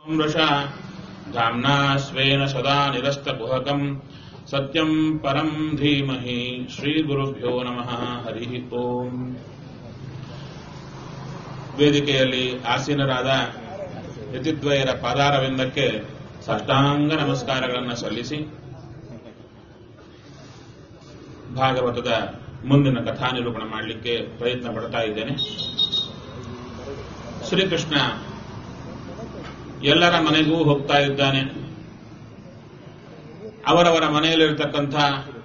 वृषा धाम्ना स्वेन सदा निरस्तकुहकम् सत्यम् परम् धीमहि ಶ್ರೀಗುರುಭ್ಯೋ ನಮಃ ಹರಿ ಓಂ ವೇದಿಕೆಯಲ್ಲಿ ಆಸೀನರಾದ ಯತಿದ್ವಯರ ಪಾದಾರವಿಂದಕ್ಕೆ ಸಾಷ್ಟಾಂಗ ನಮಸ್ಕಾರಗಳನ್ನು ಸಲ್ಲಿಸಿ ಭಾಗವತದ ಮುಂದಿನ ಕಥಾನಿರೂಪಣೆ ಮಾಡಲಿಕ್ಕೆ ಪ್ರಯತ್ನ ಪಡ್ತಾ ಇದ್ದೇನೆ ಶ್ರೀಕೃಷ್ಣ ಎಲ್ಲರ ಮನೆಗೂ ಹೋಗ್ತಾ ಇದ್ದಾನೆ ಅವರವರ ಮನೆಯಲ್ಲಿರತಕ್ಕಂಥ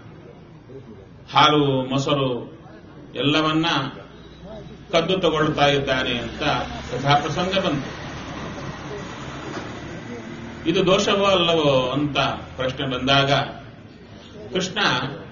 ಹಾಲು ಮೊಸರು ಎಲ್ಲವನ್ನ ಕದ್ದು ತಗೊಳ್ತಾ ಇದ್ದಾನೆ ಅಂತ ಕಥಾಪ್ರಸಂಗ ಬಂತು ಇದು ದೋಷವೋ ಅಲ್ಲವೋ ಅಂತ ಪ್ರಶ್ನೆ ಬಂದಾಗ ಕೃಷ್ಣ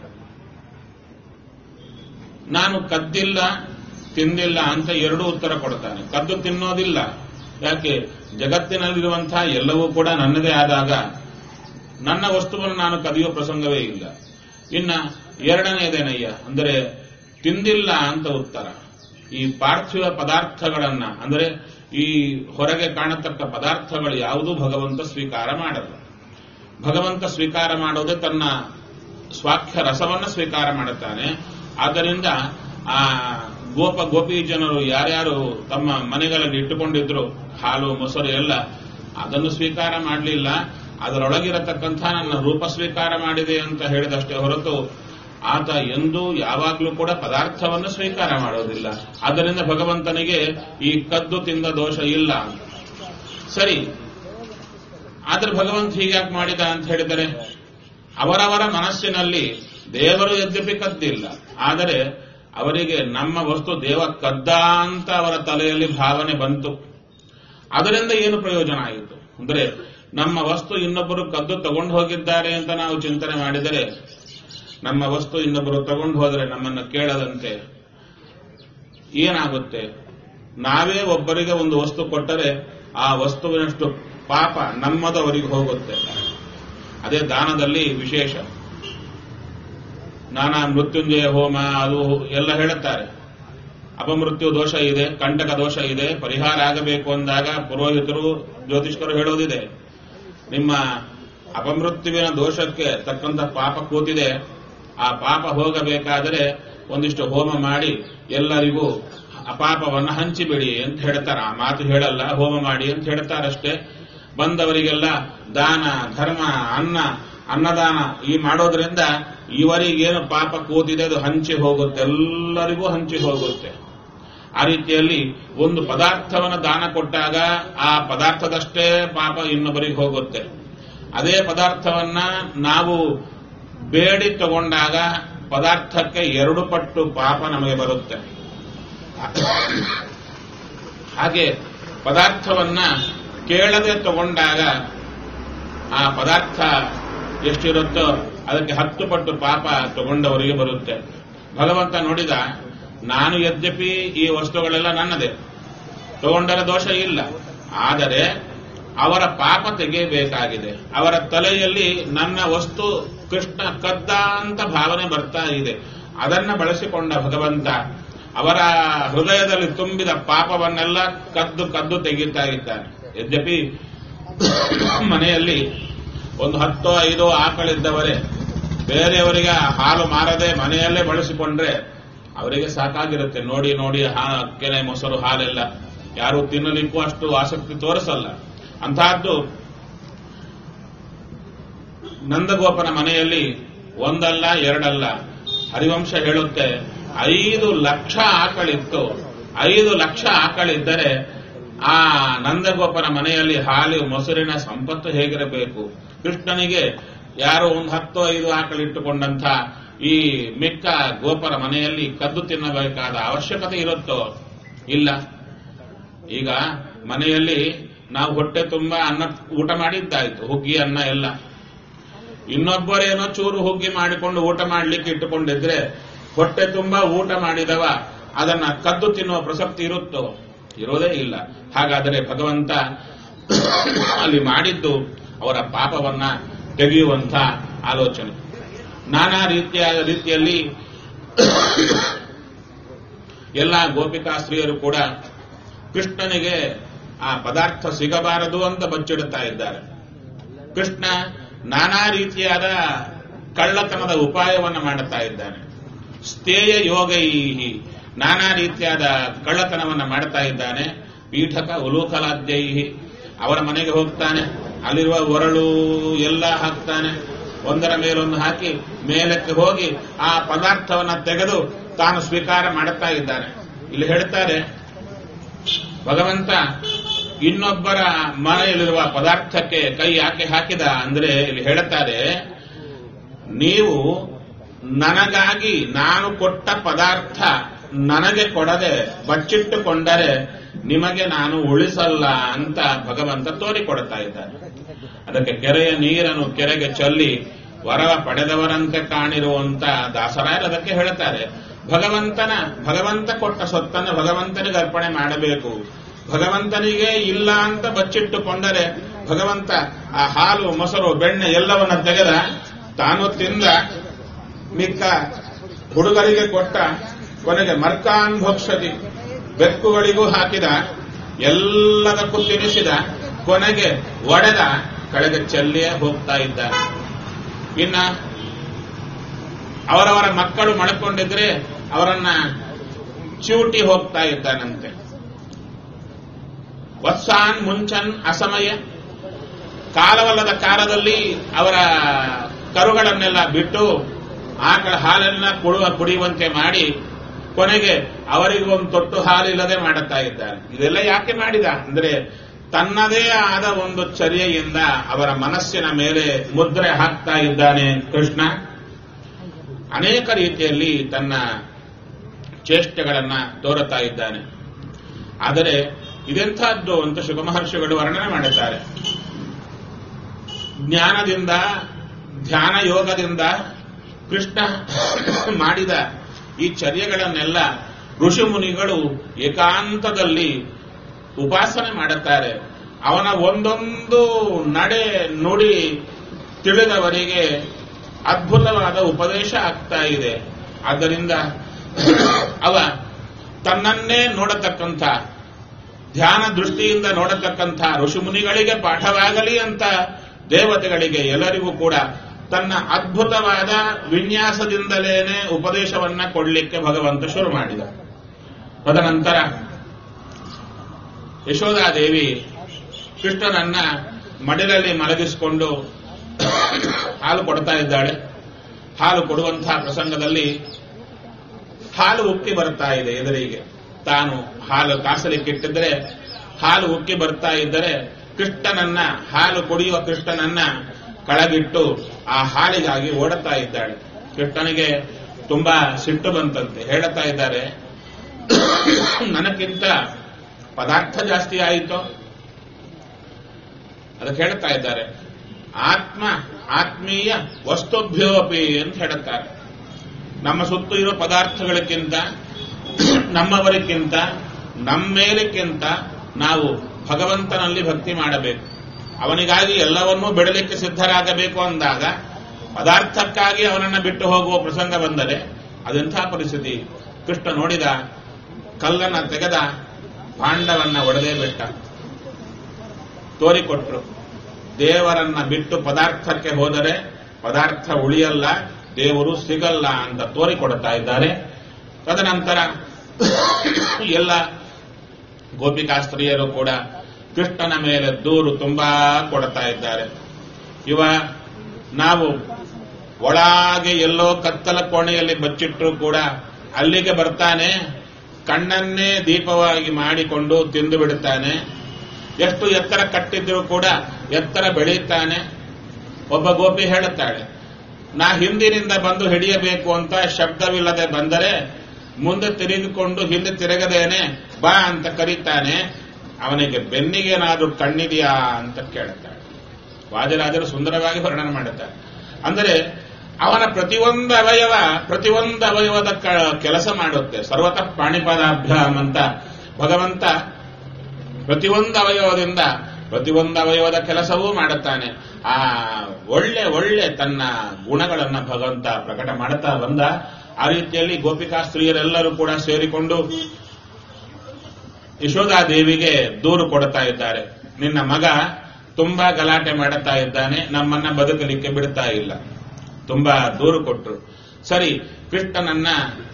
ನಾನು ಕದ್ದಿಲ್ಲ ತಿಂದಿಲ್ಲ ಅಂತ ಎರಡೂ ಉತ್ತರ ಕೊಡ್ತಾನೆ ಕದ್ದು ತಿನ್ನೋದಿಲ್ಲ ಯಾಕೆ ಜಗತ್ತಿನಲ್ಲಿರುವಂತಹ ಎಲ್ಲವೂ ಕೂಡ ನನ್ನದೇ ಆದಾಗ ನನ್ನ ವಸ್ತುವನ್ನು ನಾನು ಕದಿಯೋ ಪ್ರಸಂಗವೇ ಇಲ್ಲ ಇನ್ನ ಎರಡನೇದೇನಯ್ಯ ಅಂದರೆ ತಿಂದಿಲ್ಲ ಅಂತ ಉತ್ತರ ಈ ಪಾರ್ಥಿವ ಪದಾರ್ಥಗಳನ್ನ ಅಂದರೆ ಈ ಹೊರಗೆ ಕಾಣತಕ್ಕ ಪದಾರ್ಥಗಳು ಯಾವುದೂ ಭಗವಂತ ಸ್ವೀಕಾರ ಮಾಡಲ್ಲ ಭಗವಂತ ಸ್ವೀಕಾರ ಮಾಡೋದೇ ತನ್ನ ಸ್ವಾಖ್ಯ ರಸವನ್ನ ಸ್ವೀಕಾರ ಮಾಡುತ್ತಾನೆ ಆದ್ದರಿಂದ ಆ ಗೋಪ ಗೋಪಿ ಜನರು ಯಾರ್ಯಾರು ತಮ್ಮ ಮನೆಗಳಲ್ಲಿ ಇಟ್ಟುಕೊಂಡಿದ್ರು ಹಾಲು ಮೊಸರು ಎಲ್ಲ ಅದನ್ನು ಸ್ವೀಕಾರ ಮಾಡಲಿಲ್ಲ ಅದರೊಳಗಿರತಕ್ಕಂಥ ನನ್ನ ರೂಪ ಸ್ವೀಕಾರ ಮಾಡಿದೆ ಅಂತ ಹೇಳಿದಷ್ಟೇ ಹೊರತು ಆತ ಎಂದೂ ಯಾವಾಗಲೂ ಕೂಡ ಪದಾರ್ಥವನ್ನು ಸ್ವೀಕಾರ ಮಾಡೋದಿಲ್ಲ ಆದ್ದರಿಂದ ಭಗವಂತನಿಗೆ ಈ ಕದ್ದು ತಿಂದ ದೋಷ ಇಲ್ಲ ಸರಿ ಆದ್ರೆ ಭಗವಂತ ಹೀಗ್ಯಾಕೆ ಮಾಡಿದ ಅಂತ ಹೇಳಿದರೆ ಅವರವರ ಮನಸ್ಸಿನಲ್ಲಿ ದೇವರು ಯದ್ಯಪಿ ಕದ್ದಿಲ್ಲ ಆದರೆ ಅವರಿಗೆ ನಮ್ಮ ವಸ್ತು ದೇವ ಕದ್ದ ಅಂತ ಅವರ ತಲೆಯಲ್ಲಿ ಭಾವನೆ ಬಂತು ಅದರಿಂದ ಏನು ಪ್ರಯೋಜನ ಆಯಿತು ಅಂದ್ರೆ ನಮ್ಮ ವಸ್ತು ಇನ್ನೊಬ್ಬರು ಕದ್ದು ತಗೊಂಡು ಹೋಗಿದ್ದಾರೆ ಅಂತ ನಾವು ಚಿಂತನೆ ಮಾಡಿದರೆ ನಮ್ಮ ವಸ್ತು ಇನ್ನೊಬ್ಬರು ತಗೊಂಡು ಹೋದರೆ ನಮ್ಮನ್ನು ಕೇಳದಂತೆ ಏನಾಗುತ್ತೆ ನಾವೇ ಒಬ್ಬರಿಗೆ ಒಂದು ವಸ್ತು ಕೊಟ್ಟರೆ ಆ ವಸ್ತುವಿನಷ್ಟು ಪಾಪ ನಮ್ಮದವರಿಗೆ ಹೋಗುತ್ತೆ ಅದೇ ದಾನದಲ್ಲಿ ವಿಶೇಷ ನಾನಾ ಮೃತ್ಯುಂಜಯ ಹೋಮ ಅದು ಎಲ್ಲ ಹೇಳುತ್ತಾರೆ ಅಪಮೃತ್ಯು ದೋಷ ಇದೆ ಕಂಟಕ ದೋಷ ಇದೆ ಪರಿಹಾರ ಆಗಬೇಕು ಅಂದಾಗ ಪುರೋಹಿತರು ಜ್ಯೋತಿಷ್ಕರು ಹೇಳೋದಿದೆ ನಿಮ್ಮ ಅಪಮೃತ್ಯುವಿನ ದೋಷಕ್ಕೆ ತಕ್ಕಂತ ಪಾಪ ಕೂತಿದೆ ಆ ಪಾಪ ಹೋಗಬೇಕಾದರೆ ಒಂದಿಷ್ಟು ಹೋಮ ಮಾಡಿ ಎಲ್ಲರಿಗೂ ಅಪಾಪವನ್ನು ಹಂಚಿಬಿಡಿ ಅಂತ ಹೇಳ್ತಾರೆ ಆ ಮಾತು ಹೇಳಲ್ಲ ಹೋಮ ಮಾಡಿ ಅಂತ ಹೇಳ್ತಾರಷ್ಟೇ ಬಂದವರಿಗೆಲ್ಲ ದಾನ ಧರ್ಮ ಅನ್ನ ಅನ್ನದಾನ ಈ ಮಾಡೋದ್ರಿಂದ ಇವರಿಗೇನು ಪಾಪ ಕೂತಿದೆ ಅದು ಹಂಚಿ ಹೋಗುತ್ತೆ ಎಲ್ಲರಿಗೂ ಹಂಚಿ ಹೋಗುತ್ತೆ ಆ ರೀತಿಯಲ್ಲಿ ಒಂದು ಪದಾರ್ಥವನ್ನು ದಾನ ಕೊಟ್ಟಾಗ ಆ ಪದಾರ್ಥದಷ್ಟೇ ಪಾಪ ಇನ್ನೊಬ್ಬರಿಗೆ ಹೋಗುತ್ತೆ ಅದೇ ಪದಾರ್ಥವನ್ನ ನಾವು ಬೇಡಿ ತಗೊಂಡಾಗ ಪದಾರ್ಥಕ್ಕೆ ಎರಡು ಪಟ್ಟು ಪಾಪ ನಮಗೆ ಬರುತ್ತೆ ಹಾಗೆ ಪದಾರ್ಥವನ್ನ ಕೇಳದೆ ತಗೊಂಡಾಗ ಆ ಪದಾರ್ಥ ಎಷ್ಟಿರುತ್ತೋ ಅದಕ್ಕೆ ಹತ್ತು ಪಟ್ಟು ಪಾಪ ತಗೊಂಡವರಿಗೆ ಬರುತ್ತೆ ಭಗವಂತ ನೋಡಿದ ನಾನು ಯದ್ಯಪಿ ಈ ವಸ್ತುಗಳೆಲ್ಲ ನನ್ನದೇ ತಗೊಂಡರೆ ದೋಷ ಇಲ್ಲ ಆದರೆ ಅವರ ಪಾಪ ತೆಗೆಯಬೇಕಾಗಿದೆ ಅವರ ತಲೆಯಲ್ಲಿ ನನ್ನ ವಸ್ತು ಕೃಷ್ಣ ಕದ್ದ ಅಂತ ಭಾವನೆ ಬರ್ತಾ ಇದೆ ಅದನ್ನ ಬಳಸಿಕೊಂಡ ಭಗವಂತ ಅವರ ಹೃದಯದಲ್ಲಿ ತುಂಬಿದ ಪಾಪವನ್ನೆಲ್ಲ ಕದ್ದು ಕದ್ದು ತೆಗೀತಾ ಇದ್ದಾನೆ ಯದ್ಯಪಿ ಮನೆಯಲ್ಲಿ ಒಂದು ಹತ್ತೋ ಐದೋ ಆಕಳಿದ್ದವರೇ ಬೇರೆಯವರಿಗೆ ಹಾಲು ಮಾರದೆ ಮನೆಯಲ್ಲೇ ಬಳಸಿಕೊಂಡ್ರೆ ಅವರಿಗೆ ಸಾಕಾಗಿರುತ್ತೆ ನೋಡಿ ನೋಡಿ ಹಾ ಕೆನೆ ಮೊಸರು ಹಾಲೆಲ್ಲ ಯಾರು ತಿನ್ನಲಿಕ್ಕೂ ಅಷ್ಟು ಆಸಕ್ತಿ ತೋರಿಸಲ್ಲ ಅಂತಹದ್ದು ನಂದಗೋಪನ ಮನೆಯಲ್ಲಿ ಒಂದಲ್ಲ ಎರಡಲ್ಲ ಹರಿವಂಶ ಹೇಳುತ್ತೆ ಐದು ಲಕ್ಷ ಆಕಳಿತ್ತು ಐದು ಲಕ್ಷ ಆಕಳಿದ್ದರೆ ಆ ನಂದಗೋಪನ ಮನೆಯಲ್ಲಿ ಹಾಲು ಮೊಸರಿನ ಸಂಪತ್ತು ಹೇಗಿರಬೇಕು ಕೃಷ್ಣನಿಗೆ ಯಾರೋ ಒಂದು ಹತ್ತು ಐದು ಆಕಳಿಟ್ಟುಕೊಂಡಂತ ಈ ಮಿಕ್ಕ ಗೋಪರ ಮನೆಯಲ್ಲಿ ಕದ್ದು ತಿನ್ನಬೇಕಾದ ಅವಶ್ಯಕತೆ ಇರುತ್ತೋ ಇಲ್ಲ ಈಗ ಮನೆಯಲ್ಲಿ ನಾವು ಹೊಟ್ಟೆ ತುಂಬಾ ಅನ್ನ ಊಟ ಮಾಡಿದ್ದಾಯ್ತು ಹುಗ್ಗಿ ಅನ್ನ ಎಲ್ಲ ಇನ್ನೊಬ್ಬರೇನೋ ಚೂರು ಹುಗ್ಗಿ ಮಾಡಿಕೊಂಡು ಊಟ ಮಾಡ್ಲಿಕ್ಕೆ ಇಟ್ಟುಕೊಂಡಿದ್ರೆ ಹೊಟ್ಟೆ ತುಂಬಾ ಊಟ ಮಾಡಿದವ ಅದನ್ನ ಕದ್ದು ತಿನ್ನುವ ಪ್ರಸಕ್ತಿ ಇರುತ್ತೋ ಇರೋದೇ ಇಲ್ಲ ಹಾಗಾದರೆ ಭಗವಂತ ಅಲ್ಲಿ ಮಾಡಿದ್ದು ಅವರ ಪಾಪವನ್ನ ತೆಗೆಯುವಂತ ಆಲೋಚನೆ ನಾನಾ ರೀತಿಯ ರೀತಿಯಲ್ಲಿ ಎಲ್ಲ ಗೋಪಿಕಾ ಸ್ತ್ರೀಯರು ಕೂಡ ಕೃಷ್ಣನಿಗೆ ಆ ಪದಾರ್ಥ ಸಿಗಬಾರದು ಅಂತ ಬಚ್ಚಿಡುತ್ತಾ ಇದ್ದಾರೆ ಕೃಷ್ಣ ನಾನಾ ರೀತಿಯಾದ ಕಳ್ಳತನದ ಉಪಾಯವನ್ನು ಮಾಡುತ್ತಾ ಇದ್ದಾನೆ ಸ್ಥೇಯ ಯೋಗೈಹಿ ನಾನಾ ರೀತಿಯಾದ ಕಳ್ಳತನವನ್ನು ಮಾಡ್ತಾ ಇದ್ದಾನೆ ಪೀಠಕ ಉಲೂಕಲಾದ್ಯೈಹಿ ಅವರ ಮನೆಗೆ ಹೋಗ್ತಾನೆ ಅಲ್ಲಿರುವ ಒರಳು ಎಲ್ಲ ಹಾಕ್ತಾನೆ ಒಂದರ ಮೇಲೊಂದು ಹಾಕಿ ಮೇಲಕ್ಕೆ ಹೋಗಿ ಆ ಪದಾರ್ಥವನ್ನ ತೆಗೆದು ತಾನು ಸ್ವೀಕಾರ ಮಾಡುತ್ತಾ ಇದ್ದಾನೆ ಇಲ್ಲಿ ಹೇಳ್ತಾರೆ ಭಗವಂತ ಇನ್ನೊಬ್ಬರ ಮನೆಯಲ್ಲಿರುವ ಪದಾರ್ಥಕ್ಕೆ ಕೈ ಯಾಕೆ ಹಾಕಿದ ಅಂದ್ರೆ ಇಲ್ಲಿ ಹೇಳುತ್ತಾರೆ ನೀವು ನನಗಾಗಿ ನಾನು ಕೊಟ್ಟ ಪದಾರ್ಥ ನನಗೆ ಕೊಡದೆ ಬಚ್ಚಿಟ್ಟುಕೊಂಡರೆ ನಿಮಗೆ ನಾನು ಉಳಿಸಲ್ಲ ಅಂತ ಭಗವಂತ ತೋರಿಕೊಡ್ತಾ ಇದ್ದಾನೆ ಅದಕ್ಕೆ ಕೆರೆಯ ನೀರನ್ನು ಕೆರೆಗೆ ಚೆಲ್ಲಿ ವರವ ಪಡೆದವರಂತೆ ಕಾಣಿರುವಂತ ದಾಸರಾಯರು ಅದಕ್ಕೆ ಹೇಳ್ತಾರೆ ಭಗವಂತನ ಭಗವಂತ ಕೊಟ್ಟ ಸೊತ್ತನ್ನು ಭಗವಂತನಿಗೆ ಅರ್ಪಣೆ ಮಾಡಬೇಕು ಭಗವಂತನಿಗೆ ಇಲ್ಲ ಅಂತ ಬಚ್ಚಿಟ್ಟುಕೊಂಡರೆ ಭಗವಂತ ಆ ಹಾಲು ಮೊಸರು ಬೆಣ್ಣೆ ಎಲ್ಲವನ್ನ ತೆಗೆದ ತಾನು ತಿಂದ ಮಿಕ್ಕ ಹುಡುಗರಿಗೆ ಕೊಟ್ಟ ಕೊನೆಗೆ ಮರ್ಕಾನ್ ಭಕ್ಷತಿ ಬೆಕ್ಕುಗಳಿಗೂ ಹಾಕಿದ ಎಲ್ಲದಕ್ಕೂ ತಿನ್ನಿಸಿದ ಕೊನೆಗೆ ಒಡೆದ ಕಳೆಗೆ ಚೆಲ್ಲಿಯೇ ಹೋಗ್ತಾ ಇದ್ದಾನೆ ಇನ್ನ ಅವರವರ ಮಕ್ಕಳು ಮಳ್ಕೊಂಡಿದ್ರೆ ಅವರನ್ನ ಚಿವುಟಿ ಹೋಗ್ತಾ ಇದ್ದಾನಂತೆ ವತ್ಸಾನ್ ಮುಂಚನ್ ಅಸಮಯ ಕಾಲವಲ್ಲದ ಕಾಲದಲ್ಲಿ ಅವರ ಕರುಗಳನ್ನೆಲ್ಲ ಬಿಟ್ಟು ಆಕಳ ಹಾಲನ್ನ ಕೊಡುವ ಕುಡಿಯುವಂತೆ ಮಾಡಿ ಕೊನೆಗೆ ಅವರಿಗೆ ಒಂದು ತೊಟ್ಟು ಹಾಲಿಲ್ಲದೆ ಮಾಡುತ್ತಾ ಇದ್ದಾನೆ ಇದೆಲ್ಲ ಯಾಕೆ ಮಾಡಿದ ಅಂದ್ರೆ ತನ್ನದೇ ಆದ ಒಂದು ಚರ್ಯೆಯಿಂದ ಅವರ ಮನಸ್ಸಿನ ಮೇಲೆ ಮುದ್ರೆ ಹಾಕ್ತಾ ಇದ್ದಾನೆ ಕೃಷ್ಣ ಅನೇಕ ರೀತಿಯಲ್ಲಿ ತನ್ನ ಚೇಷ್ಟೆಗಳನ್ನ ತೋರುತ್ತಾ ಇದ್ದಾನೆ ಆದರೆ ಇದೆಂಥದ್ದು ಅಂತ ಶುಭಮಹರ್ಷಿಗಳು ವರ್ಣನೆ ಮಾಡುತ್ತಾರೆ ಜ್ಞಾನದಿಂದ ಧ್ಯಾನ ಯೋಗದಿಂದ ಕೃಷ್ಣ ಮಾಡಿದ ಈ ಚರ್ಯಗಳನ್ನೆಲ್ಲ ಋಷಿ ಮುನಿಗಳು ಏಕಾಂತದಲ್ಲಿ ಉಪಾಸನೆ ಮಾಡುತ್ತಾರೆ ಅವನ ಒಂದೊಂದು ನಡೆ ನುಡಿ ತಿಳಿದವರಿಗೆ ಅದ್ಭುತವಾದ ಉಪದೇಶ ಆಗ್ತಾ ಇದೆ ಆದ್ದರಿಂದ ಅವ ತನ್ನನ್ನೇ ನೋಡತಕ್ಕಂಥ ಧ್ಯಾನ ದೃಷ್ಟಿಯಿಂದ ನೋಡತಕ್ಕಂಥ ಋಷಿಮುನಿಗಳಿಗೆ ಪಾಠವಾಗಲಿ ಅಂತ ದೇವತೆಗಳಿಗೆ ಎಲ್ಲರಿಗೂ ಕೂಡ ತನ್ನ ಅದ್ಭುತವಾದ ವಿನ್ಯಾಸದಿಂದಲೇನೆ ಉಪದೇಶವನ್ನ ಕೊಡಲಿಕ್ಕೆ ಭಗವಂತ ಶುರು ಮಾಡಿದ ತದನಂತರ ಯಶೋಧಾದೇವಿ ಕೃಷ್ಣನನ್ನ ಮಡಿಲಲ್ಲಿ ಮಲಗಿಸಿಕೊಂಡು ಹಾಲು ಕೊಡ್ತಾ ಇದ್ದಾಳೆ ಹಾಲು ಕೊಡುವಂತಹ ಪ್ರಸಂಗದಲ್ಲಿ ಹಾಲು ಉಕ್ಕಿ ಬರ್ತಾ ಇದೆ ಎದುರಿಗೆ ತಾನು ಹಾಲು ಕಾಸಲಿಕ್ಕಿಟ್ಟಿದ್ರೆ ಹಾಲು ಉಕ್ಕಿ ಬರ್ತಾ ಇದ್ದರೆ ಕೃಷ್ಣನನ್ನ ಹಾಲು ಕುಡಿಯುವ ಕೃಷ್ಣನನ್ನ ಕಳಗಿಟ್ಟು ಆ ಹಾಲಿಗಾಗಿ ಓಡುತ್ತಾ ಇದ್ದಾಳೆ ಕೃಷ್ಣನಿಗೆ ತುಂಬಾ ಸಿಟ್ಟು ಬಂತಂತೆ ಹೇಳುತ್ತಾ ಇದ್ದಾರೆ ನನಗಿಂತ ಪದಾರ್ಥ ಜಾಸ್ತಿ ಆಯಿತು ಅದಕ್ಕೆ ಹೇಳ್ತಾ ಇದ್ದಾರೆ ಆತ್ಮ ಆತ್ಮೀಯ ವಸ್ತುಭ್ಯೋಪಿ ಅಂತ ಹೇಳುತ್ತಾರೆ ನಮ್ಮ ಸುತ್ತು ಇರೋ ಪದಾರ್ಥಗಳಕ್ಕಿಂತ ನಮ್ಮವರಿಗಿಂತ ನಮ್ಮೇಲಕ್ಕಿಂತ ನಾವು ಭಗವಂತನಲ್ಲಿ ಭಕ್ತಿ ಮಾಡಬೇಕು ಅವನಿಗಾಗಿ ಎಲ್ಲವನ್ನೂ ಬಿಡಲಿಕ್ಕೆ ಸಿದ್ಧರಾಗಬೇಕು ಅಂದಾಗ ಪದಾರ್ಥಕ್ಕಾಗಿ ಅವನನ್ನು ಬಿಟ್ಟು ಹೋಗುವ ಪ್ರಸಂಗ ಬಂದರೆ ಅದೆಂಥ ಪರಿಸ್ಥಿತಿ ಕೃಷ್ಣ ನೋಡಿದ ಕಲ್ಲನ್ನ ತೆಗೆದ ಭಾಂಡವನ್ನ ಒಡೆದೇ ಬಿಟ್ಟ ತೋರಿಕೊಟ್ರು ದೇವರನ್ನ ಬಿಟ್ಟು ಪದಾರ್ಥಕ್ಕೆ ಹೋದರೆ ಪದಾರ್ಥ ಉಳಿಯಲ್ಲ ದೇವರು ಸಿಗಲ್ಲ ಅಂತ ತೋರಿಕೊಡ್ತಾ ಇದ್ದಾರೆ ತದನಂತರ ಎಲ್ಲ ಗೋಪಿಕಾಸ್ತ್ರೀಯರು ಕೂಡ ಕೃಷ್ಣನ ಮೇಲೆ ದೂರು ತುಂಬಾ ಕೊಡ್ತಾ ಇದ್ದಾರೆ ಇವ ನಾವು ಒಳಗೆ ಎಲ್ಲೋ ಕತ್ತಲ ಕೋಣೆಯಲ್ಲಿ ಬಚ್ಚಿಟ್ರು ಕೂಡ ಅಲ್ಲಿಗೆ ಬರ್ತಾನೆ ಕಣ್ಣನ್ನೇ ದೀಪವಾಗಿ ಮಾಡಿಕೊಂಡು ತಿಂದು ಬಿಡುತ್ತಾನೆ ಎಷ್ಟು ಎತ್ತರ ಕಟ್ಟಿದ್ರು ಕೂಡ ಎತ್ತರ ಬೆಳೆಯುತ್ತಾನೆ ಒಬ್ಬ ಗೋಪಿ ಹೇಳುತ್ತಾಳೆ ನಾ ಹಿಂದಿನಿಂದ ಬಂದು ಹಿಡಿಯಬೇಕು ಅಂತ ಶಬ್ದವಿಲ್ಲದೆ ಬಂದರೆ ಮುಂದೆ ತಿರುಗಿಕೊಂಡು ಹಿಂದೆ ತಿರುಗದೇನೆ ಬಾ ಅಂತ ಕರೀತಾನೆ ಅವನಿಗೆ ಬೆನ್ನಿಗೇನಾದ್ರೂ ಕಣ್ಣಿದೆಯಾ ಅಂತ ಕೇಳುತ್ತಾಳೆ ವಾದಿರಾಜರು ಸುಂದರವಾಗಿ ವರ್ಣನೆ ಮಾಡುತ್ತಾರೆ ಅಂದರೆ ಅವನ ಪ್ರತಿಯೊಂದು ಅವಯವ ಪ್ರತಿಯೊಂದು ಅವಯವದ ಕ- ಕೆಲಸ ಮಾಡುತ್ತೆ ಸರ್ವತಃ ಪ್ರಾಣಿಪಾದಾಭ್ಯಾಮ್ ಅಂತ ಭಗವಂತ ಪ್ರತಿಯೊಂದು ಅವಯವದಿಂದ ಪ್ರತಿಯೊಂದು ಅವಯವದ ಕೆಲಸವೂ ಮಾಡುತ್ತಾನೆ ಆ ಒಳ್ಳೆ ಒಳ್ಳೆ ತನ್ನ ಗುಣಗಳನ್ನ ಭಗವಂತ ಪ್ರಕಟ ಮಾಡುತ್ತಾ ಬಂದ ಆ ರೀತಿಯಲ್ಲಿ ಗೋಪಿಕಾ ಸ್ತ್ರೀಯರೆಲ್ಲರೂ ಕೂಡ ಸೇರಿಕೊಂಡು ಯಶೋಧಾದೇವಿಗೆ ದೂರು ಕೊಡ್ತಾ ಇದ್ದಾರೆ ನಿನ್ನ ಮಗ ತುಂಬಾ ಗಲಾಟೆ ಮಾಡುತ್ತಾ ಇದ್ದಾನೆ ನಮ್ಮನ್ನ ಬದುಕಲಿಕ್ಕೆ ಬಿಡ್ತಾ ಇಲ್ಲ ತುಂಬಾ ದೂರು ಕೊಟ್ರು ಸರಿ ಕೃಷ್ಣನನ್ನ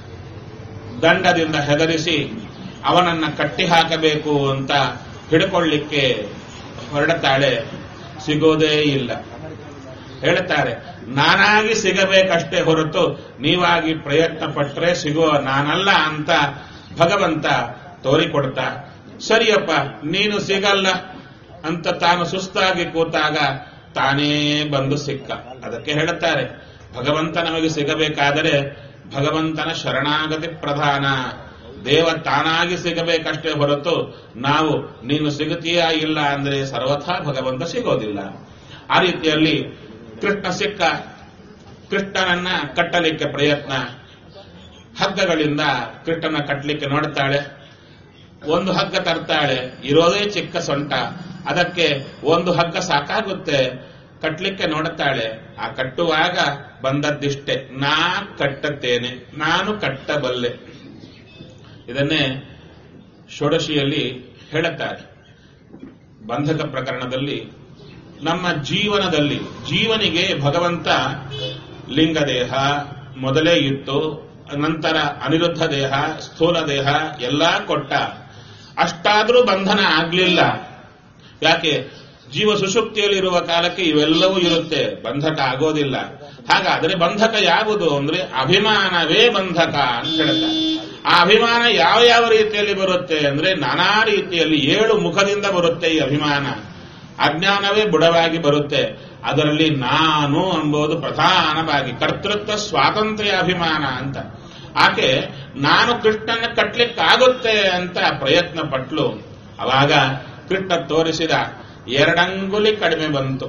ದಂಡದಿಂದ ಹೆದರಿಸಿ ಅವನನ್ನ ಕಟ್ಟಿ ಹಾಕಬೇಕು ಅಂತ ಹಿಡ್ಕೊಳ್ಳಿಕ್ಕೆ ಹೊರಡುತ್ತಾಳೆ ಸಿಗೋದೇ ಇಲ್ಲ ಹೇಳ್ತಾರೆ ನಾನಾಗಿ ಸಿಗಬೇಕಷ್ಟೇ ಹೊರತು ನೀವಾಗಿ ಪ್ರಯತ್ನ ಪಟ್ರೆ ಸಿಗೋ ನಾನಲ್ಲ ಅಂತ ಭಗವಂತ ತೋರಿಕೊಡ್ತಾ ಸರಿಯಪ್ಪ ನೀನು ಸಿಗಲ್ಲ ಅಂತ ತಾನು ಸುಸ್ತಾಗಿ ಕೂತಾಗ ತಾನೇ ಬಂದು ಸಿಕ್ಕ ಅದಕ್ಕೆ ಹೇಳುತ್ತಾರೆ ಭಗವಂತ ನಮಗೆ ಸಿಗಬೇಕಾದರೆ ಭಗವಂತನ ಶರಣಾಗತಿ ಪ್ರಧಾನ ದೇವ ತಾನಾಗಿ ಸಿಗಬೇಕಷ್ಟೇ ಹೊರತು ನಾವು ನೀನು ಸಿಗುತ್ತೀಯಾ ಇಲ್ಲ ಅಂದ್ರೆ ಸರ್ವಥಾ ಭಗವಂತ ಸಿಗೋದಿಲ್ಲ ಆ ರೀತಿಯಲ್ಲಿ ಕೃಷ್ಣ ಸಿಕ್ಕ ಕೃಷ್ಣನನ್ನ ಕಟ್ಟಲಿಕ್ಕೆ ಪ್ರಯತ್ನ ಹಗ್ಗಗಳಿಂದ ಕೃಷ್ಣನ ಕಟ್ಟಲಿಕ್ಕೆ ನೋಡ್ತಾಳೆ ಒಂದು ಹಗ್ಗ ತರ್ತಾಳೆ ಇರೋದೇ ಚಿಕ್ಕ ಸೊಂಟ ಅದಕ್ಕೆ ಒಂದು ಹಗ್ಗ ಸಾಕಾಗುತ್ತೆ ಕಟ್ಲಿಕ್ಕೆ ನೋಡುತ್ತಾಳೆ ಆ ಕಟ್ಟುವಾಗ ಬಂದದ್ದಿಷ್ಟೇ ನಾ ಕಟ್ಟುತ್ತೇನೆ ನಾನು ಕಟ್ಟಬಲ್ಲೆ ಇದನ್ನೇ ಷೋಡಶಿಯಲ್ಲಿ ಹೇಳುತ್ತಾರೆ ಬಂಧಕ ಪ್ರಕರಣದಲ್ಲಿ ನಮ್ಮ ಜೀವನದಲ್ಲಿ ಜೀವನಿಗೆ ಭಗವಂತ ಲಿಂಗದೇಹ ಮೊದಲೇ ಇತ್ತು ನಂತರ ಅನಿರುದ್ಧ ದೇಹ ಸ್ಥೂಲ ದೇಹ ಎಲ್ಲಾ ಕೊಟ್ಟ ಅಷ್ಟಾದರೂ ಬಂಧನ ಆಗ್ಲಿಲ್ಲ ಯಾಕೆ ಜೀವ ಸುಷುಪ್ತಿಯಲ್ಲಿರುವ ಕಾಲಕ್ಕೆ ಇವೆಲ್ಲವೂ ಇರುತ್ತೆ ಬಂಧಕ ಆಗೋದಿಲ್ಲ ಹಾಗಾದ್ರೆ ಬಂಧಕ ಯಾವುದು ಅಂದ್ರೆ ಅಭಿಮಾನವೇ ಬಂಧಕ ಅಂತ ಹೇಳ್ತಾರೆ ಆ ಅಭಿಮಾನ ಯಾವ ಯಾವ ರೀತಿಯಲ್ಲಿ ಬರುತ್ತೆ ಅಂದ್ರೆ ನಾನಾ ರೀತಿಯಲ್ಲಿ ಏಳು ಮುಖದಿಂದ ಬರುತ್ತೆ ಈ ಅಭಿಮಾನ ಅಜ್ಞಾನವೇ ಬುಡವಾಗಿ ಬರುತ್ತೆ ಅದರಲ್ಲಿ ನಾನು ಎಂಬುದು ಪ್ರಧಾನವಾಗಿ ಕರ್ತೃತ್ವ ಸ್ವಾತಂತ್ರ್ಯ ಅಭಿಮಾನ ಅಂತ ಆಕೆ ನಾನು ಕೃಷ್ಣನ ಕಟ್ಲಿಕ್ಕಾಗುತ್ತೆ ಅಂತ ಪ್ರಯತ್ನ ಪಟ್ಲು ಅವಾಗ ಕೃಷ್ಣ ತೋರಿಸಿದ ಎರಡಂಗುಲಿ ಕಡಿಮೆ ಬಂತು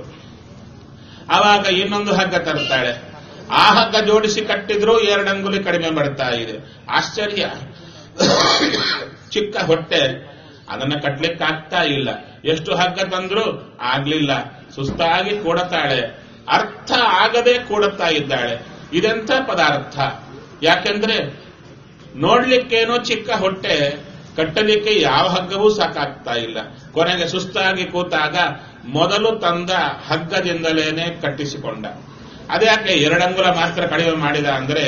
ಆವಾಗ ಇನ್ನೊಂದು ಹಗ್ಗ ತರ್ತಾಳೆ ಆ ಹಗ್ಗ ಜೋಡಿಸಿ ಕಟ್ಟಿದ್ರೂ ಎರಡಂಗುಲಿ ಕಡಿಮೆ ಬರ್ತಾ ಇದೆ ಆಶ್ಚರ್ಯ ಚಿಕ್ಕ ಹೊಟ್ಟೆ ಅದನ್ನ ಕಟ್ಲಿಕ್ಕಾಗ್ತಾ ಇಲ್ಲ ಎಷ್ಟು ಹಗ್ಗ ತಂದ್ರೂ ಆಗ್ಲಿಲ್ಲ ಸುಸ್ತಾಗಿ ಕೂಡತಾಳೆ ಅರ್ಥ ಆಗದೆ ಕೂಡುತ್ತಾ ಇದ್ದಾಳೆ ಇದೆಂಥ ಪದಾರ್ಥ ಯಾಕೆಂದ್ರೆ ನೋಡ್ಲಿಕ್ಕೇನೋ ಚಿಕ್ಕ ಹೊಟ್ಟೆ ಕಟ್ಟಲಿಕ್ಕೆ ಯಾವ ಹಗ್ಗವೂ ಸಾಕಾಗ್ತಾ ಇಲ್ಲ ಕೊನೆಗೆ ಸುಸ್ತಾಗಿ ಕೂತಾಗ ಮೊದಲು ತಂದ ಹಗ್ಗದಿಂದಲೇನೆ ಕಟ್ಟಿಸಿಕೊಂಡ ಅದ್ಯಾಕೆ ಎರಡಂಗುಲ ಮಾತ್ರ ಕಡಿಮೆ ಮಾಡಿದ ಅಂದ್ರೆ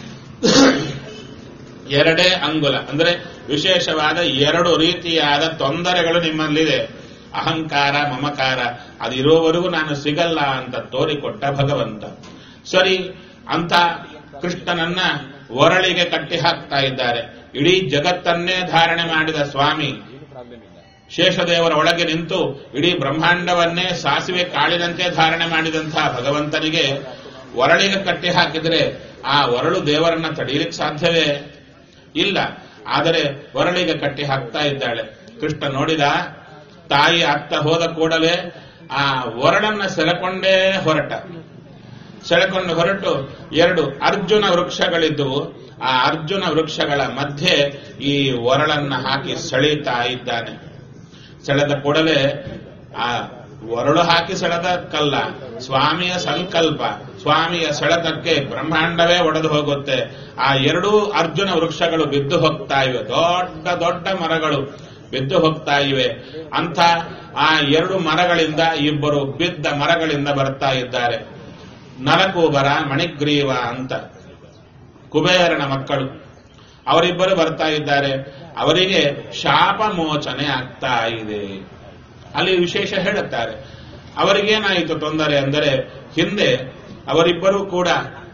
ಎರಡೇ ಅಂಗುಲ ಅಂದ್ರೆ ವಿಶೇಷವಾದ ಎರಡು ರೀತಿಯಾದ ತೊಂದರೆಗಳು ನಿಮ್ಮಲ್ಲಿದೆ ಅಹಂಕಾರ ಮಮಕಾರ ಅದಿರೋವರೆಗೂ ನಾನು ಸಿಗಲ್ಲ ಅಂತ ತೋರಿಕೊಟ್ಟ ಭಗವಂತ ಸರಿ ಅಂತ ಕೃಷ್ಣನನ್ನ ಒರಳಿಗೆ ಕಟ್ಟಿ ಹಾಕ್ತಾ ಇದ್ದಾರೆ ಇಡೀ ಜಗತ್ತನ್ನೇ ಧಾರಣೆ ಮಾಡಿದ ಸ್ವಾಮಿ ಶೇಷದೇವರ ಒಳಗೆ ನಿಂತು ಇಡೀ ಬ್ರಹ್ಮಾಂಡವನ್ನೇ ಸಾಸಿವೆ ಕಾಳಿನಂತೆ ಧಾರಣೆ ಮಾಡಿದಂತಹ ಭಗವಂತನಿಗೆ ಒರಳಿಗೆ ಕಟ್ಟಿ ಹಾಕಿದರೆ ಆ ಒರಳು ದೇವರನ್ನ ತಡೆಯಲಿಕ್ಕೆ ಸಾಧ್ಯವೇ ಇಲ್ಲ ಆದರೆ ಒರಳಿಗೆ ಕಟ್ಟಿ ಹಾಕ್ತಾ ಇದ್ದಾಳೆ ಕೃಷ್ಣ ನೋಡಿದ ತಾಯಿ ಅತ್ತ ಹೋದ ಕೂಡಲೇ ಆ ಒರಳನ್ನ ಸೆಳೆಕೊಂಡೇ ಹೊರಟ ಸೆಳೆಕೊಂಡು ಹೊರಟು ಎರಡು ಅರ್ಜುನ ವೃಕ್ಷಗಳಿದ್ದವು ಆ ಅರ್ಜುನ ವೃಕ್ಷಗಳ ಮಧ್ಯೆ ಈ ಒರಳನ್ನ ಹಾಕಿ ಸೆಳೀತಾ ಇದ್ದಾನೆ ಸೆಳೆದ ಕೂಡಲೇ ಆ ಒರಳು ಹಾಕಿ ಸೆಳೆದ ಕಲ್ಲ ಸ್ವಾಮಿಯ ಸಂಕಲ್ಪ ಸ್ವಾಮಿಯ ಸೆಳೆತಕ್ಕೆ ಬ್ರಹ್ಮಾಂಡವೇ ಒಡೆದು ಹೋಗುತ್ತೆ ಆ ಎರಡೂ ಅರ್ಜುನ ವೃಕ್ಷಗಳು ಬಿದ್ದು ಹೋಗ್ತಾ ಇವೆ ದೊಡ್ಡ ದೊಡ್ಡ ಮರಗಳು ಬಿದ್ದು ಹೋಗ್ತಾ ಇವೆ ಅಂತ ಆ ಎರಡು ಮರಗಳಿಂದ ಇಬ್ಬರು ಬಿದ್ದ ಮರಗಳಿಂದ ಬರ್ತಾ ಇದ್ದಾರೆ ನಲಕೂಬರ ಮಣಿಗ್ರೀವ ಅಂತ ಕುಬೇರನ ಮಕ್ಕಳು ಅವರಿಬ್ಬರು ಬರ್ತಾ ಇದ್ದಾರೆ ಅವರಿಗೆ ಶಾಪ ಮೋಚನೆ ಆಗ್ತಾ ಇದೆ ಅಲ್ಲಿ ವಿಶೇಷ ಹೇಳುತ್ತಾರೆ ಅವರಿಗೇನಾಯಿತು ತೊಂದರೆ ಅಂದರೆ ಹಿಂದೆ ಅವರಿಬ್ಬರೂ ಕೂಡ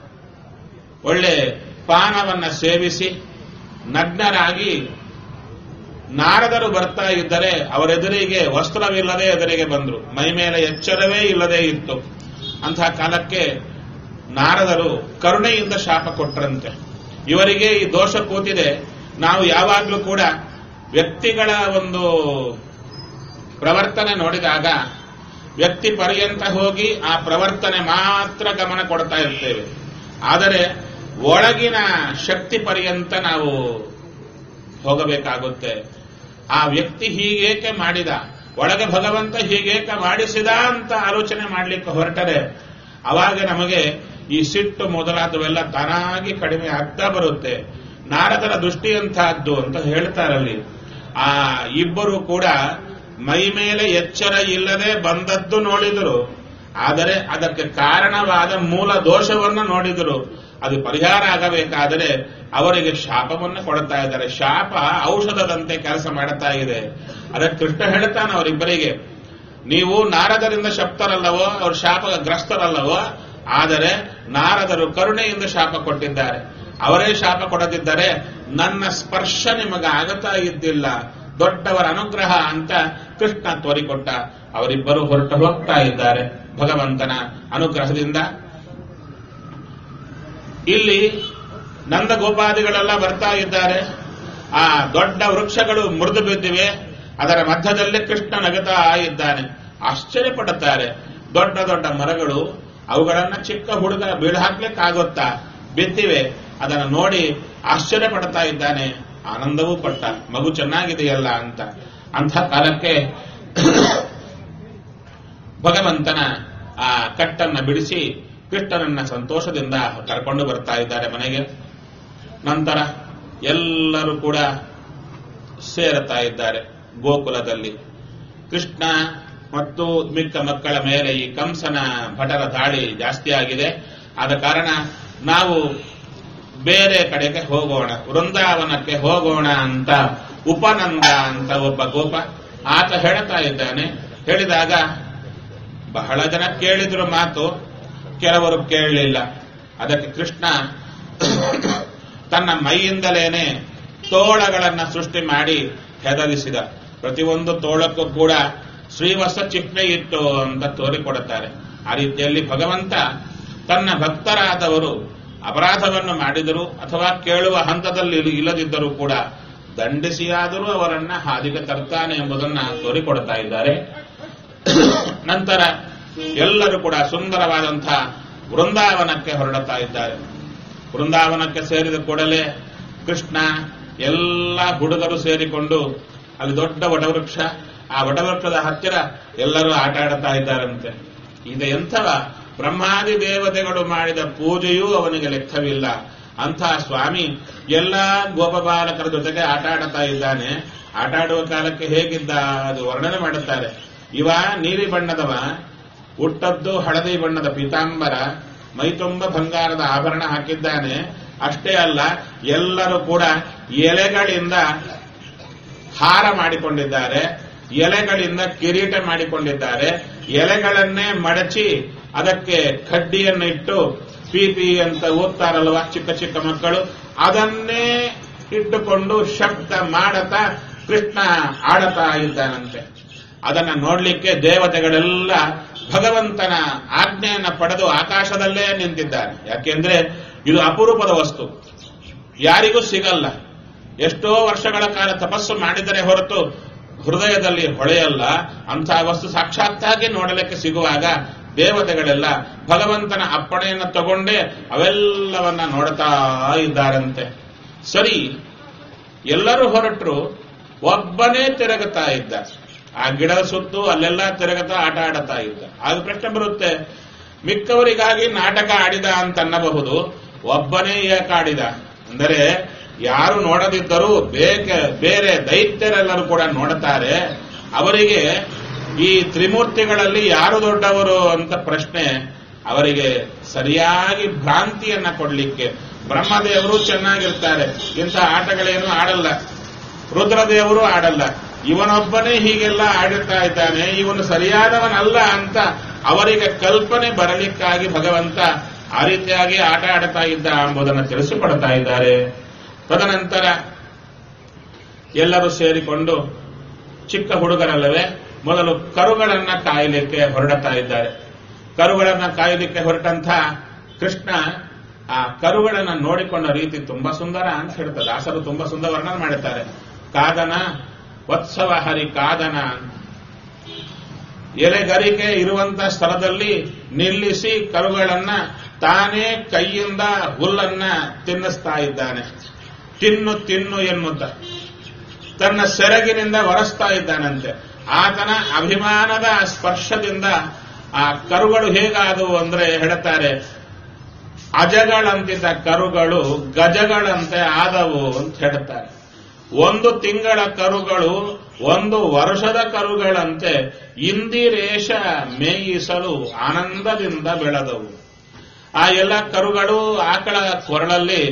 ಒಳ್ಳೆ ಪಾನವನ್ನ ಸೇವಿಸಿ ನಗ್ನರಾಗಿ ನಾರದರು ಬರ್ತಾ ಇದ್ದರೆ ಅವರೆದುರಿಗೆ ವಸ್ತ್ರವಿಲ್ಲದೆ ಎದುರಿಗೆ ಬಂದರು ಮೈ ಮೇಲೆ ಎಚ್ಚರವೇ ಇಲ್ಲದೆ ಇತ್ತು ಅಂತಹ ಕಾಲಕ್ಕೆ ನಾರದರು ಕರುಣೆಯಿಂದ ಶಾಪ ಕೊಟ್ರಂತೆ ಇವರಿಗೆ ಈ ದೋಷ ಕೂತಿದೆ ನಾವು ಯಾವಾಗಲೂ ಕೂಡ ವ್ಯಕ್ತಿಗಳ ಒಂದು ಪ್ರವರ್ತನೆ ನೋಡಿದಾಗ ವ್ಯಕ್ತಿ ಪರ್ಯಂತ ಹೋಗಿ ಆ ಪ್ರವರ್ತನೆ ಮಾತ್ರ ಗಮನ ಕೊಡ್ತಾ ಇರ್ತೇವೆ ಆದರೆ ಒಳಗಿನ ಶಕ್ತಿ ಪರ್ಯಂತ ನಾವು ಹೋಗಬೇಕಾಗುತ್ತೆ ಆ ವ್ಯಕ್ತಿ ಹೀಗೇಕೆ ಮಾಡಿದ ಒಳಗೆ ಭಗವಂತ ಹೀಗೇಕೆ ಮಾಡಿಸಿದ ಅಂತ ಆಲೋಚನೆ ಮಾಡಲಿಕ್ಕೆ ಹೊರಟರೆ ಅವಾಗ ನಮಗೆ ಈ ಸಿಟ್ಟು ಮೊದಲಾದವೆಲ್ಲ ತಾನಾಗಿ ಕಡಿಮೆ ಆಗ್ತಾ ಬರುತ್ತೆ ನಾರದರ ದೃಷ್ಟಿಯಂತಹದ್ದು ಅಂತ ಹೇಳ್ತಾರಲ್ಲಿ ಆ ಇಬ್ಬರು ಕೂಡ ಮೈ ಮೇಲೆ ಎಚ್ಚರ ಇಲ್ಲದೆ ಬಂದದ್ದು ನೋಡಿದರು ಆದರೆ ಅದಕ್ಕೆ ಕಾರಣವಾದ ಮೂಲ ದೋಷವನ್ನು ನೋಡಿದರು ಅದು ಪರಿಹಾರ ಆಗಬೇಕಾದರೆ ಅವರಿಗೆ ಶಾಪವನ್ನು ಕೊಡ್ತಾ ಇದ್ದಾರೆ ಶಾಪ ಔಷಧದಂತೆ ಕೆಲಸ ಮಾಡುತ್ತಾ ಇದೆ ಅದಕ್ಕೆ ಕೃಷ್ಣ ಹೇಳ್ತಾನೆ ಅವರಿಬ್ಬರಿಗೆ ನೀವು ನಾರದರಿಂದ ಶಪ್ತರಲ್ಲವೋ ಅವರು ಶಾಪಗ್ರಸ್ತರಲ್ಲವೋ ಆದರೆ ನಾರದರು ಕರುಣೆಯಿಂದ ಶಾಪ ಕೊಟ್ಟಿದ್ದಾರೆ ಅವರೇ ಶಾಪ ಕೊಡದಿದ್ದರೆ ನನ್ನ ಸ್ಪರ್ಶ ನಿಮಗೆ ಆಗತಾ ಇದ್ದಿಲ್ಲ ದೊಡ್ಡವರ ಅನುಗ್ರಹ ಅಂತ ಕೃಷ್ಣ ತೋರಿಕೊಟ್ಟ ಅವರಿಬ್ಬರು ಹೊರಟು ಹೋಗ್ತಾ ಇದ್ದಾರೆ ಭಗವಂತನ ಅನುಗ್ರಹದಿಂದ ಇಲ್ಲಿ ನಂದಗೋಪಾದಿಗಳೆಲ್ಲ ಬರ್ತಾ ಇದ್ದಾರೆ ಆ ದೊಡ್ಡ ವೃಕ್ಷಗಳು ಮುರಿದು ಬಿದ್ದಿವೆ ಅದರ ಮಧ್ಯದಲ್ಲಿ ಕೃಷ್ಣ ನಗತಾ ಇದ್ದಾನೆ ಆಶ್ಚರ್ಯ ಪಡುತ್ತಾರೆ ದೊಡ್ಡ ದೊಡ್ಡ ಮರಗಳು ಅವುಗಳನ್ನ ಚಿಕ್ಕ ಹುಡುಗ ಬೀಳ್ಹಾಕ್ಲಿಕ್ಕಾಗುತ್ತಾ ಬಿದ್ದಿವೆ ಅದನ್ನು ನೋಡಿ ಆಶ್ಚರ್ಯ ಪಡ್ತಾ ಇದ್ದಾನೆ ಆನಂದವೂ ಪಟ್ಟ ಮಗು ಚೆನ್ನಾಗಿದೆಯಲ್ಲ ಅಂತ ಅಂಥ ಕಾಲಕ್ಕೆ ಭಗವಂತನ ಆ ಕಟ್ಟನ್ನ ಬಿಡಿಸಿ ಕೃಷ್ಣನನ್ನ ಸಂತೋಷದಿಂದ ಕರ್ಕೊಂಡು ಬರ್ತಾ ಇದ್ದಾರೆ ಮನೆಗೆ ನಂತರ ಎಲ್ಲರೂ ಕೂಡ ಸೇರುತ್ತಾ ಇದ್ದಾರೆ ಗೋಕುಲದಲ್ಲಿ ಕೃಷ್ಣ ಮತ್ತು ಮಿಕ್ಕ ಮಕ್ಕಳ ಮೇಲೆ ಈ ಕಂಸನ ಭಟರ ದಾಳಿ ಜಾಸ್ತಿ ಆಗಿದೆ ಆದ ಕಾರಣ ನಾವು ಬೇರೆ ಕಡೆಗೆ ಹೋಗೋಣ ವೃಂದಾವನಕ್ಕೆ ಹೋಗೋಣ ಅಂತ ಉಪನಂದ ಅಂತ ಒಬ್ಬ ಗೋಪ ಆತ ಹೇಳ್ತಾ ಇದ್ದಾನೆ ಹೇಳಿದಾಗ ಬಹಳ ಜನ ಕೇಳಿದ್ರು ಮಾತು ಕೆಲವರು ಕೇಳಲಿಲ್ಲ ಅದಕ್ಕೆ ಕೃಷ್ಣ ತನ್ನ ಮೈಯಿಂದಲೇನೆ ತೋಳಗಳನ್ನ ಸೃಷ್ಟಿ ಮಾಡಿ ಹೆದರಿಸಿದ ಪ್ರತಿಯೊಂದು ತೋಳಕ್ಕೂ ಕೂಡ ಶ್ರೀವತ್ಸ ಚಿಹ್ನೆ ಇಟ್ಟು ಅಂತ ತೋರಿಕೊಡುತ್ತಾರೆ ಆ ರೀತಿಯಲ್ಲಿ ಭಗವಂತ ತನ್ನ ಭಕ್ತರಾದವರು ಅಪರಾಧವನ್ನು ಮಾಡಿದರು ಅಥವಾ ಕೇಳುವ ಹಂತದಲ್ಲಿ ಇಲ್- ಇಲ್ಲದಿದ್ದರೂ ಕೂಡ ದಂಡಿಸಿಯಾದರೂ ಅವರನ್ನ ಹಾದಿಗೆ ತರ್ತಾನೆ ಎಂಬುದನ್ನ ತೋರಿಕೊಡ್ತಾ ಇದ್ದಾರೆ ನಂತರ ಎಲ್ಲರೂ ಕೂಡ ಸುಂದರವಾದಂತಹ ವೃಂದಾವನಕ್ಕೆ ಹೊರಡುತ್ತಾ ಇದ್ದಾರೆ ವೃಂದಾವನಕ್ಕೆ ಸೇರಿದ ಕೂಡಲೇ ಕೃಷ್ಣ ಎಲ್ಲ ಹುಡುಗರು ಸೇರಿಕೊಂಡು ಅಲ್ಲಿ ದೊಡ್ಡ ವಟವೃಕ್ಷ ಆ ವಟವೃಕ್ಷದ ಹತ್ತಿರ ಎಲ್ಲರೂ ಆಟ ಆಡುತ್ತಾ ಇದ್ದಾರಂತೆ ಇದು ಎಂಥವ ಬ್ರಹ್ಮಾದಿ ದೇವತೆಗಳು ಮಾಡಿದ ಪೂಜೆಯೂ ಅವನಿಗೆ ಲೆಕ್ಕವಿಲ್ಲ ಅಂತಹ ಸ್ವಾಮಿ ಎಲ್ಲ ಗೋಪಬಾಲಕರ ಜೊತೆಗೆ ಆಟ ಆಡುತ್ತಾ ಇದ್ದಾನೆ ಆಟ ಆಡುವ ಕಾಲಕ್ಕೆ ಹೇಗಿದ್ದ ಅದು ವರ್ಣನೆ ಮಾಡುತ್ತಾರೆ ಇವ ನೀಲಿ ಬಣ್ಣದವ ಹುಟ್ಟದ್ದು ಹಳದಿ ಬಣ್ಣದ ಪೀತಾಂಬರ ಮೈತುಂಬ ಬಂಗಾರದ ಆಭರಣ ಹಾಕಿದ್ದಾನೆ ಅಷ್ಟೇ ಅಲ್ಲ ಎಲ್ಲರೂ ಕೂಡ ಎಲೆಗಳಿಂದ ಹಾರ ಮಾಡಿಕೊಂಡಿದ್ದಾರೆ ಎಲೆಗಳಿಂದ ಕಿರೀಟ ಮಾಡಿಕೊಂಡಿದ್ದಾರೆ ಎಲೆಗಳನ್ನೇ ಮಡಚಿ ಅದಕ್ಕೆ ಕಡ್ಡಿಯನ್ನು ಇಟ್ಟು ಪೀಪಿ ಅಂತ ಓದ್ತಾರಲ್ವ ಚಿಕ್ಕ ಚಿಕ್ಕ ಮಕ್ಕಳು ಅದನ್ನೇ ಇಟ್ಟುಕೊಂಡು ಶಬ್ದ ಮಾಡತಾ ಕೃಷ್ಣ ಆಡತಾ ಇದ್ದಾನಂತೆ ಅದನ್ನ ನೋಡ್ಲಿಕ್ಕೆ ದೇವತೆಗಳೆಲ್ಲ ಭಗವಂತನ ಆಜ್ಞೆಯನ್ನ ಪಡೆದು ಆಕಾಶದಲ್ಲೇ ನಿಂತಿದ್ದಾರೆ ಯಾಕೆಂದ್ರೆ ಇದು ಅಪರೂಪದ ವಸ್ತು ಯಾರಿಗೂ ಸಿಗಲ್ಲ ಎಷ್ಟೋ ವರ್ಷಗಳ ಕಾಲ ತಪಸ್ಸು ಮಾಡಿದರೆ ಹೊರತು ಹೃದಯದಲ್ಲಿ ಹೊಳೆಯಲ್ಲ ಅಂತಹ ವಸ್ತು ಸಾಕ್ಷಾತ್ತಾಗಿ ನೋಡಲಿಕ್ಕೆ ಸಿಗುವಾಗ ದೇವತೆಗಳೆಲ್ಲ ಭಗವಂತನ ಅಪ್ಪಣೆಯನ್ನು ತಗೊಂಡೇ ಅವೆಲ್ಲವನ್ನ ನೋಡ್ತಾ ಇದ್ದಾರಂತೆ ಸರಿ ಎಲ್ಲರೂ ಹೊರಟರು ಒಬ್ಬನೇ ತಿರುಗುತ್ತಾ ಇದ್ದ ಆ ಗಿಡದ ಸುತ್ತು ಅಲ್ಲೆಲ್ಲ ತಿರುಗುತ್ತಾ ಆಟ ಆಡುತ್ತಾ ಇದ್ದ ಆಗ ಪ್ರಶ್ನೆ ಬರುತ್ತೆ ಮಿಕ್ಕವರಿಗಾಗಿ ನಾಟಕ ಆಡಿದ ಅಂತ ಅನ್ನಬಹುದು ಒಬ್ಬನೇ ಯಾಕೆ ಆಡಿದ ಅಂದರೆ ಯಾರು ನೋಡದಿದ್ದರೂ ಬೇಕ ಬೇರೆ ದೈತ್ಯರೆಲ್ಲರೂ ಕೂಡ ನೋಡುತ್ತಾರೆ ಅವರಿಗೆ ಈ ತ್ರಿಮೂರ್ತಿಗಳಲ್ಲಿ ಯಾರು ದೊಡ್ಡವರು ಅಂತ ಪ್ರಶ್ನೆ ಅವರಿಗೆ ಸರಿಯಾಗಿ ಭ್ರಾಂತಿಯನ್ನ ಕೊಡ್ಲಿಕ್ಕೆ ಬ್ರಹ್ಮದೇವರು ಚೆನ್ನಾಗಿರ್ತಾರೆ ಇಂಥ ಆಟಗಳೇನು ಆಡಲ್ಲ ರುದ್ರದೇವರು ಆಡಲ್ಲ ಇವನೊಬ್ಬನೇ ಹೀಗೆಲ್ಲ ಆಡುತ್ತಾ ಇದ್ದಾನೆ ಇವನು ಸರಿಯಾದವನಲ್ಲ ಅಂತ ಅವರಿಗೆ ಕಲ್ಪನೆ ಬರಲಿಕ್ಕಾಗಿ ಭಗವಂತ ಆ ರೀತಿಯಾಗಿ ಆಟ ಆಡುತ್ತಾ ಇದ್ದ ಎಂಬುದನ್ನು ತಿಳಿಸಿಕೊಡ್ತಾ ಇದ್ದಾರೆ ತದನಂತರ ಎಲ್ಲರೂ ಸೇರಿಕೊಂಡು ಚಿಕ್ಕ ಹುಡುಗರಲ್ಲವೇ ಮೊದಲು ಕರುಗಳನ್ನ ಕಾಯಲಿಕ್ಕೆ ಹೊರಡುತ್ತಾ ಇದ್ದಾರೆ ಕರುಗಳನ್ನ ಕಾಯಲಿಕ್ಕೆ ಹೊರಟಂತ ಕೃಷ್ಣ ಆ ಕರುಗಳನ್ನ ನೋಡಿಕೊಂಡ ರೀತಿ ತುಂಬಾ ಸುಂದರ ಅಂತ ಹೇಳ್ತಾರೆ ದಾಸರು ತುಂಬಾ ಸುಂದರ ವರ್ಣನೆ ಮಾಡುತ್ತಾರೆ ಕಾದನ ವತ್ಸವ ಹರಿ ಕಾದನ ಎಲೆಗರಿಕೆ ಇರುವಂತ ಸ್ಥಳದಲ್ಲಿ ನಿಲ್ಲಿಸಿ ಕರುಗಳನ್ನ ತಾನೇ ಕೈಯಿಂದ ಹುಲ್ಲನ್ನ ತಿನ್ನಿಸ್ತಾ ಇದ್ದಾನೆ ತಿನ್ನು ತಿನ್ನು ಎನ್ನುತ್ತ ತನ್ನ ಸೆರಗಿನಿಂದ ಒರೆಸ್ತಾ ಇದ್ದಾನಂತೆ ಆತನ ಅಭಿಮಾನದ ಸ್ಪರ್ಶದಿಂದ ಆ ಕರುಗಳು ಹೇಗಾದವು ಅಂದ್ರೆ ಹೇಳುತ್ತಾರೆ ಅಜಗಳಂತಿದ್ದ ಕರುಗಳು ಗಜಗಳಂತೆ ಆದವು ಅಂತ ಹೇಳುತ್ತಾರೆ ಒಂದು ತಿಂಗಳ ಕರುಗಳು ಒಂದು ವರ್ಷದ ಕರುಗಳಂತೆ ಇಂದಿರೇಶ ಮೇಯಿಸಲು ಆನಂದದಿಂದ ಬೆಳೆದವು ಆ ಎಲ್ಲ ಕರುಗಳು ಆಕಳ ಕೊರಳಲ್ಲಿ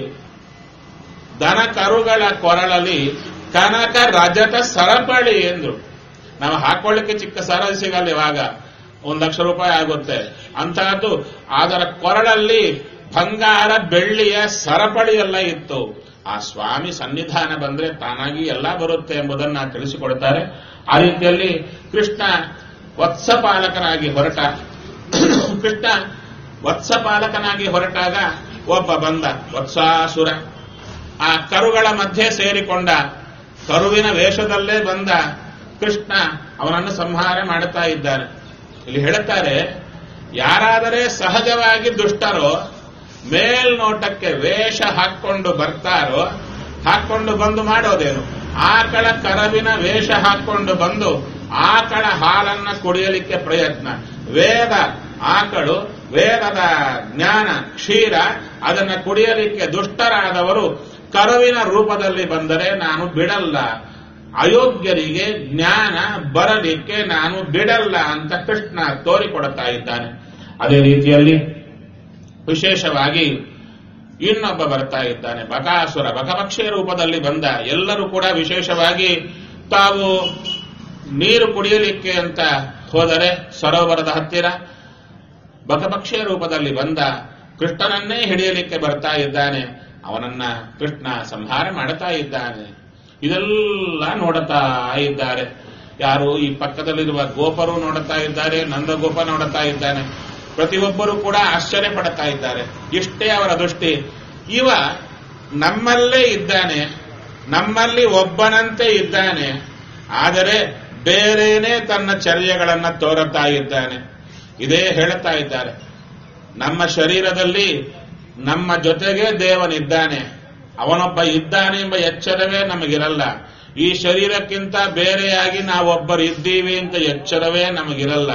ದನ ಕರುಗಳ ಕೊರಳಲ್ಲಿ ಕನಕ ರಜತ ಸರಪಳಿ ಎಂದ್ರು ನಾವು ಹಾಕೊಳ್ಳಿಕ್ಕೆ ಚಿಕ್ಕ ಸರ ಸಿಗಲ್ಲ ಇವಾಗ ಒಂದು ಲಕ್ಷ ರೂಪಾಯಿ ಆಗುತ್ತೆ ಅಂತಹದ್ದು ಅದರ ಕೊರಳಲ್ಲಿ ಬಂಗಾರ ಬೆಳ್ಳಿಯ ಸರಪಳಿ ಎಲ್ಲ ಇತ್ತು ಆ ಸ್ವಾಮಿ ಸನ್ನಿಧಾನ ಬಂದ್ರೆ ತಾನಾಗಿ ಎಲ್ಲ ಬರುತ್ತೆ ಎಂಬುದನ್ನ ತಿಳಿಸಿಕೊಡ್ತಾರೆ ಆ ರೀತಿಯಲ್ಲಿ ಕೃಷ್ಣ ವತ್ಸಪಾಲಕನಾಗಿ ಹೊರಟ ಕೃಷ್ಣ ವತ್ಸಪಾಲಕನಾಗಿ ಹೊರಟಾಗ ಒಬ್ಬ ಬಂದ ವತ್ಸಾಸುರ ಆ ಕರುಗಳ ಮಧ್ಯೆ ಸೇರಿಕೊಂಡ ಕರುವಿನ ವೇಷದಲ್ಲೇ ಬಂದ ಕೃಷ್ಣ ಅವನನ್ನು ಸಂಹಾರ ಮಾಡುತ್ತಾ ಇದ್ದಾನೆ ಇಲ್ಲಿ ಹೇಳುತ್ತಾರೆ ಯಾರಾದರೆ ಸಹಜವಾಗಿ ದುಷ್ಟರೋ ಮೇಲ್ನೋಟಕ್ಕೆ ವೇಷ ಹಾಕೊಂಡು ಬರ್ತಾರೋ ಹಾಕೊಂಡು ಬಂದು ಮಾಡೋದೇನು ಆಕಳ ಕರವಿನ ವೇಷ ಹಾಕೊಂಡು ಬಂದು ಆಕಳ ಹಾಲನ್ನ ಕುಡಿಯಲಿಕ್ಕೆ ಪ್ರಯತ್ನ ವೇದ ಆಕಳು ವೇದದ ಜ್ಞಾನ ಕ್ಷೀರ ಅದನ್ನ ಕುಡಿಯಲಿಕ್ಕೆ ದುಷ್ಟರಾದವರು ಕರುವಿನ ರೂಪದಲ್ಲಿ ಬಂದರೆ ನಾನು ಬಿಡಲ್ಲ ಅಯೋಗ್ಯರಿಗೆ ಜ್ಞಾನ ಬರಲಿಕ್ಕೆ ನಾನು ಬಿಡಲ್ಲ ಅಂತ ಕೃಷ್ಣ ತೋರಿಕೊಡುತ್ತಾ ಇದ್ದಾನೆ ಅದೇ ರೀತಿಯಲ್ಲಿ ವಿಶೇಷವಾಗಿ ಇನ್ನೊಬ್ಬ ಬರ್ತಾ ಇದ್ದಾನೆ ಬಕಾಸುರ ಬಕಪಕ್ಷಿಯ ರೂಪದಲ್ಲಿ ಬಂದ ಎಲ್ಲರೂ ಕೂಡ ವಿಶೇಷವಾಗಿ ತಾವು ನೀರು ಕುಡಿಯಲಿಕ್ಕೆ ಅಂತ ಹೋದರೆ ಸರೋವರದ ಹತ್ತಿರ ಬಕಪಕ್ಷಿಯ ರೂಪದಲ್ಲಿ ಬಂದ ಕೃಷ್ಣನನ್ನೇ ಹಿಡಿಯಲಿಕ್ಕೆ ಬರ್ತಾ ಇದ್ದಾನೆ ಅವನನ್ನ ಕೃಷ್ಣ ಸಂಹಾರ ಮಾಡುತ್ತಾ ಇದ್ದಾನೆ ಇದೆಲ್ಲ ನೋಡುತ್ತಾ ಇದ್ದಾರೆ ಯಾರು ಈ ಪಕ್ಕದಲ್ಲಿರುವ ಗೋಪರು ನೋಡುತ್ತಾ ಇದ್ದಾರೆ ನಂದಗೋಪ ನೋಡುತ್ತಾ ಇದ್ದಾನೆ ಪ್ರತಿಯೊಬ್ಬರು ಕೂಡ ಆಶ್ಚರ್ಯ ಪಡುತ್ತಾ ಇದ್ದಾರೆ ಇಷ್ಟೇ ಅವರ ದೃಷ್ಟಿ ಇವ ನಮ್ಮಲ್ಲೇ ಇದ್ದಾನೆ ನಮ್ಮಲ್ಲಿ ಒಬ್ಬನಂತೆ ಇದ್ದಾನೆ ಆದರೆ ಬೇರೇನೆ ತನ್ನ ಚರ್ಯಗಳನ್ನ ತೋರುತ್ತಾ ಇದ್ದಾನೆ ಇದೇ ಹೇಳುತ್ತಾ ಇದ್ದಾರೆ ನಮ್ಮ ಶರೀರದಲ್ಲಿ ನಮ್ಮ ಜೊತೆಗೆ ದೇವನಿದ್ದಾನೆ ಅವನೊಬ್ಬ ಇದ್ದಾನೆ ಎಂಬ ಎಚ್ಚರವೇ ನಮಗಿರಲ್ಲ ಈ ಶರೀರಕ್ಕಿಂತ ಬೇರೆಯಾಗಿ ನಾವೊಬ್ಬರು ಇದ್ದೀವಿ ಅಂತ ಎಚ್ಚರವೇ ನಮಗಿರಲ್ಲ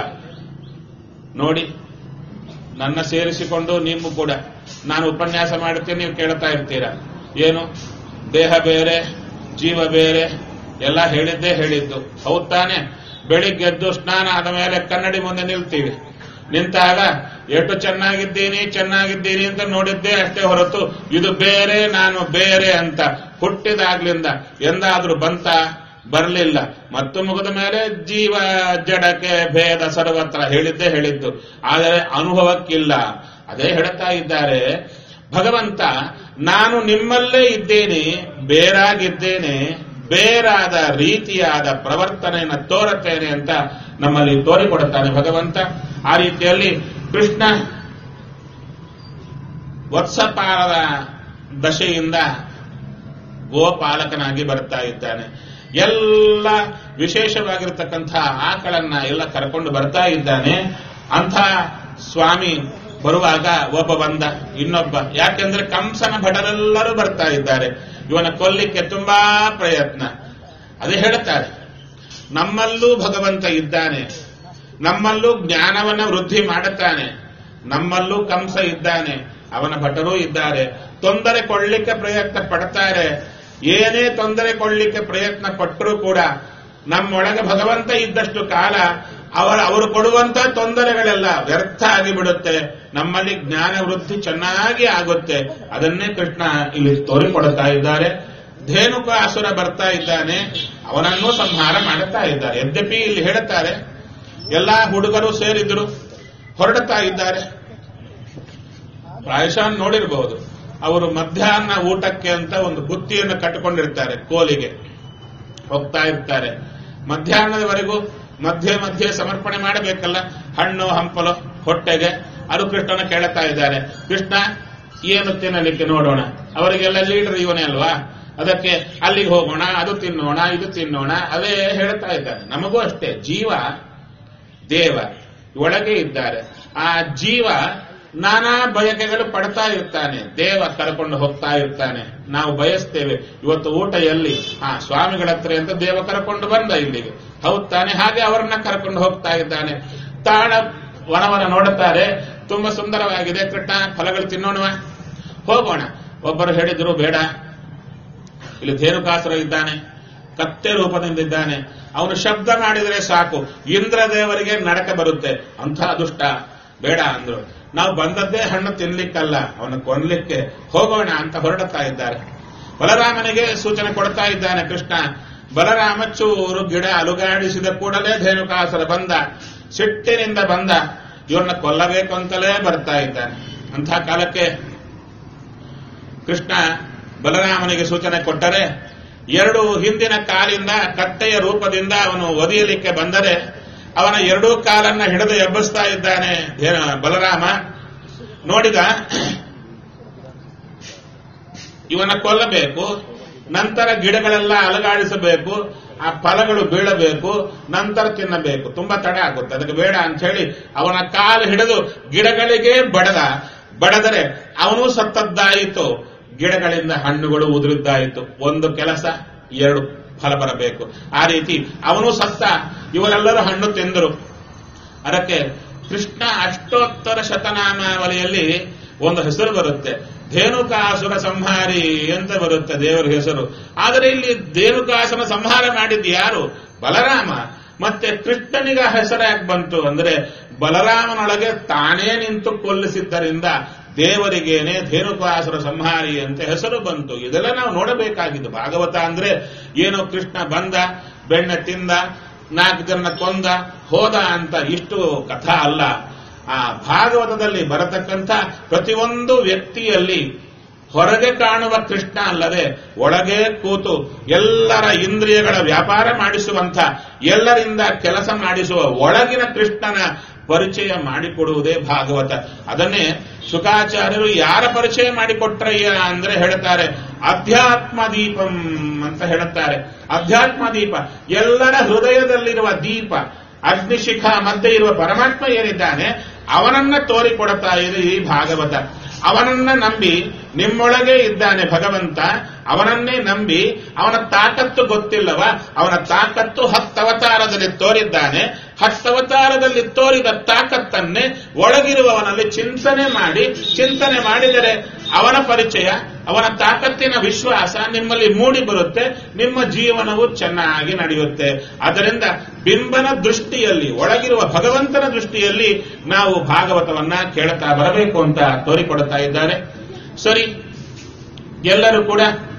ನೋಡಿ ನನ್ನ ಸೇರಿಸಿಕೊಂಡು ನೀವು ಕೂಡ ನಾನು ಉಪನ್ಯಾಸ ಮಾಡುತ್ತೇನೆ ನೀವು ಕೇಳ್ತಾ ಇರ್ತೀರಾ ಏನು ದೇಹ ಬೇರೆ ಜೀವ ಬೇರೆ ಎಲ್ಲ ಹೇಳಿದ್ದೇ ಹೇಳಿದ್ದು ಹೌದ್ ತಾನೆ ಬೆಳಿಗ್ಗೆದ್ದು ಸ್ನಾನ ಆದ ಮೇಲೆ ಕನ್ನಡಿ ಮುಂದೆ ನಿಲ್ತೀವಿ ನಿಂತಾಗ ಎಷ್ಟು ಚೆನ್ನಾಗಿದ್ದೀನಿ ಚೆನ್ನಾಗಿದ್ದೀನಿ ಅಂತ ನೋಡಿದ್ದೇ ಅಷ್ಟೇ ಹೊರತು ಇದು ಬೇರೆ ನಾನು ಬೇರೆ ಅಂತ ಹುಟ್ಟಿದಾಗ್ಲಿಂದ ಎಂದಾದ್ರೂ ಬಂತ ಬರಲಿಲ್ಲ ಮತ್ತು ಮುಗಿದ ಮೇಲೆ ಜೀವ ಜಡಕ್ಕೆ ಭೇದ ಸರ್ವತ್ರ ಹೇಳಿದ್ದೇ ಹೇಳಿದ್ದು ಆದರೆ ಅನುಭವಕ್ಕಿಲ್ಲ ಅದೇ ಹೇಳ್ತಾ ಇದ್ದಾರೆ ಭಗವಂತ ನಾನು ನಿಮ್ಮಲ್ಲೇ ಇದ್ದೇನೆ ಬೇರಾಗಿದ್ದೇನೆ ಬೇರಾದ ರೀತಿಯಾದ ಪ್ರವರ್ತನೆಯನ್ನು ತೋರುತ್ತೇನೆ ಅಂತ ನಮ್ಮಲ್ಲಿ ತೋರಿಕೊಡುತ್ತಾನೆ ಭಗವಂತ ಆ ರೀತಿಯಲ್ಲಿ ಕೃಷ್ಣ ವತ್ಸಪಾಲದ ದಶೆಯಿಂದ ಗೋಪಾಲಕನಾಗಿ ಬರ್ತಾ ಇದ್ದಾನೆ ಎಲ್ಲ ವಿಶೇಷವಾಗಿರ್ತಕ್ಕಂಥ ಆಕಳನ್ನ ಎಲ್ಲ ಕರ್ಕೊಂಡು ಬರ್ತಾ ಇದ್ದಾನೆ ಅಂಥ ಸ್ವಾಮಿ ಬರುವಾಗ ಒಬ್ಬ ಬಂದ ಇನ್ನೊಬ್ಬ ಯಾಕೆಂದ್ರೆ ಕಂಸನ ಭಟರೆಲ್ಲರೂ ಬರ್ತಾ ಇದ್ದಾರೆ ಇವನ ಕೊಲ್ಲಿಕ್ಕೆ ತುಂಬಾ ಪ್ರಯತ್ನ ಅದೇ ಹೇಳುತ್ತಾರೆ ನಮ್ಮಲ್ಲೂ ಭಗವಂತ ಇದ್ದಾನೆ ನಮ್ಮಲ್ಲೂ ಜ್ಞಾನವನ್ನ ವೃದ್ಧಿ ಮಾಡುತ್ತಾನೆ ನಮ್ಮಲ್ಲೂ ಕಂಸ ಇದ್ದಾನೆ ಅವನ ಭಟರೂ ಇದ್ದಾರೆ ತೊಂದರೆ ಕೊಡ್ಲಿಕ್ಕೆ ಪ್ರಯತ್ನ ಪಡ್ತಾರೆ ಏನೇ ತೊಂದರೆ ಕೊಡ್ಲಿಕ್ಕೆ ಪ್ರಯತ್ನ ಪಟ್ಟರೂ ಕೂಡ ನಮ್ಮೊಳಗೆ ಭಗವಂತ ಇದ್ದಷ್ಟು ಕಾಲ ಅವರ ಅವರು ಕೊಡುವಂತ ತೊಂದರೆಗಳೆಲ್ಲ ವ್ಯರ್ಥ ಆಗಿಬಿಡುತ್ತೆ ನಮ್ಮಲ್ಲಿ ಜ್ಞಾನ ವೃದ್ಧಿ ಚೆನ್ನಾಗಿ ಆಗುತ್ತೆ ಅದನ್ನೇ ಕೃಷ್ಣ ಇಲ್ಲಿ ತೋರಿಕೊಡುತ್ತಾ ಇದ್ದಾರೆ ಧೇನುಕ ಅಸುರ ಬರ್ತಾ ಇದ್ದಾನೆ ಅವನನ್ನು ಸಂಹಾರ ಮಾಡುತ್ತಾ ಇದ್ದಾರೆ ಯದ್ಯಪಿ ಇಲ್ಲಿ ಹೇಳುತ್ತಾರೆ ಎಲ್ಲಾ ಹುಡುಗರು ಸೇರಿದ್ರು ಹೊರಡುತ್ತಾ ಇದ್ದಾರೆ ಪ್ರಾಯಶಃ ನೋಡಿರಬಹುದು ಅವರು ಮಧ್ಯಾಹ್ನ ಊಟಕ್ಕೆ ಅಂತ ಒಂದು ಬುತ್ತಿಯನ್ನು ಕಟ್ಟಿಕೊಂಡಿರ್ತಾರೆ ಕೋಲಿಗೆ ಹೋಗ್ತಾ ಇರ್ತಾರೆ ಮಧ್ಯಾಹ್ನದವರೆಗೂ ಮಧ್ಯೆ ಮಧ್ಯೆ ಸಮರ್ಪಣೆ ಮಾಡಬೇಕಲ್ಲ ಹಣ್ಣು ಹಂಪಲು ಹೊಟ್ಟೆಗೆ ಅದು ಕೃಷ್ಣನ ಕೇಳುತ್ತಾ ಇದ್ದಾರೆ ಕೃಷ್ಣ ಏನು ತಿನ್ನಲಿಕ್ಕೆ ನೋಡೋಣ ಅವರಿಗೆಲ್ಲ ಲೀಡರ್ ಇವನೇ ಅಲ್ವಾ ಅದಕ್ಕೆ ಅಲ್ಲಿಗೆ ಹೋಗೋಣ ಅದು ತಿನ್ನೋಣ ಇದು ತಿನ್ನೋಣ ಅದೇ ಹೇಳ್ತಾ ಇದ್ದಾರೆ ನಮಗೂ ಅಷ್ಟೇ ಜೀವ ದೇವ ಒಳಗೆ ಇದ್ದಾರೆ ಆ ಜೀವ ನಾನಾ ಬಯಕೆಗಳು ಪಡ್ತಾ ಇರ್ತಾನೆ ದೇವ ಕರ್ಕೊಂಡು ಹೋಗ್ತಾ ಇರ್ತಾನೆ ನಾವು ಬಯಸ್ತೇವೆ ಇವತ್ತು ಊಟ ಎಲ್ಲಿ ಆ ಸ್ವಾಮಿಗಳ ಹತ್ರ ಅಂತ ದೇವ ಕರ್ಕೊಂಡು ಬಂದ ಇಲ್ಲಿಗೆ ಹೌದ್ ತಾನೆ ಹಾಗೆ ಅವರನ್ನ ಕರ್ಕೊಂಡು ಹೋಗ್ತಾ ಇದ್ದಾನೆ ತಾಣ ವನವನ ನೋಡುತ್ತಾರೆ ತುಂಬಾ ಸುಂದರವಾಗಿದೆ ಕೃಷ್ಣ ಫಲಗಳು ತಿನ್ನೋಣವಾ ಹೋಗೋಣ ಒಬ್ಬರು ಹೇಳಿದ್ರು ಬೇಡ ಇಲ್ಲಿ ಧೇನುಕಾಸುರ ಇದ್ದಾನೆ ಕತ್ತೆ ರೂಪದಿಂದ ಇದ್ದಾನೆ ಅವನು ಶಬ್ದ ಮಾಡಿದರೆ ಸಾಕು ಇಂದ್ರದೇವರಿಗೆ ನಡಕ ಬರುತ್ತೆ ಅಂಥ ದುಷ್ಟ ಬೇಡ ಅಂದ್ರು ನಾವು ಬಂದದ್ದೇ ಹಣ್ಣು ತಿನ್ಲಿಕ್ಕಲ್ಲ ಅವನು ಕೊನ್ಲಿಕ್ಕೆ ಹೋಗೋಣ ಅಂತ ಹೊರಡುತ್ತಾ ಇದ್ದಾರೆ ಬಲರಾಮನಿಗೆ ಸೂಚನೆ ಕೊಡ್ತಾ ಇದ್ದಾನೆ ಕೃಷ್ಣ ಬಲರಾಮ ಚೂರು ಗಿಡ ಅಲುಗಾಡಿಸಿದ ಕೂಡಲೇ ಧೇನುಕಾಸುರ ಬಂದ ಸಿಟ್ಟಿನಿಂದ ಬಂದ ಇವರನ್ನ ಕೊಲ್ಲಬೇಕು ಅಂತಲೇ ಬರ್ತಾ ಇದ್ದಾನೆ ಅಂಥ ಕಾಲಕ್ಕೆ ಕೃಷ್ಣ ಬಲರಾಮನಿಗೆ ಸೂಚನೆ ಕೊಟ್ಟರೆ ಎರಡು ಹಿಂದಿನ ಕಾಲಿಂದ ಕತ್ತೆಯ ರೂಪದಿಂದ ಅವನು ಒದಿಯಲಿಕ್ಕೆ ಬಂದರೆ ಅವನ ಎರಡೂ ಕಾಲನ್ನ ಹಿಡಿದು ಎಬ್ಬಿಸ್ತಾ ಇದ್ದಾನೆ ಧೇ- ಬಲರಾಮ ನೋಡಿದ ಇವನ ಕೊಲ್ಲಬೇಕು ನಂತರ ಗಿಡಗಳೆಲ್ಲ ಅಲಗಾಡಿಸಬೇಕು ಆ ಫಲಗಳು ಬೀಳಬೇಕು ನಂತರ ತಿನ್ನಬೇಕು ತುಂಬಾ ತಡ ಆಗುತ್ತೆ ಅದಕ್ಕೆ ಬೇಡ ಅಂತ ಹೇಳಿ ಅವನ ಕಾಲು ಹಿಡಿದು ಗಿಡಗಳಿಗೆ ಬಡದ ಬಡದರೆ ಅವನು ಸತ್ತದ್ದಾಯಿತು ಗಿಡಗಳಿಂದ ಹಣ್ಣುಗಳು ಉದುರಿದ್ದಾಯಿತು ಒಂದು ಕೆಲಸ ಎರಡು ಫಲ ಬರಬೇಕು ಆ ರೀತಿ ಅವನು ಸತ್ತ ಇವರೆಲ್ಲರೂ ಹಣ್ಣು ತಿಂದರು ಅದಕ್ಕೆ ಕೃಷ್ಣ ಅಷ್ಟೋತ್ತರ ಶತನಾಮಾವಳಿಯಲ್ಲಿ ಒಂದು ಹೆಸರು ಬರುತ್ತೆ ಧೇನುಕಾಸುರ ಸಂಹಾರಿ ಅಂತ ಬರುತ್ತೆ ದೇವರ ಹೆಸರು ಆದರೆ ಇಲ್ಲಿ ಧೇನುಕಾಸುರ ಸಂಹಾರ ಮಾಡಿದ್ದು ಯಾರು ಬಲರಾಮ ಮತ್ತೆ ಕೃಷ್ಣನಿಗೆ ಆ ಹೆಸರು ಯಾಕೆ ಬಂತು ಅಂದ್ರೆ ಬಲರಾಮನೊಳಗೆ ತಾನೇ ನಿಂತು ಕೊಲ್ಲಿಸಿದ್ದರಿಂದ ದೇವರಿಗೇನೆ ಧೇನುಕಾಸುರ ಸಂಹಾರಿ ಅಂತ ಹೆಸರು ಬಂತು ಇದೆಲ್ಲ ನಾವು ನೋಡಬೇಕಾಗಿದ್ದು ಭಾಗವತ ಅಂದ್ರೆ ಏನೋ ಕೃಷ್ಣ ಬಂದ ಬೆಣ್ಣೆ ತಿಂದ ನಾಲ್ಕು ಜನ ಕೊಂದ ಹೋದ ಅಂತ ಇಷ್ಟು ಕಥಾ ಅಲ್ಲ ಆ ಭಾಗವತದಲ್ಲಿ ಬರತಕ್ಕಂಥ ಪ್ರತಿಯೊಂದು ವ್ಯಕ್ತಿಯಲ್ಲಿ ಹೊರಗೆ ಕಾಣುವ ಕೃಷ್ಣ ಅಲ್ಲದೆ ಒಳಗೆ ಕೂತು ಎಲ್ಲರ ಇಂದ್ರಿಯಗಳ ವ್ಯಾಪಾರ ಮಾಡಿಸುವಂಥ ಎಲ್ಲರಿಂದ ಕೆಲಸ ಮಾಡಿಸುವ ಒಳಗಿನ ಕೃಷ್ಣನ ಪರಿಚಯ ಮಾಡಿಕೊಡುವುದೇ ಭಾಗವತ ಅದನ್ನೇ ಶುಕಾಚಾರ್ಯರು ಯಾರ ಪರಿಚಯ ಮಾಡಿಕೊಟ್ರಯ್ಯ ಅಂದ್ರೆ ಹೇಳ್ತಾರೆ ಅಧ್ಯಾತ್ಮ ದೀಪಂ ಅಂತ ಹೇಳುತ್ತಾರೆ ಅಧ್ಯಾತ್ಮ ದೀಪ ಎಲ್ಲರ ಹೃದಯದಲ್ಲಿರುವ ದೀಪ ಅಗ್ನಿಶಿಖ ಮಧ್ಯೆ ಇರುವ ಪರಮಾತ್ಮ ಏನಿದ್ದಾನೆ ಅವನನ್ನ ತೋರಿಕೊಡುತ್ತಾ ಇದೆ ಈ ಭಾಗವತ ಅವನನ್ನ ನಂಬಿ ನಿಮ್ಮೊಳಗೆ ಇದ್ದಾನೆ ಭಗವಂತ ಅವನನ್ನೇ ನಂಬಿ ಅವನ ತಾಕತ್ತು ಗೊತ್ತಿಲ್ಲವ ಅವನ ತಾಕತ್ತು ಹತ್ತವತಾರದಲ್ಲಿ ತೋರಿದ್ದಾನೆ ಹತ್ತವತಾರದಲ್ಲಿ ತೋರಿದ ತಾಕತ್ತನ್ನೇ ಒಳಗಿರುವವನಲ್ಲಿ ಚಿಂತನೆ ಮಾಡಿ ಚಿಂತನೆ ಮಾಡಿದರೆ ಅವನ ಪರಿಚಯ ಅವನ ತಾಕತ್ತಿನ ವಿಶ್ವಾಸ ನಿಮ್ಮಲ್ಲಿ ಮೂಡಿ ಬರುತ್ತೆ ನಿಮ್ಮ ಜೀವನವು ಚೆನ್ನಾಗಿ ನಡೆಯುತ್ತೆ ಅದರಿಂದ ಬಿಂಬನ ದೃಷ್ಟಿಯಲ್ಲಿ ಒಳಗಿರುವ ಭಗವಂತನ ದೃಷ್ಟಿಯಲ್ಲಿ ನಾವು ಭಾಗವತವನ್ನ ಕೇಳುತ್ತಾ ಬರಬೇಕು ಅಂತ ತೋರಿಕೊಡುತ್ತಾ ಇದ್ದಾರೆ ಸರಿ ಎಲ್ಲರೂ ಕೂಡ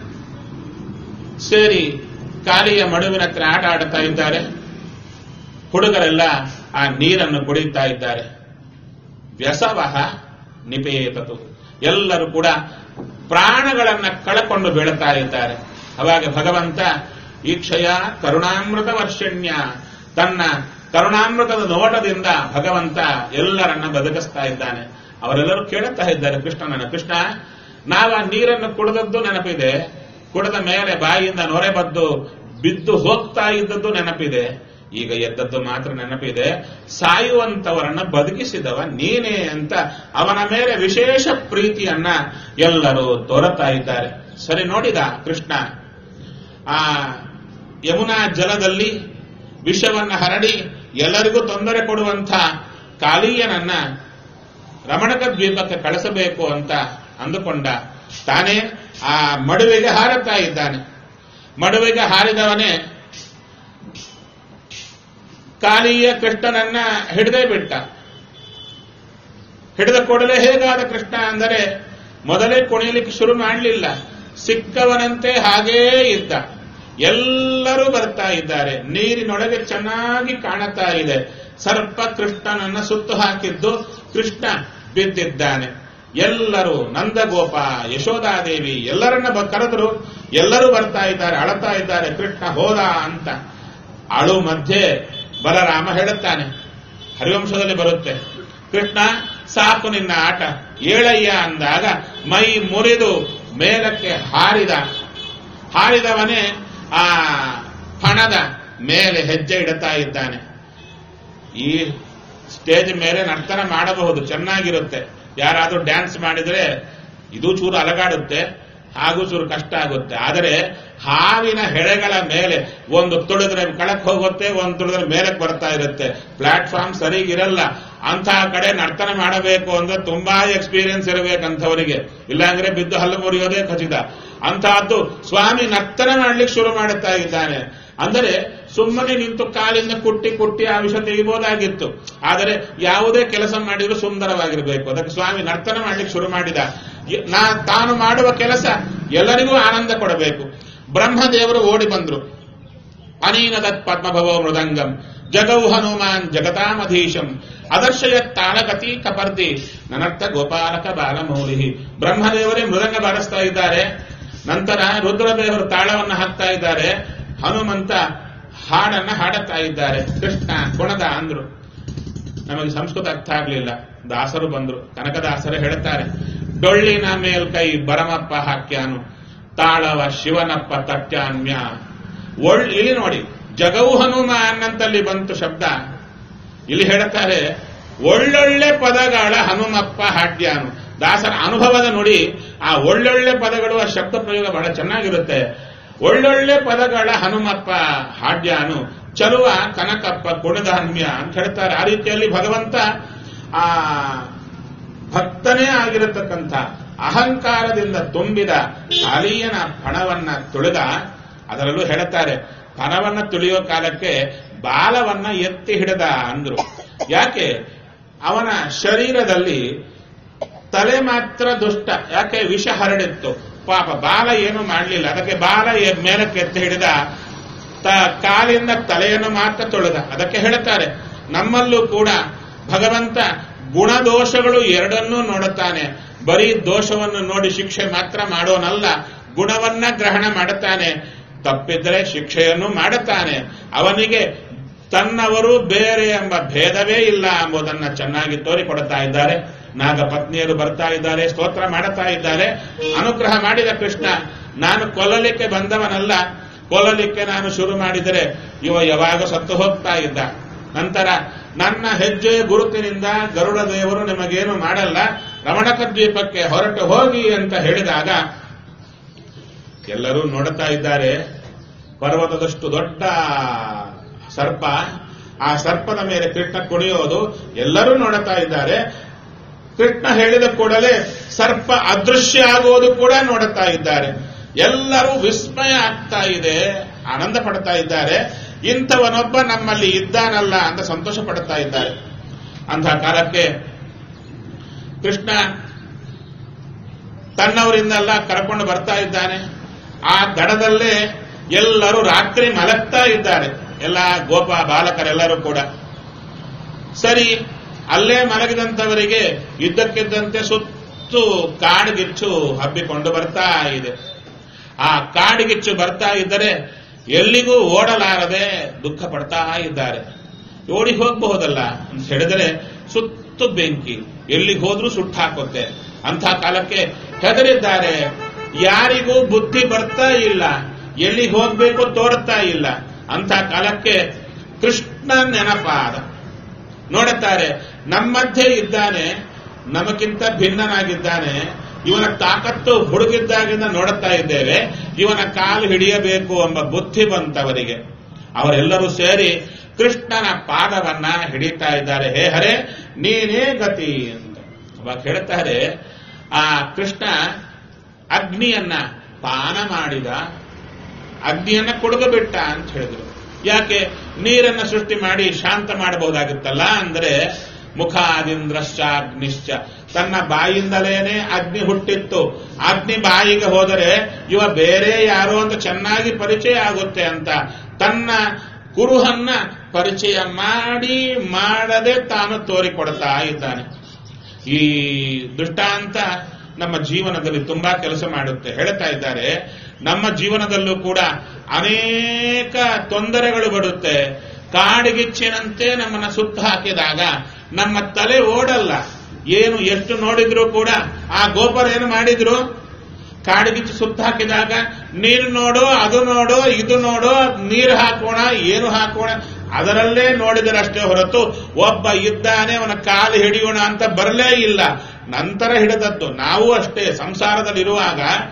ಸೇರಿ ಕಾಲಿಯ ಮಡುವಿನ ಹತ್ರ ಆಟ ಆಡುತ್ತಾ ಇದ್ದಾರೆ ಹುಡುಗರೆಲ್ಲ ಆ ನೀರನ್ನು ಕುಡಿಯುತ್ತಾ ಇದ್ದಾರೆ ವ್ಯಸವಹ ನಿಪೇತತು ಎಲ್ಲರೂ ಕೂಡ ಪ್ರಾಣಗಳನ್ನ ಕಳಕೊಂಡು ಬೀಳುತ್ತಾ ಇದ್ದಾರೆ ಅವಾಗ ಭಗವಂತ ಈಕ್ಷಯ ಕರುಣಾಮೃತ ವರ್ಷಣ್ಯ ತನ್ನ ಕರುಣಾಮೃತದ ನೋಟದಿಂದ ಭಗವಂತ ಎಲ್ಲರನ್ನ ಬದುಕಿಸ್ತಾ ಇದ್ದಾನೆ ಅವರೆಲ್ಲರೂ ಕೇಳುತ್ತಾ ಇದ್ದಾರೆ ಕೃಷ್ಣನನ್ನ ಕೃಷ್ಣ ನಾವು ಆ ನೀರನ್ನು ಕುಡಿದದ್ದು ನೆನಪಿದೆ ಕುಡಿದ ಮೇಲೆ ಬಾಯಿಯಿಂದ ನೊರೆ ಬದ್ದು ಬಿದ್ದು ಹೋಗ್ತಾ ಇದ್ದದ್ದು ನೆನಪಿದೆ ಈಗ ಎದ್ದದ್ದು ಮಾತ್ರ ನೆನಪಿದೆ ಸಾಯುವಂತವರನ್ನ ಬದುಕಿಸಿದವ ನೀನೇ ಅಂತ ಅವನ ಮೇಲೆ ವಿಶೇಷ ಪ್ರೀತಿಯನ್ನ ಎಲ್ಲರೂ ತೋರುತ್ತಾ ಇದ್ದಾರೆ ಸರಿ ನೋಡಿದ ಕೃಷ್ಣ ಆ ಯಮುನಾ ಜಲದಲ್ಲಿ ವಿಷವನ್ನ ಹರಡಿ ಎಲ್ಲರಿಗೂ ತೊಂದರೆ ಕೊಡುವಂಥ ಕಾಳೀಯನನ್ನ ರಮಣಕ ದ್ವೀಪಕ್ಕೆ ಕಳಿಸಬೇಕು ಅಂತ ಅಂದುಕೊಂಡ ತಾನೇ ಆ ಮಡುವೆಗೆ ಹಾರುತ್ತಾ ಇದ್ದಾನೆ ಮಡುವೆಗೆ ಹಾರಿದವನೇ ಕಾಳಿಯ ಕೃಷ್ಣನನ್ನ ಹಿಡಿದೇ ಬಿಟ್ಟ ಹಿಡಿದ ಕೂಡಲೇ ಹೇಗಾದ ಕೃಷ್ಣ ಅಂದರೆ ಮೊದಲೇ ಕುಣಿಯಲಿಕ್ಕೆ ಶುರು ಮಾಡಲಿಲ್ಲ ಸಿಕ್ಕವನಂತೆ ಹಾಗೇ ಇದ್ದ ಎಲ್ಲರೂ ಬರ್ತಾ ಇದ್ದಾರೆ ನೀರಿನೊಳಗೆ ಚೆನ್ನಾಗಿ ಕಾಣುತ್ತಾ ಇದೆ ಸರ್ಪ ಕೃಷ್ಣನನ್ನ ಸುತ್ತು ಹಾಕಿದ್ದು ಕೃಷ್ಣ ಬಿದ್ದಿದ್ದಾನೆ ಎಲ್ಲರೂ ನಂದಗೋಪ ಯಶೋಧಾದೇವಿ ಎಲ್ಲರನ್ನ ಬ- ಕರೆದ್ರು ಎಲ್ಲರೂ ಬರ್ತಾ ಇದ್ದಾರೆ ಅಳತಾ ಇದ್ದಾರೆ ಕೃಷ್ಣ ಹೋದ ಅಂತ ಅಳು ಮಧ್ಯೆ ಬಲರಾಮ ಹೇಳುತ್ತಾನೆ ಹರಿವಂಶದಲ್ಲಿ ಬರುತ್ತೆ ಕೃಷ್ಣ ಸಾಕು ನಿನ್ನ ಆಟ ಏಳಯ್ಯ ಅಂದಾಗ ಮೈ ಮುರಿದು ಮೇಲಕ್ಕೆ ಹಾರಿದ ಹಾರಿದವನೇ ಆ ಹಣದ ಮೇಲೆ ಹೆಜ್ಜೆ ಇಡುತ್ತಾ ಇದ್ದಾನೆ ಈ ಸ್ಟೇಜ್ ಮೇಲೆ ನರ್ತನ ಮಾಡಬಹುದು ಚೆನ್ನಾಗಿರುತ್ತೆ ಯಾರಾದ್ರೂ ಡ್ಯಾನ್ಸ್ ಮಾಡಿದ್ರೆ ಇದು ಚೂರು ಅಲಗಾಡುತ್ತೆ ಹಾಗೂ ಚೂರು ಕಷ್ಟ ಆಗುತ್ತೆ ಆದರೆ ಹಾವಿನ ಹೆಡೆಗಳ ಮೇಲೆ ಒಂದು ತುಳಿದ್ರೆ ಕೆಳಕ್ಕೆ ಹೋಗುತ್ತೆ ಒಂದು ತುಳಿದ್ರೆ ಮೇಲಕ್ಕೆ ಬರ್ತಾ ಇರುತ್ತೆ ಪ್ಲಾಟ್ಫಾರ್ಮ್ ಸರಿಗಿರಲ್ಲ ಅಂತಹ ಕಡೆ ನರ್ತನ ಮಾಡಬೇಕು ಅಂದ್ರೆ ತುಂಬಾ ಎಕ್ಸ್ಪೀರಿಯನ್ಸ್ ಇರಬೇಕಂಥವರಿಗೆ ಇಲ್ಲಾಂದ್ರೆ ಬಿದ್ದು ಹಲ್ಲು ಮುರಿಯೋದೇ ಖಚಿತ ಅಂತಹದ್ದು ಸ್ವಾಮಿ ನರ್ತನ ಮಾಡ್ಲಿಕ್ಕೆ ಶುರು ಮಾಡುತ್ತಾ ಇದ್ದಾನೆ ಅಂದರೆ ಸುಮ್ಮನೆ ನಿಂತು ಕಾಲಿಂದ ಕುಟ್ಟಿ ಕುಟ್ಟಿ ಆ ವಿಷ ತೆಗಿಬಹುದಾಗಿತ್ತು ಆದರೆ ಯಾವುದೇ ಕೆಲಸ ಮಾಡಿದ್ರು ಸುಂದರವಾಗಿರಬೇಕು ಅದಕ್ಕೆ ಸ್ವಾಮಿ ನರ್ತನ ಮಾಡ್ಲಿಕ್ಕೆ ಶುರು ಮಾಡಿದ ಯ- ನಾ ತಾನು ಮಾಡುವ ಕೆಲಸ ಎಲ್ಲರಿಗೂ ಆನಂದ ಕೊಡಬೇಕು ಬ್ರಹ್ಮದೇವರು ಓಡಿ ಬಂದ್ರು ಅನೀನದತ್ ಪದ್ಮಭವೋ ಮೃದಂಗಂ ಜಗೌ ಹನುಮಾನ್ ಜಗತಾಮಧೀಶಂ ಅದರ್ಶಯ ತಾಳಗತಿ ಕಪರ್ದಿ ನನರ್ಥ ಗೋಪಾಲಕ ಬಾಲಮೌಲಿ ಬ್ರಹ್ಮದೇವರೇ ಮೃದಂಗ ಬಾರಿಸ್ತಾ ಇದ್ದಾರೆ ನಂತರ ರುದ್ರದೇವರು ತಾಳವನ್ನು ಹಾಕ್ತಾ ಇದ್ದಾರೆ ಹನುಮಂತ ಹಾಡನ್ನ ಹಾಡುತ್ತಾ ಇದ್ದಾರೆ ಕೃಷ್ಣ ಕುಣದ ಅಂದ್ರು ನಮಗೆ ಸಂಸ್ಕೃತ ಅರ್ಥ ಆಗ್ಲಿಲ್ಲ ದಾಸರು ಬಂದ್ರು ಕನಕದಾಸರು ಹೇಳುತ್ತಾರೆ ಡೊಳ್ಳಿನ ಮೇಲ್ಕೈ ಬರಮಪ್ಪ ಹಾಕ್ಯಾನು ತಾಳವ ಶಿವನಪ್ಪ ತಟ್ಯಾನ್ಯ ಒಳ್ ಇಲ್ಲಿ ನೋಡಿ ಜಗವು ಹನುಮಾನ್ ಅಂತಲ್ಲಿ ಬಂತು ಶಬ್ದ ಇಲ್ಲಿ ಹೇಳುತ್ತಾರೆ ಒಳ್ಳೊಳ್ಳೆ ಪದಗಳ ಹನುಮಪ್ಪ ಹಾಡ್ಯಾನು ದಾಸರ ಅನುಭವದ ನುಡಿ ಆ ಒಳ್ಳೊಳ್ಳೆ ಪದಗಳು ಆ ಶಬ್ದ ಪ್ರಯೋಗ ಬಹಳ ಚೆನ್ನಾಗಿರುತ್ತೆ ಒಳ್ಳೊಳ್ಳೆ ಪದಗಳ ಹನುಮಪ್ಪ ಹಾಡ್ಯಾನು ಚಲುವ ಕನಕಪ್ಪ ಕುಣದಾನ್ಯ ಅಂತ ಹೇಳ್ತಾರೆ ಆ ರೀತಿಯಲ್ಲಿ ಭಗವಂತ ಆ ಭಕ್ತನೇ ಆಗಿರತಕ್ಕಂಥ ಅಹಂಕಾರದಿಂದ ತುಂಬಿದ ಕಾಲೀಯನ ಪಣವನ್ನ ತುಳಿದ ಅದರಲ್ಲೂ ಹೇಳುತ್ತಾರೆ ಪಣವನ್ನ ತುಳಿಯೋ ಕಾಲಕ್ಕೆ ಬಾಲವನ್ನ ಎತ್ತಿ ಹಿಡಿದ ಅಂದ್ರು ಯಾಕೆ ಅವನ ಶರೀರದಲ್ಲಿ ತಲೆ ಮಾತ್ರ ದುಷ್ಟ ಯಾಕೆ ವಿಷ ಹರಡಿತ್ತು ಪಾಪ ಬಾಲ ಏನು ಮಾಡಲಿಲ್ಲ ಅದಕ್ಕೆ ಬಾಲ ಎ- ಮೇಲಕ್ಕೆ ಎತ್ತಿ ಹಿಡಿದ ತ- ಕಾಲಿಂದ ತಲೆಯನ್ನು ಮಾತ್ರ ತೊಳೆದ ಅದಕ್ಕೆ ಹೇಳುತ್ತಾರೆ ನಮ್ಮಲ್ಲೂ ಕೂಡ ಭಗವಂತ ಗುಣದೋಷಗಳು ಎರಡನ್ನೂ ನೋಡುತ್ತಾನೆ ಬರೀ ದೋಷವನ್ನು ನೋಡಿ ಶಿಕ್ಷೆ ಮಾತ್ರ ಮಾಡೋನಲ್ಲ ಗುಣವನ್ನ ಗ್ರಹಣ ಮಾಡುತ್ತಾನೆ ತಪ್ಪಿದ್ರೆ ಶಿಕ್ಷೆಯನ್ನು ಮಾಡುತ್ತಾನೆ ಅವನಿಗೆ ತನ್ನವರು ಬೇರೆ ಎಂಬ ಭೇದವೇ ಇಲ್ಲ ಎಂಬುದನ್ನ ಚೆನ್ನಾಗಿ ತೋರಿಕೊಡುತ್ತಾ ಇದ್ದಾರೆ ನಾಗ ಪತ್ನಿಯರು ಬರ್ತಾ ಇದ್ದಾರೆ ಸ್ತೋತ್ರ ಮಾಡುತ್ತಾ ಇದ್ದಾರೆ ಅನುಗ್ರಹ ಮಾಡಿದ ಕೃಷ್ಣ ನಾನು ಕೊಲ್ಲಲಿಕ್ಕೆ ಬಂದವನಲ್ಲ ಕೊಲ್ಲಲಿಕ್ಕೆ ನಾನು ಶುರು ಮಾಡಿದರೆ ಇವ ಯಾವಾಗ ಸತ್ತು ಹೋಗ್ತಾ ಇದ್ದ ನಂತರ ನನ್ನ ಹೆಜ್ಜೆಯ ಗುರುತಿನಿಂದ ಗರುಡ ದೇವರು ನಿಮಗೇನು ಮಾಡಲ್ಲ ರಮಣಕ ದ್ವೀಪಕ್ಕೆ ಹೊರಟು ಹೋಗಿ ಅಂತ ಹೇಳಿದಾಗ ಎಲ್ಲರೂ ನೋಡುತ್ತಾ ಇದ್ದಾರೆ ಪರ್ವತದಷ್ಟು ದೊಡ್ಡ ಸರ್ಪ ಆ ಸರ್ಪದ ಮೇಲೆ ಕೃಷ್ಣ ಕುಣಿಯೋದು ಎಲ್ಲರೂ ನೋಡುತ್ತಾ ಇದ್ದಾರೆ ಕೃಷ್ಣ ಹೇಳಿದ ಕೂಡಲೇ ಸರ್ಪ ಅದೃಶ್ಯ ಆಗುವುದು ಕೂಡ ನೋಡುತ್ತಾ ಇದ್ದಾರೆ ಎಲ್ಲರೂ ವಿಸ್ಮಯ ಆಗ್ತಾ ಇದೆ ಆನಂದ ಪಡ್ತಾ ಇದ್ದಾರೆ ಇಂಥವನೊಬ್ಬ ನಮ್ಮಲ್ಲಿ ಇದ್ದಾನಲ್ಲ ಅಂತ ಸಂತೋಷ ಪಡುತ್ತಾ ಇದ್ದಾರೆ ಅಂತಹ ಕಾಲಕ್ಕೆ ಕೃಷ್ಣ ತನ್ನವರಿಂದೆಲ್ಲ ಕರ್ಕೊಂಡು ಬರ್ತಾ ಇದ್ದಾನೆ ಆ ದಡದಲ್ಲೇ ಎಲ್ಲರೂ ರಾತ್ರಿ ಮಲಗ್ತಾ ಇದ್ದಾರೆ ಎಲ್ಲ ಗೋಪ ಬಾಲಕರೆಲ್ಲರೂ ಕೂಡ ಸರಿ ಅಲ್ಲೇ ಮಲಗಿದಂತವರಿಗೆ ಇದ್ದಕ್ಕಿದ್ದಂತೆ ಸುತ್ತು ಕಾಡ್ಗಿಚ್ಚು ಹಬ್ಬಿಕೊಂಡು ಬರ್ತಾ ಇದೆ ಆ ಕಾಡಿಗಿಚ್ಚು ಬರ್ತಾ ಇದ್ದರೆ ಎಲ್ಲಿಗೂ ಓಡಲಾರದೆ ದುಃಖ ಪಡ್ತಾ ಇದ್ದಾರೆ ಓಡಿ ಹೋಗಬಹುದಲ್ಲ ಅಂತ ಹೇಳಿದರೆ ಸುತ್ತು ಬೆಂಕಿ ಎಲ್ಲಿಗೆ ಹೋದ್ರೂ ಸುಟ್ಟು ಹಾಕುತ್ತೆ ಅಂಥ ಕಾಲಕ್ಕೆ ಹೆದರಿದ್ದಾರೆ ಯಾರಿಗೂ ಬುದ್ಧಿ ಬರ್ತಾ ಇಲ್ಲ ಎಲ್ಲಿಗೆ ಹೋಗ್ಬೇಕು ತೋರುತ್ತಾ ಇಲ್ಲ ಅಂಥ ಕಾಲಕ್ಕೆ ಕೃಷ್ಣ ನೆನಪಾದ ನೋಡುತ್ತಾರೆ ನಮ್ಮ ಮಧ್ಯೆ ಇದ್ದಾನೆ ನಮಗಿಂತ ಭಿನ್ನನಾಗಿದ್ದಾನೆ ಇವನ ತಾಕತ್ತು ಹುಡುಗಿದ್ದಾಗಿಂದ ನೋಡುತ್ತಾ ಇದ್ದೇವೆ ಇವನ ಕಾಲು ಹಿಡಿಯಬೇಕು ಎಂಬ ಬುದ್ಧಿ ಬಂತವರಿಗೆ ಅವರೆಲ್ಲರೂ ಸೇರಿ ಕೃಷ್ಣನ ಪಾದವನ್ನ ಹಿಡಿತಾ ಇದ್ದಾರೆ ಹೇ ಹರೇ ನೀನೇ ಗತಿ ಅಂತ ಅವಾಗ ಹೇಳ್ತಾರೆ ಆ ಕೃಷ್ಣ ಅಗ್ನಿಯನ್ನ ಪಾನ ಮಾಡಿದ ಅಗ್ನಿಯನ್ನ ಕುಡುಗು ಬಿಟ್ಟ ಅಂತ ಹೇಳಿದ್ರು ಯಾಕೆ ನೀರನ್ನ ಸೃಷ್ಟಿ ಮಾಡಿ ಶಾಂತ ಮಾಡಬಹುದಾಗಿತ್ತಲ್ಲ ಅಂದ್ರೆ ಮುಖಾದಿಂದ್ರಶ್ಚಾಗ್ನಿಶ್ಚ ತನ್ನ ಬಾಯಿಂದಲೇನೆ ಅಗ್ನಿ ಹುಟ್ಟಿತ್ತು ಅಗ್ನಿ ಬಾಯಿಗೆ ಹೋದರೆ ಇವ ಬೇರೆ ಯಾರೋ ಅಂತ ಚೆನ್ನಾಗಿ ಪರಿಚಯ ಆಗುತ್ತೆ ಅಂತ ತನ್ನ ಕುರುಹನ್ನ ಪರಿಚಯ ಮಾಡಿ ಮಾಡದೆ ತಾನು ತೋರಿಕೊಡ್ತಾ ಇದ್ದಾನೆ ಈ ದೃಷ್ಟಾಂತ ನಮ್ಮ ಜೀವನದಲ್ಲಿ ತುಂಬಾ ಕೆಲಸ ಮಾಡುತ್ತೆ ಹೇಳ್ತಾ ಇದ್ದಾರೆ ನಮ್ಮ ಜೀವನದಲ್ಲೂ ಕೂಡ ಅನೇಕ ತೊಂದರೆಗಳು ಬರುತ್ತೆ ಕಾಡಿಗಿಚ್ಚಿನಂತೆ ನಮ್ಮನ್ನ ಸುತ್ತ ಹಾಕಿದಾಗ ನಮ್ಮ ತಲೆ ಓಡಲ್ಲ ಏನು ಎಷ್ಟು ನೋಡಿದ್ರು ಕೂಡ ಆ ಗೋಪರ ಏನು ಮಾಡಿದ್ರು ಕಾಡಿಗಿಚ್ಚು ಸುತ್ತ ಹಾಕಿದಾಗ ನೀರು ನೋಡು ಅದು ನೋಡು ಇದು ನೋಡು ನೀರು ಹಾಕೋಣ ಏನು ಹಾಕೋಣ ಅದರಲ್ಲೇ ನೋಡಿದರಷ್ಟೇ ಹೊರತು ಒಬ್ಬ ಇದ್ದಾನೆ ಅವನ ಕಾಲು ಹಿಡಿಯೋಣ ಅಂತ ಬರಲೇ ಇಲ್ಲ ನಂತರ ಹಿಡಿದದ್ದು ನಾವು ಅಷ್ಟೇ ಸಂಸಾರದಲ್ಲಿರುವಾಗ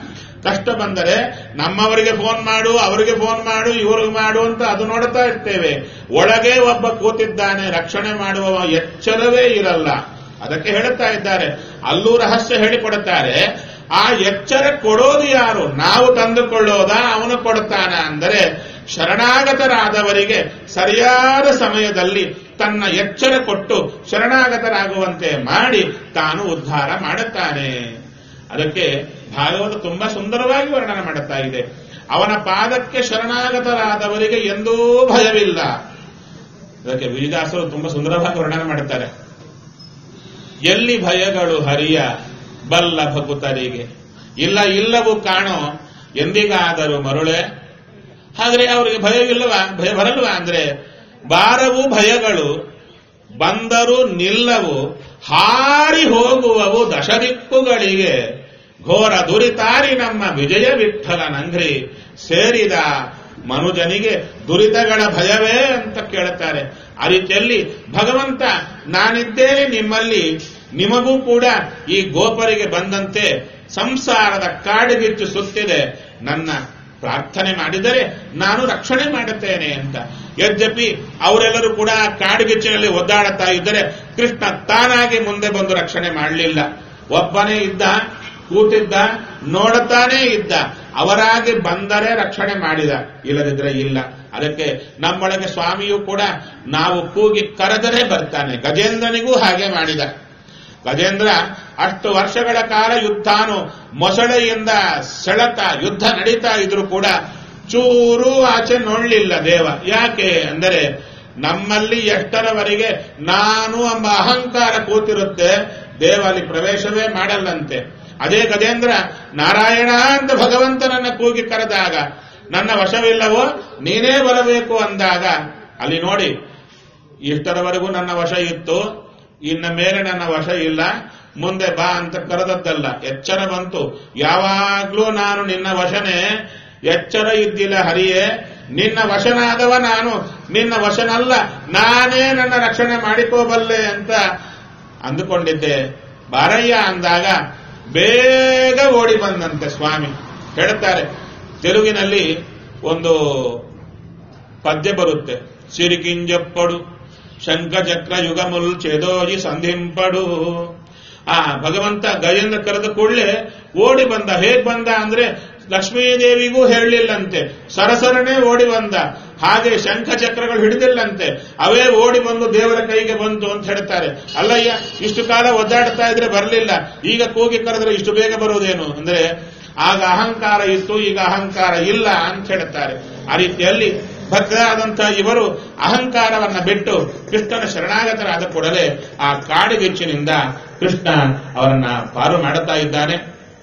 ಕಷ್ಟ ಬಂದರೆ ನಮ್ಮವರಿಗೆ ಫೋನ್ ಮಾಡು ಅವರಿಗೆ ಫೋನ್ ಮಾಡು ಇವ್ರಿಗೆ ಮಾಡು ಅಂತ ಅದು ನೋಡ್ತಾ ಇರ್ತೇವೆ ಒಳಗೆ ಒಬ್ಬ ಕೂತಿದ್ದಾನೆ ರಕ್ಷಣೆ ಮಾಡುವ ಎಚ್ಚರವೇ ಇರಲ್ಲ ಅದಕ್ಕೆ ಹೇಳುತ್ತಾ ಇದ್ದಾರೆ ಅಲ್ಲೂ ರಹಸ್ಯ ಹೇಳಿಕೊಡುತ್ತಾರೆ ಆ ಎಚ್ಚರ ಕೊಡೋದು ಯಾರು ನಾವು ತಂದುಕೊಳ್ಳೋದ ಅವನು ಕೊಡುತ್ತಾನ ಅಂದರೆ ಶರಣಾಗತರಾದವರಿಗೆ ಸರಿಯಾದ ಸಮಯದಲ್ಲಿ ತನ್ನ ಎಚ್ಚರ ಕೊಟ್ಟು ಶರಣಾಗತರಾಗುವಂತೆ ಮಾಡಿ ತಾನು ಉದ್ಧಾರ ಮಾಡುತ್ತಾನೆ ಅದಕ್ಕೆ ಭಾಗವತ ತುಂಬಾ ಸುಂದರವಾಗಿ ವರ್ಣನೆ ಮಾಡುತ್ತಾ ಇದೆ ಅವನ ಪಾದಕ್ಕೆ ಶರಣಾಗತರಾದವರಿಗೆ ಎಂದೂ ಭಯವಿಲ್ಲ ಅದಕ್ಕೆ ವಿಜಯದಾಸರು ತುಂಬಾ ಸುಂದರವಾಗಿ ವರ್ಣನೆ ಮಾಡುತ್ತಾರೆ ಎಲ್ಲಿ ಭಯಗಳು ಹರಿಯ ಬಲ್ಲ ಭಕುತರಿಗೆ ಇಲ್ಲ ಇಲ್ಲವೂ ಕಾಣೋ ಎಂದಿಗಾದರೂ ಮರುಳೆ ಹಾದ್ರೆ ಅವರಿಗೆ ಭಯವಿಲ್ಲವಾ ಭಯ ಬರಲ್ವಾ ಅಂದ್ರೆ ಬಾರವು ಭಯಗಳು ಬಂದರು ನಿಲ್ಲವು ಹಾರಿ ಹೋಗುವವು ದಶದಿಕ್ಕುಗಳಿಗೆ ಘೋರ ದುರಿತಾರಿ ನಮ್ಮ ವಿಜಯ ವಿಠಲನಂಗ್ರಿ ಸೇರಿದ ಮನುಜನಿಗೆ ದುರಿತಗಳ ಭಯವೇ ಅಂತ ಕೇಳುತ್ತಾರೆ ಆ ರೀತಿಯಲ್ಲಿ ಭಗವಂತ ನಾನಿದ್ದೇನೆ ನಿಮ್ಮಲ್ಲಿ ನಿಮಗೂ ಕೂಡ ಈ ಗೋಪರಿಗೆ ಬಂದಂತೆ ಸಂಸಾರದ ಕಾಡಿಗಿಚ್ಚು ಸುತ್ತಿದೆ ನನ್ನ ಪ್ರಾರ್ಥನೆ ಮಾಡಿದರೆ ನಾನು ರಕ್ಷಣೆ ಮಾಡುತ್ತೇನೆ ಅಂತ ಯದ್ಯಪಿ ಅವರೆಲ್ಲರೂ ಕೂಡ ಆ ಕಾಡಿಗಿಚ್ಚಿನಲ್ಲಿ ಒದ್ದಾಡುತ್ತಾ ಇದ್ದರೆ ಕೃಷ್ಣ ತಾನಾಗಿ ಮುಂದೆ ಬಂದು ರಕ್ಷಣೆ ಮಾಡಲಿಲ್ಲ ಒಬ್ಬನೇ ಇದ್ದ ಕೂತಿದ್ದ ನೋಡುತ್ತಾನೇ ಇದ್ದ ಅವರಾಗಿ ಬಂದರೆ ರಕ್ಷಣೆ ಮಾಡಿದ ಇಲ್ಲದಿದ್ರೆ ಇಲ್ಲ ಅದಕ್ಕೆ ನಮ್ಮೊಳಗೆ ಸ್ವಾಮಿಯೂ ಕೂಡ ನಾವು ಕೂಗಿ ಕರೆದರೆ ಬರ್ತಾನೆ ಗಜೇಂದ್ರನಿಗೂ ಹಾಗೆ ಮಾಡಿದ ಗಜೇಂದ್ರ ಅಷ್ಟು ವರ್ಷಗಳ ಕಾಲ ಯುದ್ಧಾನು ಮೊಸಳೆಯಿಂದ ಸೆಳೆತ ಯುದ್ಧ ನಡೀತಾ ಇದ್ರು ಕೂಡ ಚೂರು ಆಚೆ ನೋಡ್ಲಿಲ್ಲ ದೇವ ಯಾಕೆ ಅಂದರೆ ನಮ್ಮಲ್ಲಿ ಎಷ್ಟರವರೆಗೆ ನಾನು ಎಂಬ ಅಹಂಕಾರ ಕೂತಿರುತ್ತೆ ದೇವ ಅಲ್ಲಿ ಪ್ರವೇಶವೇ ಮಾಡಲ್ಲಂತೆ ಅದೇ ಗಜೇಂದ್ರ ನಾರಾಯಣ ಅಂತ ಭಗವಂತನನ್ನ ಕೂಗಿ ಕರೆದಾಗ ನನ್ನ ವಶವಿಲ್ಲವೋ ನೀನೇ ಬರಬೇಕು ಅಂದಾಗ ಅಲ್ಲಿ ನೋಡಿ ಇಷ್ಟರವರೆಗೂ ನನ್ನ ವಶ ಇತ್ತು ಇನ್ನ ಮೇಲೆ ನನ್ನ ವಶ ಇಲ್ಲ ಮುಂದೆ ಬಾ ಅಂತ ಕರೆದದ್ದಲ್ಲ ಎಚ್ಚರ ಬಂತು ಯಾವಾಗ್ಲೂ ನಾನು ನಿನ್ನ ವಶನೇ ಎಚ್ಚರ ಇದ್ದಿಲ್ಲ ಹರಿಯೇ ನಿನ್ನ ವಶನಾದವ ನಾನು ನಿನ್ನ ವಶನಲ್ಲ ನಾನೇ ನನ್ನ ರಕ್ಷಣೆ ಮಾಡಿಕೋಬಲ್ಲೆ ಅಂತ ಅಂದುಕೊಂಡಿದ್ದೆ ಬಾರಯ್ಯ ಅಂದಾಗ ಬೇಗ ಓಡಿ ಬಂದಂತೆ ಸ್ವಾಮಿ ಹೇಳ್ತಾರೆ ತೆಲುಗಿನಲ್ಲಿ ಒಂದು ಪದ್ಯ ಬರುತ್ತೆ ಸಿರಿಕಿಂಜಪ್ಪಡು ಶಂಖಚಕ್ರ ಯುಗಮುಲ್ ಛೇದೋಜಿ ಸಂಧಿಂಪಡು ಆ ಭಗವಂತ ಗಜೇಂದ್ರ ಕರೆದ ಕೂಡಲೇ ಓಡಿ ಬಂದ ಹೇಗ್ ಬಂದ ಅಂದ್ರೆ ಲಕ್ಷ್ಮೀದೇವಿಗೂ ಹೇಳಲಿಲ್ಲಂತೆ ಸರಸರನೆ ಓಡಿ ಬಂದ ಹಾಗೆ ಶಂಖ ಚಕ್ರಗಳು ಹಿಡಿದಿಲ್ಲಂತೆ ಅವೇ ಓಡಿ ಬಂದು ದೇವರ ಕೈಗೆ ಬಂತು ಅಂತ ಹೇಳ್ತಾರೆ ಅಲ್ಲಯ್ಯ ಇಷ್ಟು ಕಾಲ ಒದ್ದಾಡ್ತಾ ಇದ್ರೆ ಬರಲಿಲ್ಲ ಈಗ ಕೂಗಿ ಕರೆದ್ರೆ ಇಷ್ಟು ಬೇಗ ಬರುವುದೇನು ಅಂದ್ರೆ ಆಗ ಅಹಂಕಾರ ಇತ್ತು ಈಗ ಅಹಂಕಾರ ಇಲ್ಲ ಅಂತ ಹೇಳ್ತಾರೆ ಆ ರೀತಿಯಲ್ಲಿ ಭಕ್ತರಾದಂತಹ ಇವರು ಅಹಂಕಾರವನ್ನ ಬಿಟ್ಟು ಕೃಷ್ಣನ ಶರಣಾಗತರಾದ ಕೂಡಲೇ ಆ ಕಾಡಿಗೆಚ್ಚಿನಿಂದ ಕೃಷ್ಣ ಅವರನ್ನ ಪಾರು ಮಾಡುತ್ತಾ ಇದ್ದಾನೆ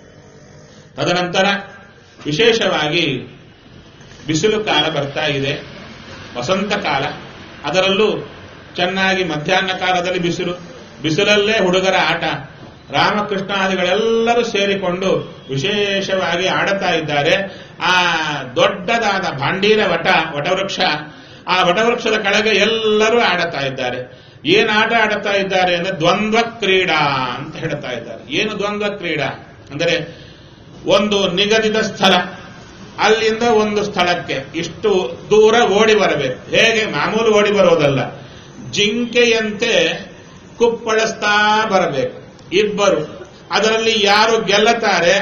ತದನಂತರ ವಿಶೇಷವಾಗಿ ಬಿಸಿಲು ಕಾಲ ಬರ್ತಾ ಇದೆ ವಸಂತ ಕಾಲ ಅದರಲ್ಲೂ ಚೆನ್ನಾಗಿ ಮಧ್ಯಾಹ್ನ ಕಾಲದಲ್ಲಿ ಬಿಸಿಲು ಬಿಸಿಲಲ್ಲೇ ಹುಡುಗರ ಆಟ ರಾಮಕೃಷ್ಣಾದಿಗಳೆಲ್ಲರೂ ಸೇರಿಕೊಂಡು ವಿಶೇಷವಾಗಿ ಆಡುತ್ತಾ ಇದ್ದಾರೆ ಆ ದೊಡ್ಡದಾದ ಭಾಂಡೀರ ವಟ ವಟವೃಕ್ಷ ಆ ವಟವೃಕ್ಷದ ಕೆಳಗೆ ಎಲ್ಲರೂ ಆಡುತ್ತಾ ಇದ್ದಾರೆ ಏನ್ ಆಟ ಆಡುತ್ತಾ ಇದ್ದಾರೆ ಅಂದ್ರೆ ದ್ವಂದ್ವ ಕ್ರೀಡಾ ಅಂತ ಹೇಳ್ತಾ ಇದ್ದಾರೆ ಏನು ದ್ವಂದ್ವ ಕ್ರೀಡಾ ಅಂದರೆ ಒಂದು ನಿಗದಿತ ಸ್ಥಳ ಅಲ್ಲಿಂದ ಒಂದು ಸ್ಥಳಕ್ಕೆ ಇಷ್ಟು ದೂರ ಓಡಿ ಬರಬೇಕು ಹೇಗೆ ಮಾಮೂಲು ಓಡಿ ಬರೋದಲ್ಲ ಜಿಂಕೆಯಂತೆ ಕುಪ್ಪಳಿಸ್ತಾ ಬರಬೇಕು ಇಬ್ಬರು ಅದರಲ್ಲಿ ಯಾರು ಗೆಲ್ಲುತ್ತಾರೆ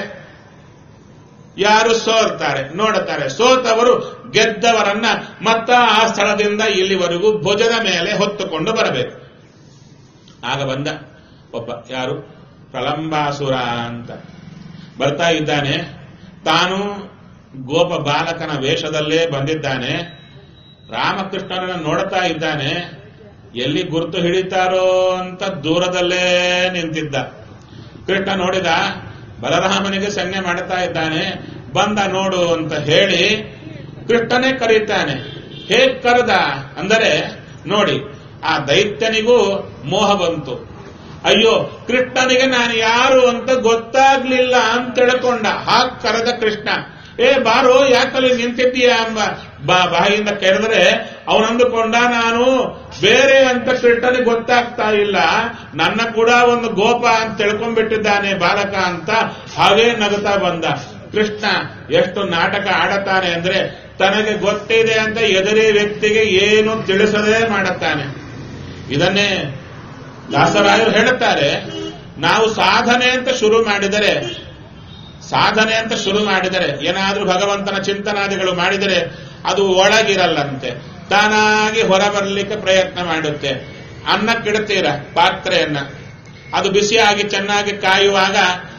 ಯಾರು ಸೋರ್ತಾರೆ ನೋಡುತ್ತಾರೆ ಸೋತವರು ಗೆದ್ದವರನ್ನ ಮತ್ತ ಆ ಸ್ಥಳದಿಂದ ಇಲ್ಲಿವರೆಗೂ ಭುಜದ ಮೇಲೆ ಹೊತ್ತುಕೊಂಡು ಬರಬೇಕು ಆಗ ಬಂದ ಒಬ್ಬ ಯಾರು ಪ್ರಲಂಬಾಸುರ ಅಂತ ಬರ್ತಾ ಇದ್ದಾನೆ ತಾನು ಗೋಪ ಬಾಲಕನ ವೇಷದಲ್ಲೇ ಬಂದಿದ್ದಾನೆ ರಾಮಕೃಷ್ಣನನ್ನ ನೋಡ್ತಾ ಇದ್ದಾನೆ ಎಲ್ಲಿ ಗುರುತು ಹಿಡಿತಾರೋ ಅಂತ ದೂರದಲ್ಲೇ ನಿಂತಿದ್ದ ಕೃಷ್ಣ ನೋಡಿದ ಬಲರಾಮನಿಗೆ ಸನ್ನೆ ಮಾಡುತ್ತಾ ಇದ್ದಾನೆ ಬಂದ ನೋಡು ಅಂತ ಹೇಳಿ ಕೃಷ್ಣನೇ ಕರೀತಾನೆ ಹೇಗ್ ಕರೆದ ಅಂದರೆ ನೋಡಿ ಆ ದೈತ್ಯನಿಗೂ ಮೋಹ ಬಂತು ಅಯ್ಯೋ ಕೃಷ್ಣನಿಗೆ ನಾನು ಯಾರು ಅಂತ ಗೊತ್ತಾಗ್ಲಿಲ್ಲ ಅಂತ ತಿಳ್ಕೊಂಡ ಹಾಗ್ ಕರೆದ ಕೃಷ್ಣ ಏ ಬಾರೋ ಯಾಕಲ್ಲಿ ನಿಂತಿದ್ದೀಯ ಎಂಬ ಬಾ ಬಾಯಿಯಿಂದ ಕೆರೆದ್ರೆ ಅವನಂದುಕೊಂಡ ನಾನು ಬೇರೆ ಅಂತ ಕೃಷ್ಣನಿಗೆ ಗೊತ್ತಾಗ್ತಾ ಇಲ್ಲ ನನ್ನ ಕೂಡ ಒಂದು ಗೋಪ ಅಂತ ತಿಳ್ಕೊಂಡ್ಬಿಟ್ಟಿದ್ದಾನೆ ಬಾಲಕ ಅಂತ ಹಾಗೇ ನಗುತ್ತಾ ಬಂದ ಕೃಷ್ಣ ಎಷ್ಟು ನಾಟಕ ಆಡುತ್ತಾನೆ ಅಂದ್ರೆ ತನಗೆ ಗೊತ್ತಿದೆ ಅಂತ ಎದುರಿ ವ್ಯಕ್ತಿಗೆ ಏನು ತಿಳಿಸದೇ ಮಾಡುತ್ತಾನೆ ಇದನ್ನೇ ದಾಸರಾಯರು ಹೇಳುತ್ತಾರೆ ನಾವು ಸಾಧನೆ ಅಂತ ಶುರು ಮಾಡಿದರೆ ಸಾಧನೆ ಅಂತ ಶುರು ಮಾಡಿದರೆ ಏನಾದ್ರೂ ಭಗವಂತನ ಚಿಂತನಾದಿಗಳು ಮಾಡಿದರೆ ಅದು ಒಳಗಿರಲ್ಲಂತೆ ತಾನಾಗಿ ಹೊರಬರಲಿಕ್ಕೆ ಪ್ರಯತ್ನ ಮಾಡುತ್ತೆ ಅನ್ನಕ್ಕಿಡ್ತೀರ ಪಾತ್ರೆಯನ್ನ ಅದು ಬಿಸಿಯಾಗಿ ಚೆನ್ನಾಗಿ ಕಾಯುವಾಗ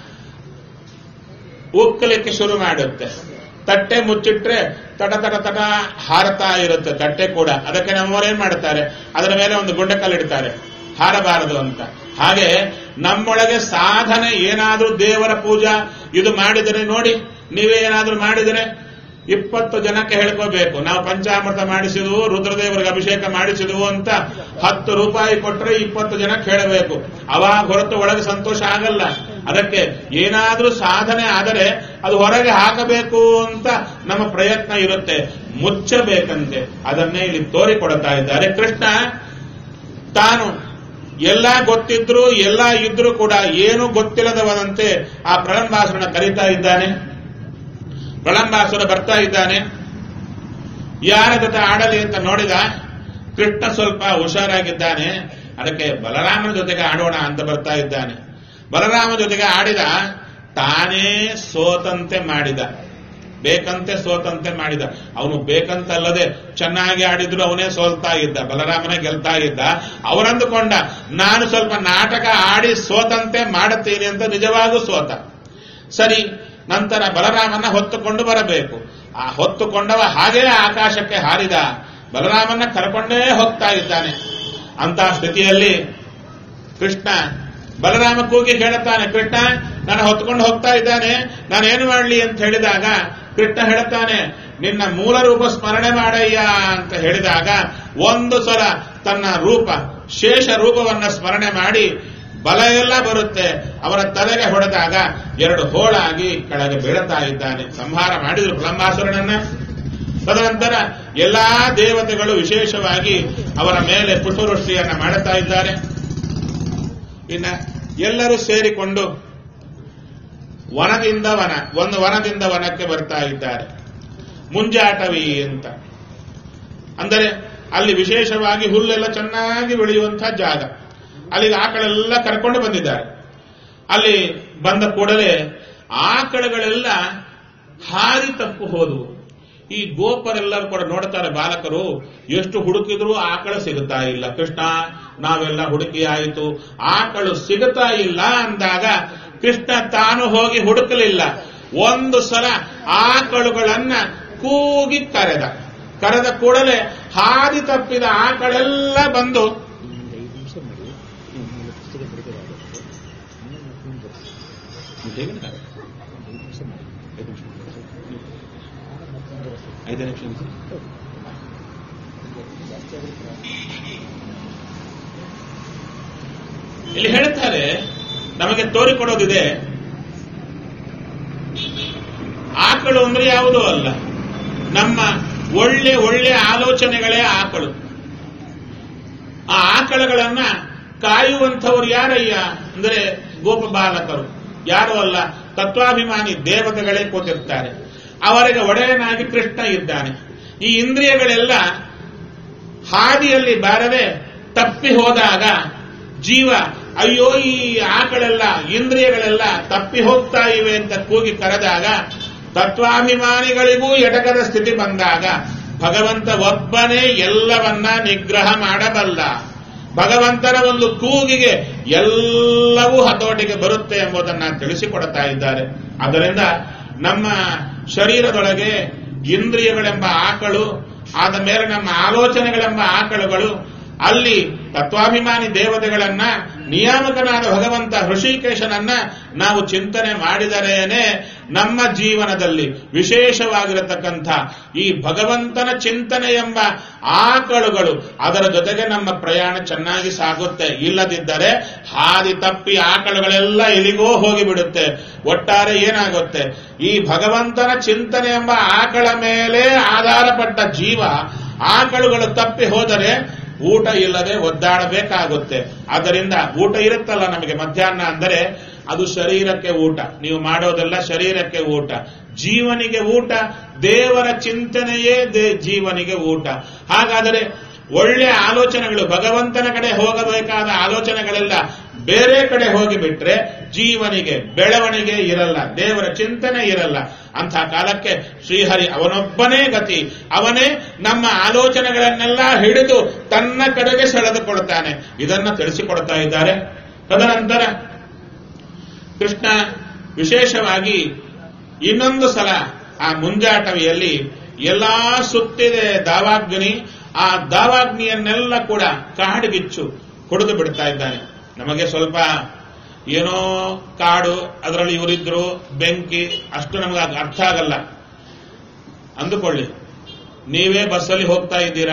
ಉಕ್ಕಲಿಕ್ಕೆ ಶುರು ಮಾಡುತ್ತೆ ತಟ್ಟೆ ಮುಚ್ಚಿಟ್ರೆ ತಟ ತಟ ತಟ ಹಾರತಾ ಇರುತ್ತೆ ತಟ್ಟೆ ಕೂಡ ಅದಕ್ಕೆ ನಮ್ಮವರೇನ್ ಮಾಡ್ತಾರೆ ಅದರ ಮೇಲೆ ಒಂದು ಗುಂಡಕಲ್ಲಿಡ್ತಾರೆ ಹಾರಬಾರದು ಅಂತ ಹಾಗೆ ನಮ್ಮೊಳಗೆ ಸಾಧನೆ ಏನಾದ್ರೂ ದೇವರ ಪೂಜಾ ಇದು ಮಾಡಿದರೆ ನೋಡಿ ನೀವೇ ಏನಾದ್ರೂ ಮಾಡಿದರೆ ಇಪ್ಪತ್ತು ಜನಕ್ಕೆ ಹೇಳ್ಕೋಬೇಕು ನಾವು ಪಂಚಾಮೃತ ಮಾಡಿಸಿದ್ವು ರುದ್ರದೇವರಿಗೆ ಅಭಿಷೇಕ ಮಾಡಿಸಿದ್ವು ಅಂತ ಹತ್ತು ರೂಪಾಯಿ ಕೊಟ್ಟರೆ ಇಪ್ಪತ್ತು ಜನಕ್ಕೆ ಹೇಳಬೇಕು ಅವಾಗ ಹೊರತು ಒಳಗೆ ಸಂತೋಷ ಆಗಲ್ಲ ಅದಕ್ಕೆ ಏನಾದ್ರೂ ಸಾಧನೆ ಆದರೆ ಅದು ಹೊರಗೆ ಹಾಕಬೇಕು ಅಂತ ನಮ್ಮ ಪ್ರಯತ್ನ ಇರುತ್ತೆ ಮುಚ್ಚಬೇಕಂತೆ ಅದನ್ನೇ ಇಲ್ಲಿ ತೋರಿಕೊಡ್ತಾ ಇದ್ದಾರೆ ಕೃಷ್ಣ ತಾನು ಎಲ್ಲ ಗೊತ್ತಿದ್ರು ಎಲ್ಲ ಇದ್ರೂ ಕೂಡ ಏನು ಗೊತ್ತಿಲ್ಲದವನಂತೆ ಆ ಪ್ರಳಂಬಾಸುರನ ಕರೀತಾ ಇದ್ದಾನೆ ಪ್ರಳಂಬಾಸುರ ಬರ್ತಾ ಇದ್ದಾನೆ ಯಾರ ಜೊತೆ ಆಡಲಿ ಅಂತ ನೋಡಿದ ಕೃಷ್ಣ ಸ್ವಲ್ಪ ಹುಷಾರಾಗಿದ್ದಾನೆ ಅದಕ್ಕೆ ಬಲರಾಮನ ಜೊತೆಗೆ ಆಡೋಣ ಅಂತ ಬರ್ತಾ ಇದ್ದಾನೆ ಬಲರಾಮ ಜೊತೆಗೆ ಆಡಿದ ತಾನೇ ಸೋತಂತೆ ಮಾಡಿದ ಬೇಕಂತೆ ಸೋತಂತೆ ಮಾಡಿದ ಅವನು ಬೇಕಂತಲ್ಲದೆ ಚೆನ್ನಾಗಿ ಆಡಿದ್ರು ಅವನೇ ಸೋಲ್ತಾ ಇದ್ದ ಬಲರಾಮನೇ ಗೆಲ್ತಾ ಇದ್ದ ಅವರಂದುಕೊಂಡ ನಾನು ಸ್ವಲ್ಪ ನಾಟಕ ಆಡಿ ಸೋತಂತೆ ಮಾಡುತ್ತೀನಿ ಅಂತ ನಿಜವಾಗೂ ಸೋತ ಸರಿ ನಂತರ ಬಲರಾಮನ ಹೊತ್ತುಕೊಂಡು ಬರಬೇಕು ಆ ಹೊತ್ತುಕೊಂಡವ ಹಾಗೇ ಆಕಾಶಕ್ಕೆ ಹಾರಿದ ಬಲರಾಮನ ಕರ್ಕೊಂಡೇ ಹೋಗ್ತಾ ಇದ್ದಾನೆ ಅಂತ ಸ್ಥಿತಿಯಲ್ಲಿ ಕೃಷ್ಣ ಬಲರಾಮ ಕೂಗಿ ಹೇಳುತ್ತಾನೆ ಕೃಷ್ಣ ನಾನು ಹೊತ್ಕೊಂಡು ಹೋಗ್ತಾ ಇದ್ದಾನೆ ನಾನೇನು ಮಾಡಲಿ ಅಂತ ಹೇಳಿದಾಗ ಕೃಷ್ಣ ಹೇಳುತ್ತಾನೆ ನಿನ್ನ ಮೂಲ ರೂಪ ಸ್ಮರಣೆ ಮಾಡಯ್ಯ ಅಂತ ಹೇಳಿದಾಗ ಒಂದು ಸಲ ತನ್ನ ರೂಪ ಶೇಷ ರೂಪವನ್ನ ಸ್ಮರಣೆ ಮಾಡಿ ಬಲ ಎಲ್ಲ ಬರುತ್ತೆ ಅವರ ತಲೆಗೆ ಹೊಡೆದಾಗ ಎರಡು ಹೋಳಾಗಿ ಕೆಳಗೆ ಬೀಳುತ್ತಾ ಇದ್ದಾನೆ ಸಂಹಾರ ಮಾಡಿದ್ರು ಪ್ರಲಂಬಾಸುರನನ್ನ ತದನಂತರ ಎಲ್ಲಾ ದೇವತೆಗಳು ವಿಶೇಷವಾಗಿ ಅವರ ಮೇಲೆ ಪುಷ್ಪವೃಷ್ಟಿಯನ್ನ ಮಾಡುತ್ತಾ ಇದ್ದಾರೆ ಇನ್ನ ಎಲ್ಲರೂ ಸೇರಿಕೊಂಡು ವನದಿಂದ ವನ ಒಂದು ವನದಿಂದ ವನಕ್ಕೆ ಬರ್ತಾ ಇದ್ದಾರೆ ಮುಂಜಾಟವಿ ಅಂತ ಅಂದರೆ ಅಲ್ಲಿ ವಿಶೇಷವಾಗಿ ಹುಲ್ಲೆಲ್ಲ ಚೆನ್ನಾಗಿ ಬೆಳೆಯುವಂತಹ ಜಾಗ ಅಲ್ಲಿಗೆ ಆಕಳೆಲ್ಲ ಕರ್ಕೊಂಡು ಬಂದಿದ್ದಾರೆ ಅಲ್ಲಿ ಬಂದ ಕೂಡಲೇ ಆಕಳುಗಳೆಲ್ಲ ಹಾರಿ ತಪ್ಪು ಹೋದವು ಈ ಗೋಪರೆಲ್ಲರೂ ಕೂಡ ನೋಡ್ತಾರೆ ಬಾಲಕರು ಎಷ್ಟು ಹುಡುಕಿದ್ರು ಆಕಳು ಸಿಗುತ್ತಾ ಇಲ್ಲ ಕೃಷ್ಣ ನಾವೆಲ್ಲ ಹುಡುಕಿ ಆಯಿತು ಆಕಳು ಸಿಗುತ್ತಾ ಇಲ್ಲ ಅಂದಾಗ ಕೃಷ್ಣ ತಾನು ಹೋಗಿ ಹುಡುಕಲಿಲ್ಲ ಒಂದು ಸಲ ಆಕಳುಗಳನ್ನ ಕೂಗಿ ಕರೆದ ಕರೆದ ಕೂಡಲೇ ಹಾದಿ ತಪ್ಪಿದ ಆಕಳೆಲ್ಲ ಬಂದು ಇನ್ನೊಂದು ಐದು ನಿಮಿಷ ಮಾಡಿ ನಿಮ್ಮ ಪುಸ್ತಕ ಬಿಡುಗಡೆ ಆಗುತ್ತೆ ಆಮೇಲೆ ಮತ್ತೆ ಮುಂದೆ ಬರ್ತೀವಿ. ಒಂದು ಐದು ನಿಮಿಷ ಮಾಡಿ ಆಮೇಲೆ ಮತ್ತೆ ಮುಂದೆ ಬರ್ತೀವಿ. ಐದು ನಿಮಿಷ ಜಾಸ್ತಿ ಆಗುತ್ತೆ ಇಲ್ಲಿ ಹೇಳ್ತಾರೆ ನಮಗೆ ತೋರಿಕೊಡೋದಿದೆ ಆಕಳು ಅಂದ್ರೆ ಯಾವುದೂ ಅಲ್ಲ ನಮ್ಮ ಒಳ್ಳೆ ಒಳ್ಳೆ ಆಲೋಚನೆಗಳೇ ಆಕಳು ಆ ಆಕಳುಗಳನ್ನ ಕಾಯುವಂಥವ್ರು ಯಾರಯ್ಯ ಅಂದರೆ ಗೋಪ ಬಾಲಕರು ಯಾರು ಅಲ್ಲ ತತ್ವಾಭಿಮಾನಿ ದೇವತೆಗಳೇ ಕೂತಿರ್ತಾರೆ ಅವರಿಗೆ ಒಡೆಯನಾಗಿ ಕೃಷ್ಣ ಇದ್ದಾನೆ ಈ ಇಂದ್ರಿಯಗಳೆಲ್ಲ ಹಾದಿಯಲ್ಲಿ ಬಾರದೆ ತಪ್ಪಿ ಹೋದಾಗ ಜೀವ ಅಯ್ಯೋ ಈ ಆಕಳೆಲ್ಲ ಇಂದ್ರಿಯಗಳೆಲ್ಲ ತಪ್ಪಿ ಹೋಗ್ತಾ ಇವೆ ಅಂತ ಕೂಗಿ ಕರೆದಾಗ ತತ್ವಾಭಿಮಾನಿಗಳಿಗೂ ಎಟಕದ ಸ್ಥಿತಿ ಬಂದಾಗ ಭಗವಂತ ಒಬ್ಬನೇ ಎಲ್ಲವನ್ನ ನಿಗ್ರಹ ಮಾಡಬಲ್ಲ ಭಗವಂತನ ಒಂದು ಕೂಗಿಗೆ ಎಲ್ಲವೂ ಹತೋಟಿಗೆ ಬರುತ್ತೆ ಎಂಬುದನ್ನ ತಿಳಿಸಿಕೊಡ್ತಾ ಇದ್ದಾರೆ ಆದ್ದರಿಂದ ನಮ್ಮ ಶರೀರದೊಳಗೆ ಇಂದ್ರಿಯಗಳೆಂಬ ಆಕಳು ಆದ ಮೇಲೆ ನಮ್ಮ ಆಲೋಚನೆಗಳೆಂಬ ಆಕಳುಗಳು ಅಲ್ಲಿ ತತ್ವಾಭಿಮಾನಿ ದೇವತೆಗಳನ್ನ ನಿಯಾಮಕನಾದ ಭಗವಂತ ಹೃಷಿಕೇಶನನ್ನ ನಾವು ಚಿಂತನೆ ಮಾಡಿದರೇನೆ ನಮ್ಮ ಜೀವನದಲ್ಲಿ ವಿಶೇಷವಾಗಿರತಕ್ಕಂಥ ಈ ಭಗವಂತನ ಚಿಂತನೆ ಎಂಬ ಆಕಳುಗಳು ಅದರ ಜೊತೆಗೆ ನಮ್ಮ ಪ್ರಯಾಣ ಚೆನ್ನಾಗಿ ಸಾಗುತ್ತೆ ಇಲ್ಲದಿದ್ದರೆ ಹಾದಿ ತಪ್ಪಿ ಆಕಳುಗಳೆಲ್ಲ ಎಲ್ಲಿಗೋ ಹೋಗಿಬಿಡುತ್ತೆ ಒಟ್ಟಾರೆ ಏನಾಗುತ್ತೆ ಈ ಭಗವಂತನ ಚಿಂತನೆ ಎಂಬ ಆಕಳ ಮೇಲೆ ಆಧಾರಪಟ್ಟ ಜೀವ ಆಕಳುಗಳು ತಪ್ಪಿ ಹೋದರೆ ಊಟ ಇಲ್ಲದೆ ಒದ್ದಾಡಬೇಕಾಗುತ್ತೆ ಆದ್ದರಿಂದ ಊಟ ಇರುತ್ತಲ್ಲ ನಮಗೆ ಮಧ್ಯಾಹ್ನ ಅಂದರೆ ಅದು ಶರೀರಕ್ಕೆ ಊಟ ನೀವು ಮಾಡೋದೆಲ್ಲ ಶರೀರಕ್ಕೆ ಊಟ ಜೀವನಿಗೆ ಊಟ ದೇವರ ಚಿಂತನೆಯೇ ದೇ- ಜೀವನಿಗೆ ಊಟ ಹಾಗಾದರೆ ಒಳ್ಳೆ ಆಲೋಚನೆಗಳು ಭಗವಂತನ ಕಡೆ ಹೋಗಬೇಕಾದ ಆಲೋಚನೆಗಳೆಲ್ಲ ಬೇರೆ ಕಡೆ ಹೋಗಿಬಿಟ್ರೆ ಜೀವನಿಗೆ ಬೆಳವಣಿಗೆ ಇರಲ್ಲ ದೇವರ ಚಿಂತನೆ ಇರಲ್ಲ ಅಂಥ ಕಾಲಕ್ಕೆ ಶ್ರೀಹರಿ ಅವನೊಬ್ಬನೇ ಗತಿ ಅವನೇ ನಮ್ಮ ಆಲೋಚನೆಗಳನ್ನೆಲ್ಲ ಹಿಡಿದು ತನ್ನ ಕಡೆಗೆ ಸೆಳೆದುಕೊಳ್ತಾನೆ ಇದನ್ನ ತಿಳಿಸಿಕೊಡ್ತಾ ಇದ್ದಾರೆ ತದನಂತರ ಕೃಷ್ಣ ವಿಶೇಷವಾಗಿ ಇನ್ನೊಂದು ಸಲ ಆ ಮುಂಜಾಟವಿಯಲ್ಲಿ ಎಲ್ಲಾ ಸುತ್ತಿದೆ ದಾವಾಗ್ನಿ ಆ ದಾವಾಗ್ನಿಯನ್ನೆಲ್ಲ ಕೂಡ ಕಾಡಿಗಿಚ್ಚು ಹೊಡೆದು ಬಿಡ್ತಾ ಇದ್ದಾನೆ ನಮಗೆ ಸ್ವಲ್ಪ ಏನೋ ಕಾಡು ಅದರಲ್ಲಿ ಇವರಿದ್ರು ಬೆಂಕಿ ಅಷ್ಟು ನಮಗೆ ಅದು ಅರ್ಥ ಆಗಲ್ಲ ಅಂದುಕೊಳ್ಳಿ ನೀವೇ ಬಸ್ಸಲ್ಲಿ ಹೋಗ್ತಾ ಇದ್ದೀರಾ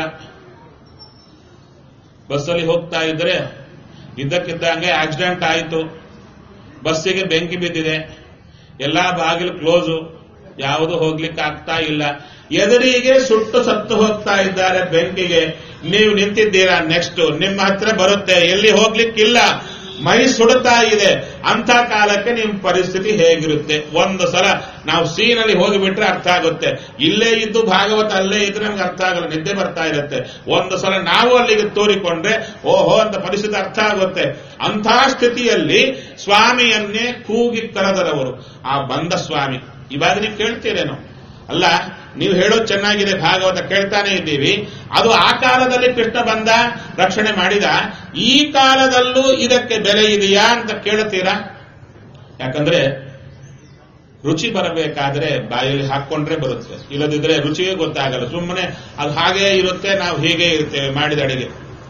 ಬಸ್ಸಲ್ಲಿ ಹೋಗ್ತಾ ಇದ್ರೆ ಇದ್ದಕ್ಕಿದ್ದಂಗೆ ಆಕ್ಸಿಡೆಂಟ್ ಆಯಿತು ಬಸ್ಸಿಗೆ ಬೆಂಕಿ ಬಿದ್ದಿದೆ ಎಲ್ಲಾ ಬಾಗಿಲು ಕ್ಲೋಸು ಯಾವುದು ಹೋಗ್ಲಿಕ್ಕೆ ಆಗ್ತಾ ಇಲ್ಲ ಎದುರಿಗೆ ಸುಟ್ಟು ಸತ್ತು ಹೋಗ್ತಾ ಇದ್ದಾರೆ ಬೆಂಕಿಗೆ ನೀವು ನಿಂತಿದ್ದೀರಾ ನೆಕ್ಸ್ಟ್ ನಿಮ್ಮ ಹತ್ರ ಬರುತ್ತೆ ಎಲ್ಲಿ ಹೋಗ್ಲಿಕ್ಕಿಲ್ಲ ಮೈ ಸುಡುತ್ತಾ ಇದೆ ಅಂತ ಕಾಲಕ್ಕೆ ನಿಮ್ಮ ಪರಿಸ್ಥಿತಿ ಹೇಗಿರುತ್ತೆ ಒಂದು ಸಲ ನಾವು ಸೀನಲ್ಲಿ ಹೋಗಿಬಿಟ್ರೆ ಅರ್ಥ ಆಗುತ್ತೆ ಇಲ್ಲೇ ಇದ್ದು ಭಾಗವತ ಅಲ್ಲೇ ಇದ್ರೆ ನಮ್ಗೆ ಅರ್ಥ ಆಗಲ್ಲ ನಿದ್ದೆ ಬರ್ತಾ ಇರುತ್ತೆ ಒಂದು ಸಲ ನಾವು ಅಲ್ಲಿಗೆ ತೋರಿಕೊಂಡ್ರೆ ಓಹೋ ಅಂತ ಪರಿಸ್ಥಿತಿ ಅರ್ಥ ಆಗುತ್ತೆ ಅಂಥ ಸ್ಥಿತಿಯಲ್ಲಿ ಸ್ವಾಮಿಯನ್ನೇ ಕೂಗಿ ಕರೆದರವರು ಆ ಬಂದ ಸ್ವಾಮಿ ಇವಾಗ ನೀವು ಕೇಳ್ತೀರೇನೋ ಅಲ್ಲ ನೀವು ಹೇಳೋದು ಚೆನ್ನಾಗಿದೆ ಭಾಗವತ ಕೇಳ್ತಾನೆ ಇದ್ದೀವಿ ಅದು ಆ ಕಾಲದಲ್ಲಿ ಕೃಷ್ಣ ಬಂದ ರಕ್ಷಣೆ ಮಾಡಿದ ಈ ಕಾಲದಲ್ಲೂ ಇದಕ್ಕೆ ಬೆಲೆ ಇದೆಯಾ ಅಂತ ಕೇಳ್ತೀರಾ ಯಾಕಂದ್ರೆ ರುಚಿ ಬರಬೇಕಾದ್ರೆ ಬಾಯಲ್ಲಿ ಹಾಕೊಂಡ್ರೆ ಬರುತ್ತೆ ಇಲ್ಲದಿದ್ರೆ ರುಚಿಯೇ ಗೊತ್ತಾಗಲ್ಲ ಸುಮ್ಮನೆ ಅದು ಹಾಗೇ ಇರುತ್ತೆ ನಾವು ಹೀಗೆ ಇರ್ತೇವೆ ಮಾಡಿದ ಅಡಿಗೆ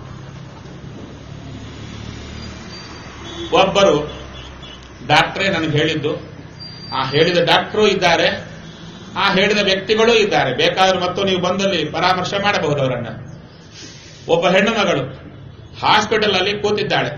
ಒಬ್ಬರು ಡಾಕ್ಟ್ರೇ ನನಗೆ ಹೇಳಿದ್ದು ಆ ಹೇಳಿದ ಡಾಕ್ಟ್ರು ಇದ್ದಾರೆ ಆ ಹೇಳಿದ ವ್ಯಕ್ತಿಗಳೂ ಇದ್ದಾರೆ ಬೇಕಾದ್ರೆ ಮತ್ತು ನೀವು ಬಂದಲ್ಲಿ ಪರಾಮರ್ಶೆ ಮಾಡಬಹುದು ಅವರನ್ನ ಒಬ್ಬ ಹೆಣ್ಣು ಮಗಳು ಹಾಸ್ಪಿಟಲ್ ಅಲ್ಲಿ ಕೂತಿದ್ದಾಳೆ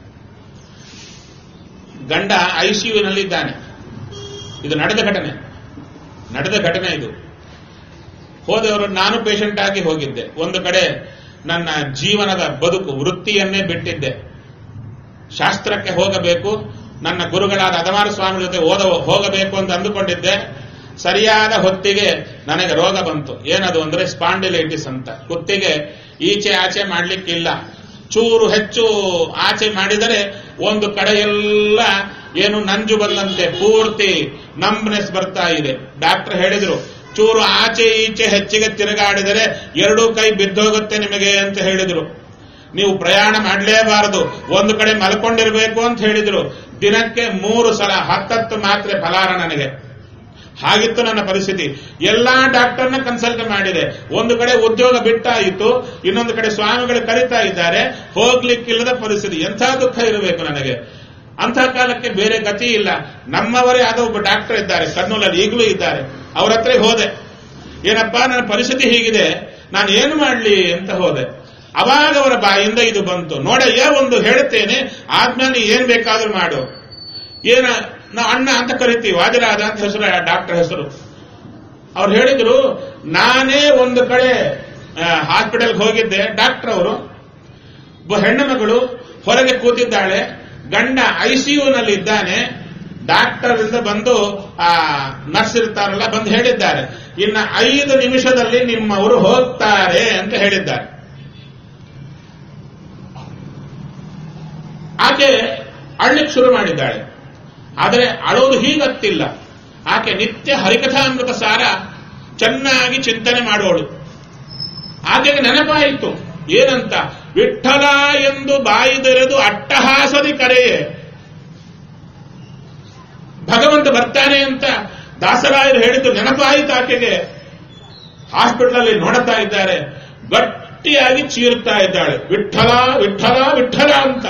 ಗಂಡ ಐಸಿಯುನಲ್ಲಿದ್ದಾನೆ ಇದು ನಡೆದ ಘಟನೆ ನಡೆದ ಘಟನೆ ಇದು ಹೋದವರು ನಾನು ಪೇಷಂಟ್ ಆಗಿ ಹೋಗಿದ್ದೆ ಒಂದು ಕಡೆ ನನ್ನ ಜೀವನದ ಬದುಕು ವೃತ್ತಿಯನ್ನೇ ಬಿಟ್ಟಿದ್ದೆ ಶಾಸ್ತ್ರಕ್ಕೆ ಹೋಗಬೇಕು ನನ್ನ ಗುರುಗಳಾದ ಅದಮಾರ ಸ್ವಾಮಿ ಜೊತೆ ಓದ ಹೋಗಬೇಕು ಅಂತ ಅಂದುಕೊಂಡಿದ್ದೆ ಸರಿಯಾದ ಹೊತ್ತಿಗೆ ನನಗೆ ರೋಗ ಬಂತು ಏನದು ಅಂದ್ರೆ ಸ್ಪಾಂಡಿಲೈಟಿಸ್ ಅಂತ ಕುತ್ತಿಗೆ ಈಚೆ ಆಚೆ ಮಾಡ್ಲಿಕ್ಕಿಲ್ಲ ಚೂರು ಹೆಚ್ಚು ಆಚೆ ಮಾಡಿದರೆ ಒಂದು ಕಡೆ ಎಲ್ಲ ಏನು ನಂಜು ಬಂದಂತೆ ಪೂರ್ತಿ ನಂಬ್ನೆಸ್ ಬರ್ತಾ ಇದೆ ಡಾಕ್ಟರ್ ಹೇಳಿದ್ರು ಚೂರು ಆಚೆ ಈಚೆ ಹೆಚ್ಚಿಗೆ ತಿರುಗಾಡಿದರೆ ಎರಡೂ ಕೈ ಬಿದ್ದೋಗುತ್ತೆ ನಿಮಗೆ ಅಂತ ಹೇಳಿದ್ರು ನೀವು ಪ್ರಯಾಣ ಮಾಡಲೇಬಾರದು ಒಂದು ಕಡೆ ಮಲ್ಕೊಂಡಿರ್ಬೇಕು ಅಂತ ಹೇಳಿದ್ರು ದಿನಕ್ಕೆ ಮೂರು ಸಲ ಹತ್ತತ್ತು ಮಾತ್ರೆ ಫಲಾರ ನನಗೆ ಹಾಗಿತ್ತು ನನ್ನ ಪರಿಸ್ಥಿತಿ ಎಲ್ಲಾ ಡಾಕ್ಟರ್ನ ಕನ್ಸಲ್ಟ್ ಮಾಡಿದೆ ಒಂದು ಕಡೆ ಉದ್ಯೋಗ ಬಿಟ್ಟಾಯಿತು ಇನ್ನೊಂದು ಕಡೆ ಸ್ವಾಮಿಗಳು ಕರೀತಾ ಇದ್ದಾರೆ ಹೋಗ್ಲಿಕ್ಕಿಲ್ಲದ ಪರಿಸ್ಥಿತಿ ಎಂಥ ದುಃಖ ಇರಬೇಕು ನನಗೆ ಅಂಥ ಕಾಲಕ್ಕೆ ಬೇರೆ ಗತಿ ಇಲ್ಲ ನಮ್ಮವರೇ ಆದ ಒಬ್ಬ ಡಾಕ್ಟರ್ ಇದ್ದಾರೆ ಕರ್ನೂಲಲ್ಲಿ ಈಗಲೂ ಇದ್ದಾರೆ ಅವ್ರ ಹತ್ರ ಹೋದೆ ಏನಪ್ಪಾ ನನ್ನ ಪರಿಸ್ಥಿತಿ ಹೀಗಿದೆ ನಾನು ಏನು ಮಾಡಲಿ ಅಂತ ಹೋದೆ ಅವಾಗ ಅವರ ಬಾಯಿಂದ ಇದು ಬಂತು ನೋಡಯ್ಯ ಒಂದು ಹೇಳುತ್ತೇನೆ ಆದ್ಮೇಲೆ ಏನ್ ಬೇಕಾದ್ರೂ ಮಾಡು ಏನ ನಾವು ಅಣ್ಣ ಅಂತ ಕರಿತೀವಿ ವಾದಿರಾಜ ಅಂತ ಹೆಸರು ಡಾಕ್ಟರ್ ಹೆಸರು ಅವ್ರು ಹೇಳಿದ್ರು ನಾನೇ ಒಂದು ಕಡೆ ಹಾಸ್ಪಿಟಲ್ಗೆ ಹೋಗಿದ್ದೆ ಡಾಕ್ಟರ್ ಅವರು ಒಬ್ಬ ಹೆಣ್ಣು ಮಗಳು ಹೊರಗೆ ಕೂತಿದ್ದಾಳೆ ಗಂಡ ಐಸಿಯುನಲ್ಲಿ ಇದ್ದಾನೆ ಡಾಕ್ಟರ್ ಇಂದ ಬಂದು ಆ ನರ್ಸ್ ಇರ್ತಾರಲ್ಲ ಬಂದು ಹೇಳಿದ್ದಾರೆ ಇನ್ನು ಐದು ನಿಮಿಷದಲ್ಲಿ ನಿಮ್ಮವರು ಹೋಗ್ತಾರೆ ಅಂತ ಹೇಳಿದ್ದಾರೆ ಆಕೆ ಅಳ್ಳಿಕ್ ಶುರು ಮಾಡಿದ್ದಾಳೆ ಆದರೆ ಅಳೋದು ಹೀಗತ್ತಿಲ್ಲ ಆಕೆ ನಿತ್ಯ ಹರಿಕಥಾಮೃತ ಸಾರ ಚೆನ್ನಾಗಿ ಚಿಂತನೆ ಮಾಡೋಳು ಆಕೆಗೆ ನೆನಪಾಯಿತು ಏನಂತ ವಿಠಲ ಎಂದು ಬಾಯಿದೆರೆದು ಅಟ್ಟಹಾಸದಿ ಕರೆಯೇ ಭಗವಂತ ಬರ್ತಾನೆ ಅಂತ ದಾಸರಾಯರು ಹೇಳಿದ್ದು ನೆನಪಾಯಿತು ಆಕೆಗೆ ಹಾಸ್ಪಿಟಲ್ ಅಲ್ಲಿ ನೋಡುತ್ತಾ ಇದ್ದಾರೆ ಗಟ್ಟಿಯಾಗಿ ಚೀರುತ್ತಾ ಇದ್ದಾಳೆ ವಿಠಲ ವಿಠಲ ವಿಠಲ ಅಂತ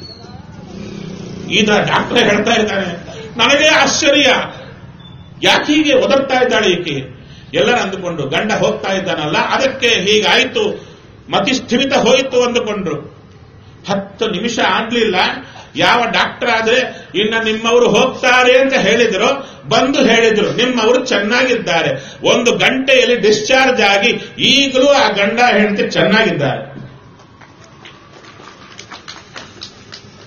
ಈಗ ಡಾಕ್ಟರ್ ಹೇಳ್ತಾ ಇದ್ದಾನೆ ನನಗೆ ಆಶ್ಚರ್ಯ ಯಾಕೆ ಹೀಗೆ ಒದರ್ತಾ ಇದ್ದಾಳೆ ಈಕೆ ಎಲ್ಲರ ಅಂದುಕೊಂಡು ಗಂಡ ಹೋಗ್ತಾ ಇದ್ದಾನಲ್ಲ ಅದಕ್ಕೆ ಹೀಗಾಯಿತು ಮತಿ ಸ್ಥಿಮಿತ ಹೋಯಿತು ಅಂದುಕೊಂಡ್ರು ಹತ್ತು ನಿಮಿಷ ಆಗ್ಲಿಲ್ಲ ಯಾವ ಡಾಕ್ಟರ್ ಆದ್ರೆ ಇನ್ನ ನಿಮ್ಮವರು ಹೋಗ್ತಾರೆ ಅಂತ ಹೇಳಿದ್ರು ಬಂದು ಹೇಳಿದ್ರು ನಿಮ್ಮವರು ಚೆನ್ನಾಗಿದ್ದಾರೆ ಒಂದು ಗಂಟೆಯಲ್ಲಿ ಡಿಸ್ಚಾರ್ಜ್ ಆಗಿ ಈಗಲೂ ಆ ಗಂಡ ಹೆಂಡತಿ ಚೆನ್ನಾಗಿದ್ದಾರೆ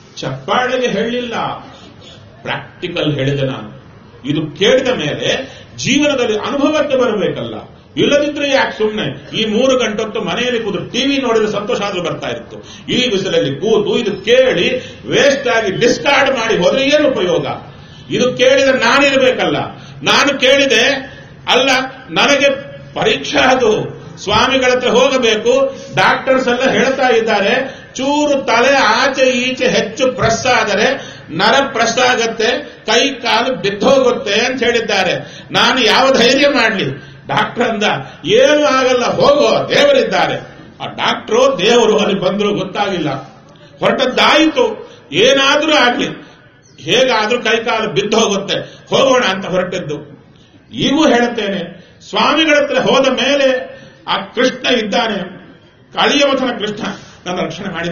ಚಪ್ಪಾಳೆಗೆ ಹೇಳಿಲ್ಲ ಪ್ರಾಕ್ಟಿಕಲ್ ಹೇಳಿದೆ ನಾನು ಇದು ಕೇಳಿದ ಮೇಲೆ ಜೀವನದಲ್ಲಿ ಅನುಭವಕ್ಕೆ ಬರಬೇಕಲ್ಲ ಇಲ್ಲದಿದ್ರೆ ಯಾಕೆ ಸುಮ್ಮನೆ ಈ ಮೂರು ಗಂಟೆ ಹೊತ್ತು ಮನೆಯಲ್ಲಿ ಕೂತು ಟಿವಿ ನೋಡಿದ್ರೆ ಸಂತೋಷ ಆದ್ರೂ ಬರ್ತಾ ಇತ್ತು ಈ ಬಿಸಿಲಲ್ಲಿ ಕೂತು ಇದು ಕೇಳಿ ವೇಸ್ಟ್ ಆಗಿ ಡಿಸ್ಕಾರ್ಡ್ ಮಾಡಿ ಹೋದ್ರೆ ಏನು ಉಪಯೋಗ ಇದು ಕೇಳಿದ್ರೆ ನಾನಿರ್ಬೇಕಲ್ಲ ನಾನು ಕೇಳಿದೆ ಅಲ್ಲ ನನಗೆ ಪರೀಕ್ಷೆ ಅದು ಸ್ವಾಮಿಗಳ ಹತ್ರ ಹೋಗಬೇಕು ಡಾಕ್ಟರ್ಸ್ ಎಲ್ಲ ಹೇಳ್ತಾ ಇದ್ದಾರೆ ಚೂರು ತಲೆ ಆಚೆ ಈಚೆ ಹೆಚ್ಚು ಪ್ರೆಸ್ ಆದರೆ ನರ ಪ್ರೆಸ್ ಆಗತ್ತೆ ಕೈ ಕಾಲು ಬಿದ್ದೋಗುತ್ತೆ ಅಂತ ಹೇಳಿದ್ದಾರೆ ನಾನು ಯಾವ ಧೈರ್ಯ ಮಾಡಲಿ ಡಾಕ್ಟರ್ ಅಂದ ಏನು ಆಗಲ್ಲ ಹೋಗೋ ದೇವರಿದ್ದಾರೆ ಆ ಡಾಕ್ಟ್ರು ದೇವರು ಅಲ್ಲಿ ಬಂದ್ರು ಗೊತ್ತಾಗಿಲ್ಲ ಹೊರಟದ್ದಾಯಿತು ಏನಾದ್ರೂ ಆಗ್ಲಿ ಹೇಗಾದ್ರೂ ಕೈಕಾಲು ಬಿದ್ದು ಹೋಗುತ್ತೆ ಹೋಗೋಣ ಅಂತ ಹೊರಟಿದ್ದು ಈಗೂ ಹೇಳುತ್ತೇನೆ ಸ್ವಾಮಿಗಳ ಹತ್ರ ಹೋದ ಮೇಲೆ ಆ ಕೃಷ್ಣ ಇದ್ದಾನೆ ಕಾಳಿಯವಥನ ಕೃಷ್ಣ ನನ್ನ ರಕ್ಷಣೆ ಮಾಡಿದ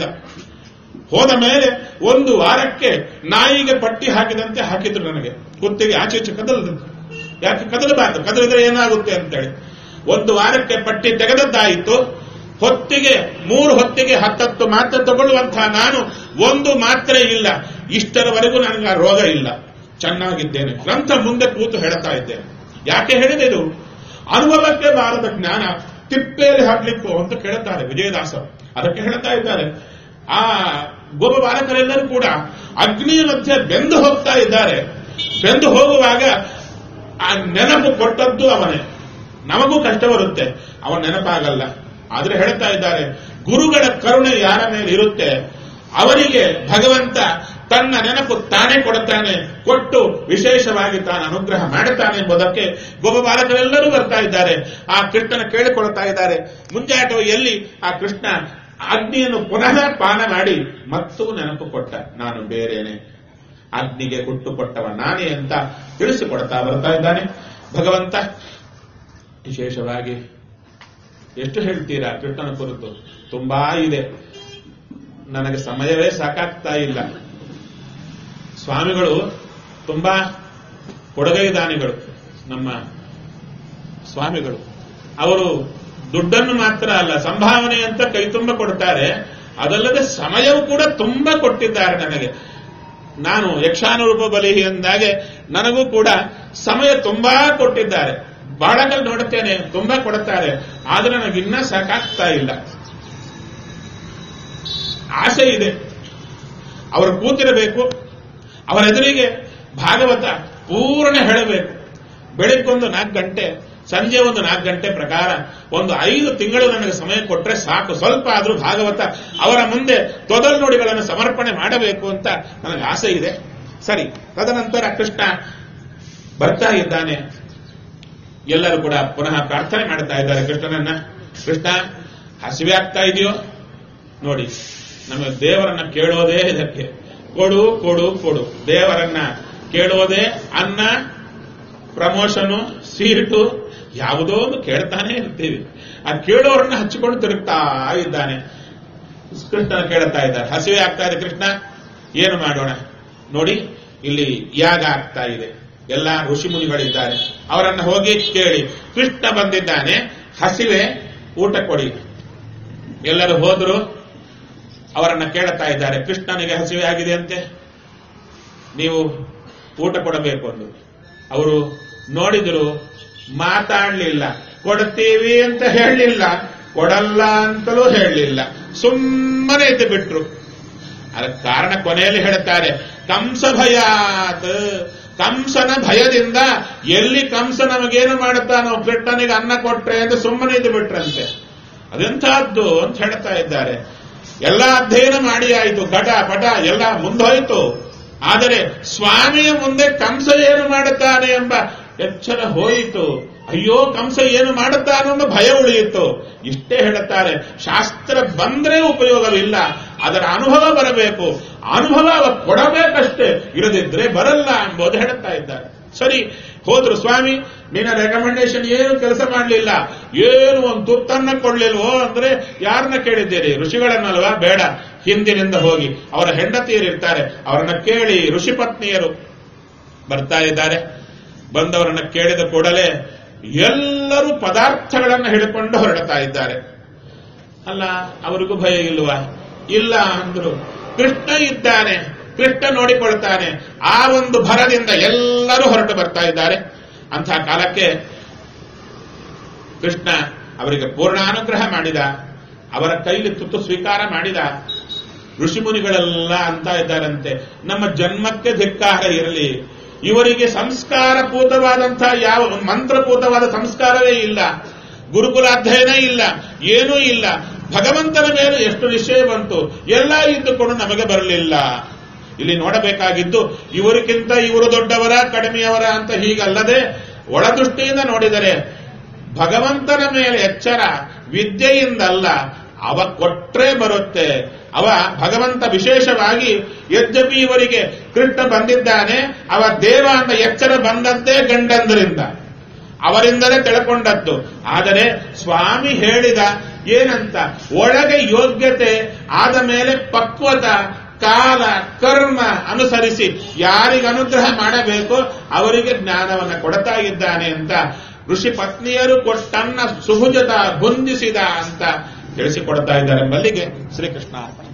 ಹೋದ ಮೇಲೆ ಒಂದು ವಾರಕ್ಕೆ ನಾಯಿಗೆ ಪಟ್ಟಿ ಹಾಕಿದಂತೆ ಹಾಕಿದ್ರು ನನಗೆ ಕುತ್ತಿಗೆ ಆಚೆ ಈಚೆ ಕದಲದಂತೆ ಯಾಕೆ ಕದಲಬಾರದು ಕದಲಿದ್ರೆ ಏನಾಗುತ್ತೆ ಅಂತೇಳಿ ಒಂದು ವಾರಕ್ಕೆ ಪಟ್ಟಿ ತೆಗೆದದ್ದಾಯಿತು ಹೊತ್ತಿಗೆ ಮೂರು ಹೊತ್ತಿಗೆ ಹತ್ತತ್ತು ಮಾತ್ರೆ ತಗೊಳ್ಳುವಂತಹ ನಾನು ಒಂದು ಮಾತ್ರೆ ಇಲ್ಲ ಇಷ್ಟರವರೆಗೂ ನನಗೆ ಆ ರೋಗ ಇಲ್ಲ ಚೆನ್ನಾಗಿದ್ದೇನೆ ಗ್ರಂಥ ಮುಂದೆ ಕೂತು ಹೇಳ್ತಾ ಇದ್ದೇನೆ ಯಾಕೆ ಹೇಳಿದೆ ಇದು ಅನುಭವಕ್ಕೆ ಬಾರದ ಜ್ಞಾನ ತಿಪ್ಪೆಯಲ್ಲಿ ಹಾಕ್ಲಿಕ್ಕೋ ಅಂತ ಕೇಳುತ್ತಾರೆ ವಿಜಯದಾಸ ಅದಕ್ಕೆ ಹೇಳ್ತಾ ಇದ್ದಾರೆ ಆ ಗೋಪ ಬಾಲಕರೆಲ್ಲರೂ ಕೂಡ ಅಗ್ನಿಯ ಮಧ್ಯೆ ಬೆಂದು ಹೋಗ್ತಾ ಇದ್ದಾರೆ ಬೆಂದು ಹೋಗುವಾಗ ಆ ನೆನಪು ಕೊಟ್ಟದ್ದು ಅವನೇ ನಮಗೂ ಕಷ್ಟ ಬರುತ್ತೆ ಅವನ ನೆನಪಾಗಲ್ಲ ಆದ್ರೆ ಹೇಳ್ತಾ ಇದ್ದಾರೆ ಗುರುಗಳ ಕರುಣೆ ಯಾರ ಮೇಲೆ ಇರುತ್ತೆ ಅವರಿಗೆ ಭಗವಂತ ತನ್ನ ನೆನಪು ತಾನೇ ಕೊಡುತ್ತಾನೆ ಕೊಟ್ಟು ವಿಶೇಷವಾಗಿ ತಾನು ಅನುಗ್ರಹ ಮಾಡುತ್ತಾನೆ ಎಂಬುದಕ್ಕೆ ಗೋಪ ಬಾಲಕರೆಲ್ಲರೂ ಬರ್ತಾ ಇದ್ದಾರೆ ಆ ಕೃಷ್ಣನ ಕೇಳಿಕೊಳ್ತಾ ಇದ್ದಾರೆ ಮುಂಜಾಟವು ಎಲ್ಲಿ ಆ ಕೃಷ್ಣ ಅಗ್ನಿಯನ್ನು ಪುನಃ ಪಾನ ಮಾಡಿ ಮತ್ತೂ ನೆನಪು ಕೊಟ್ಟ ನಾನು ಬೇರೇನೆ ಅಗ್ನಿಗೆ ಕೊಟ್ಟು ಕೊಟ್ಟವ ನಾನೇ ಅಂತ ತಿಳಿಸಿಕೊಡ್ತಾ ಬರ್ತಾ ಇದ್ದಾನೆ ಭಗವಂತ ವಿಶೇಷವಾಗಿ ಎಷ್ಟು ಹೇಳ್ತೀರಾ ಕೃಷ್ಣನ ಕುರಿತು ತುಂಬಾ ಇದೆ ನನಗೆ ಸಮಯವೇ ಸಾಕಾಗ್ತಾ ಇಲ್ಲ ಸ್ವಾಮಿಗಳು ತುಂಬಾ ಕೊಡಗೈದಾನಿಗಳು ನಮ್ಮ ಸ್ವಾಮಿಗಳು ಅವರು ದುಡ್ಡನ್ನು ಮಾತ್ರ ಅಲ್ಲ ಸಂಭಾವನೆ ಅಂತ ಕೈ ತುಂಬ ಕೊಡ್ತಾರೆ ಅದಲ್ಲದೆ ಸಮಯವು ಕೂಡ ತುಂಬಾ ಕೊಟ್ಟಿದ್ದಾರೆ ನನಗೆ ನಾನು ಯಕ್ಷಾನುರೂಪ ಬಲಿ ಎಂದಾಗೆ ನನಗೂ ಕೂಡ ಸಮಯ ತುಂಬಾ ಕೊಟ್ಟಿದ್ದಾರೆ ಬಹಳ ಕಲ್ ನೋಡುತ್ತೇನೆ ತುಂಬಾ ಕೊಡುತ್ತಾರೆ ಆದ್ರೆ ನನಗಿನ್ನ ಸಾಕಾಗ್ತಾ ಇಲ್ಲ ಆಸೆ ಇದೆ ಅವರು ಕೂತಿರಬೇಕು ಅವರ ಎದುರಿಗೆ ಭಾಗವತ ಪೂರ್ಣ ಹೇಳಬೇಕು ಬೆಳಿಗ್ಗೊಂದು ನಾಲ್ಕು ಗಂಟೆ ಸಂಜೆ ಒಂದು ನಾಲ್ಕು ಗಂಟೆ ಪ್ರಕಾರ ಒಂದು ಐದು ತಿಂಗಳು ನನಗೆ ಸಮಯ ಕೊಟ್ಟರೆ ಸಾಕು ಸ್ವಲ್ಪ ಆದರೂ ಭಾಗವತ ಅವರ ಮುಂದೆ ತೊದಲು ನುಡಿಗಳನ್ನು ಸಮರ್ಪಣೆ ಮಾಡಬೇಕು ಅಂತ ನನಗೆ ಆಸೆ ಇದೆ ಸರಿ ತದನಂತರ ಕೃಷ್ಣ ಬರ್ತಾ ಇದ್ದಾನೆ ಎಲ್ಲರೂ ಕೂಡ ಪುನಃ ಪ್ರಾರ್ಥನೆ ಮಾಡ್ತಾ ಇದ್ದಾರೆ ಕೃಷ್ಣನನ್ನ ಕೃಷ್ಣ ಹಸಿವೆ ಆಗ್ತಾ ಇದೆಯೋ ನೋಡಿ ನಮ್ಮ ದೇವರನ್ನ ಕೇಳೋದೇ ಇದಕ್ಕೆ ಕೊಡು ಕೊಡು ಕೊಡು ದೇವರನ್ನ ಕೇಳೋದೇ ಅನ್ನ ಪ್ರಮೋಷನು ಸೀಟು ಯಾವುದೋ ಒಂದು ಕೇಳ್ತಾನೆ ಇರ್ತೀವಿ ಆ ಕೇಳೋರನ್ನ ಹಚ್ಚಿಕೊಂಡು ತಿರುಗ್ತಾ ಇದ್ದಾನೆ ಕೃಷ್ಣನ ಕೇಳ್ತಾ ಇದ್ದಾರೆ ಹಸಿವೆ ಆಗ್ತಾ ಇದೆ ಕೃಷ್ಣ ಏನು ಮಾಡೋಣ ನೋಡಿ ಇಲ್ಲಿ ಯಾಗ ಆಗ್ತಾ ಇದೆ ಎಲ್ಲ ಋಷಿ ಮುನಿಗಳಿದ್ದಾರೆ ಅವರನ್ನ ಹೋಗಿ ಕೇಳಿ ಕೃಷ್ಣ ಬಂದಿದ್ದಾನೆ ಹಸಿವೆ ಊಟ ಕೊಡಿ ಎಲ್ಲರೂ ಹೋದ್ರು ಅವರನ್ನ ಕೇಳುತ್ತಾ ಇದ್ದಾರೆ ಕೃಷ್ಣನಿಗೆ ಹಸಿವೆ ಆಗಿದೆ ಅಂತೆ ನೀವು ಊಟ ಕೊಡಬೇಕು ಅಂದು ಅವರು ನೋಡಿದ್ರು ಮಾತಾಡ್ಲಿಲ್ಲ ಕೊಡ್ತೀವಿ ಅಂತ ಹೇಳಲಿಲ್ಲ ಕೊಡಲ್ಲ ಅಂತಲೂ ಹೇಳಲಿಲ್ಲ ಸುಮ್ಮನೆ ಇದ್ದು ಬಿಟ್ರು ಅದಕ್ಕೆ ಕಾರಣ ಕೊನೆಯಲ್ಲಿ ಹೇಳ್ತಾರೆ ಕಂಸ ಭಯಾತ್ ಕಂಸನ ಭಯದಿಂದ ಎಲ್ಲಿ ಕಂಸ ನಮಗೇನು ಮಾಡುತ್ತಾನೋ ಕೃಷ್ಣನಿಗೆ ಅನ್ನ ಕೊಟ್ರೆ ಅಂತ ಸುಮ್ಮನೆ ಇದ್ದು ಬಿಟ್ರಂತೆ ಅದೆಂಥದ್ದು ಅಂತ ಹೇಳ್ತಾ ಇದ್ದಾರೆ ಎಲ್ಲ ಅಧ್ಯಯನ ಮಾಡಿ ಆಯಿತು ಘಟ ಪಟ ಎಲ್ಲ ಮುಂದೋಯ್ತು ಆದರೆ ಸ್ವಾಮಿಯ ಮುಂದೆ ಕಂಸ ಏನು ಮಾಡುತ್ತಾನೆ ಎಂಬ ಎಚ್ಚರ ಹೋಯಿತು ಅಯ್ಯೋ ಕಂಸ ಏನು ಮಾಡುತ್ತಾನೋ ಎಂಬ ಭಯ ಉಳಿಯಿತು ಇಷ್ಟೇ ಹೇಳುತ್ತಾರೆ ಶಾಸ್ತ್ರ ಬಂದ್ರೆ ಉಪಯೋಗವಿಲ್ಲ ಅದರ ಅನುಭವ ಬರಬೇಕು ಅನುಭವ ಅವ ಕೊಡಬೇಕಷ್ಟೇ ಇರದಿದ್ರೆ ಬರಲ್ಲ ಎಂಬುದು ಹೇಳುತ್ತಾ ಇದ್ದಾರೆ ಸರಿ ಹೋದ್ರು ಸ್ವಾಮಿ ನಿನ್ನ ರೆಕಮೆಂಡೇಶನ್ ಏನು ಕೆಲಸ ಮಾಡಲಿಲ್ಲ ಏನು ಒಂದು ತುತ್ತನ್ನ ಕೊಡ್ಲಿಲ್ವೋ ಅಂದ್ರೆ ಯಾರನ್ನ ಕೇಳಿದ್ದೀರಿ ಋಷಿಗಳನ್ನಲ್ವಾ ಬೇಡ ಹಿಂದಿನಿಂದ ಹೋಗಿ ಅವರ ಹೆಂಡತಿಯರಿರ್ತಾರೆ ಅವರನ್ನ ಕೇಳಿ ಋಷಿ ಪತ್ನಿಯರು ಬರ್ತಾ ಇದ್ದಾರೆ ಬಂದವರನ್ನ ಕೇಳಿದ ಕೂಡಲೇ ಎಲ್ಲರೂ ಪದಾರ್ಥಗಳನ್ನು ಹಿಡ್ಕೊಂಡು ಹೊರಡ್ತಾ ಇದ್ದಾರೆ ಅಲ್ಲ ಅವರಿಗೂ ಭಯ ಇಲ್ವಾ ಇಲ್ಲ ಅಂದ್ರು ಕೃಷ್ಣ ಇದ್ದಾನೆ ಕೃಷ್ಣ ನೋಡಿಕೊಳ್ತಾನೆ ಆ ಒಂದು ಭರದಿಂದ ಎಲ್ಲರೂ ಹೊರಟು ಬರ್ತಾ ಇದ್ದಾರೆ ಅಂಥ ಕಾಲಕ್ಕೆ ಕೃಷ್ಣ ಅವರಿಗೆ ಪೂರ್ಣಾನುಗ್ರಹ ಮಾಡಿದ ಅವರ ಕೈಲಿ ತುತ್ತು ಸ್ವೀಕಾರ ಮಾಡಿದ ಋಷಿಮುನಿಗಳೆಲ್ಲ ಅಂತ ಇದ್ದಾರಂತೆ ನಮ್ಮ ಜನ್ಮಕ್ಕೆ ಧಿಕ್ಕಾರ ಇರಲಿ ಇವರಿಗೆ ಸಂಸ್ಕಾರಪೂತವಾದಂತಹ ಯಾವ ಮಂತ್ರಪೂತವಾದ ಸಂಸ್ಕಾರವೇ ಇಲ್ಲ ಗುರುಕುಲಾಧ್ಯಯನ ಇಲ್ಲ ಏನೂ ಇಲ್ಲ ಭಗವಂತನ ಮೇಲೆ ಎಷ್ಟು ನಿಶ್ಚಯ ಬಂತು ಎಲ್ಲ ಇದ್ದುಕೊಂಡು ನಮಗೆ ಬರಲಿಲ್ಲ ಇಲ್ಲಿ ನೋಡಬೇಕಾಗಿದ್ದು ಇವರಿಗಿಂತ ಇವರು ದೊಡ್ಡವರ ಕಡಿಮೆಯವರ ಅಂತ ಹೀಗಲ್ಲದೆ ಒಳದೃಷ್ಟಿಯಿಂದ ನೋಡಿದರೆ ಭಗವಂತನ ಮೇಲೆ ಎಚ್ಚರ ವಿದ್ಯೆಯಿಂದಲ್ಲ ಅವ ಕೊಟ್ರೆ ಬರುತ್ತೆ ಅವ ಭಗವಂತ ವಿಶೇಷವಾಗಿ ಯದ್ಯಪಿ ಇವರಿಗೆ ಕೃಷ್ಣ ಬಂದಿದ್ದಾನೆ ಅವ ದೇವ ಅಂತ ಎಚ್ಚರ ಬಂದಂತೆ ಗಂಡಂದರಿಂದ ಅವರಿಂದಲೇ ತಿಳ್ಕೊಂಡದ್ದು ಆದರೆ ಸ್ವಾಮಿ ಹೇಳಿದ ಏನಂತ ಒಳಗೆ ಯೋಗ್ಯತೆ ಆದ ಮೇಲೆ ಪಕ್ವತ ಕಾಲ ಕರ್ಮ ಅನುಸರಿಸಿ ಯಾರಿಗೆ ಅನುಗ್ರಹ ಮಾಡಬೇಕೋ ಅವರಿಗೆ ಜ್ಞಾನವನ್ನು ಕೊಡ್ತಾ ಇದ್ದಾನೆ ಅಂತ ಋಷಿ ಪತ್ನಿಯರು ಕೊಟ್ಟನ್ನ ಸುಭುಜದ ಹೊಂದಿಸಿದ ಅಂತ ತಿಳಿಸಿಕೊಡ್ತಾ ಇದ್ದಾರೆ ಎಂಬಲ್ಲಿಗೆ ಶ್ರೀಕೃಷ್ಣ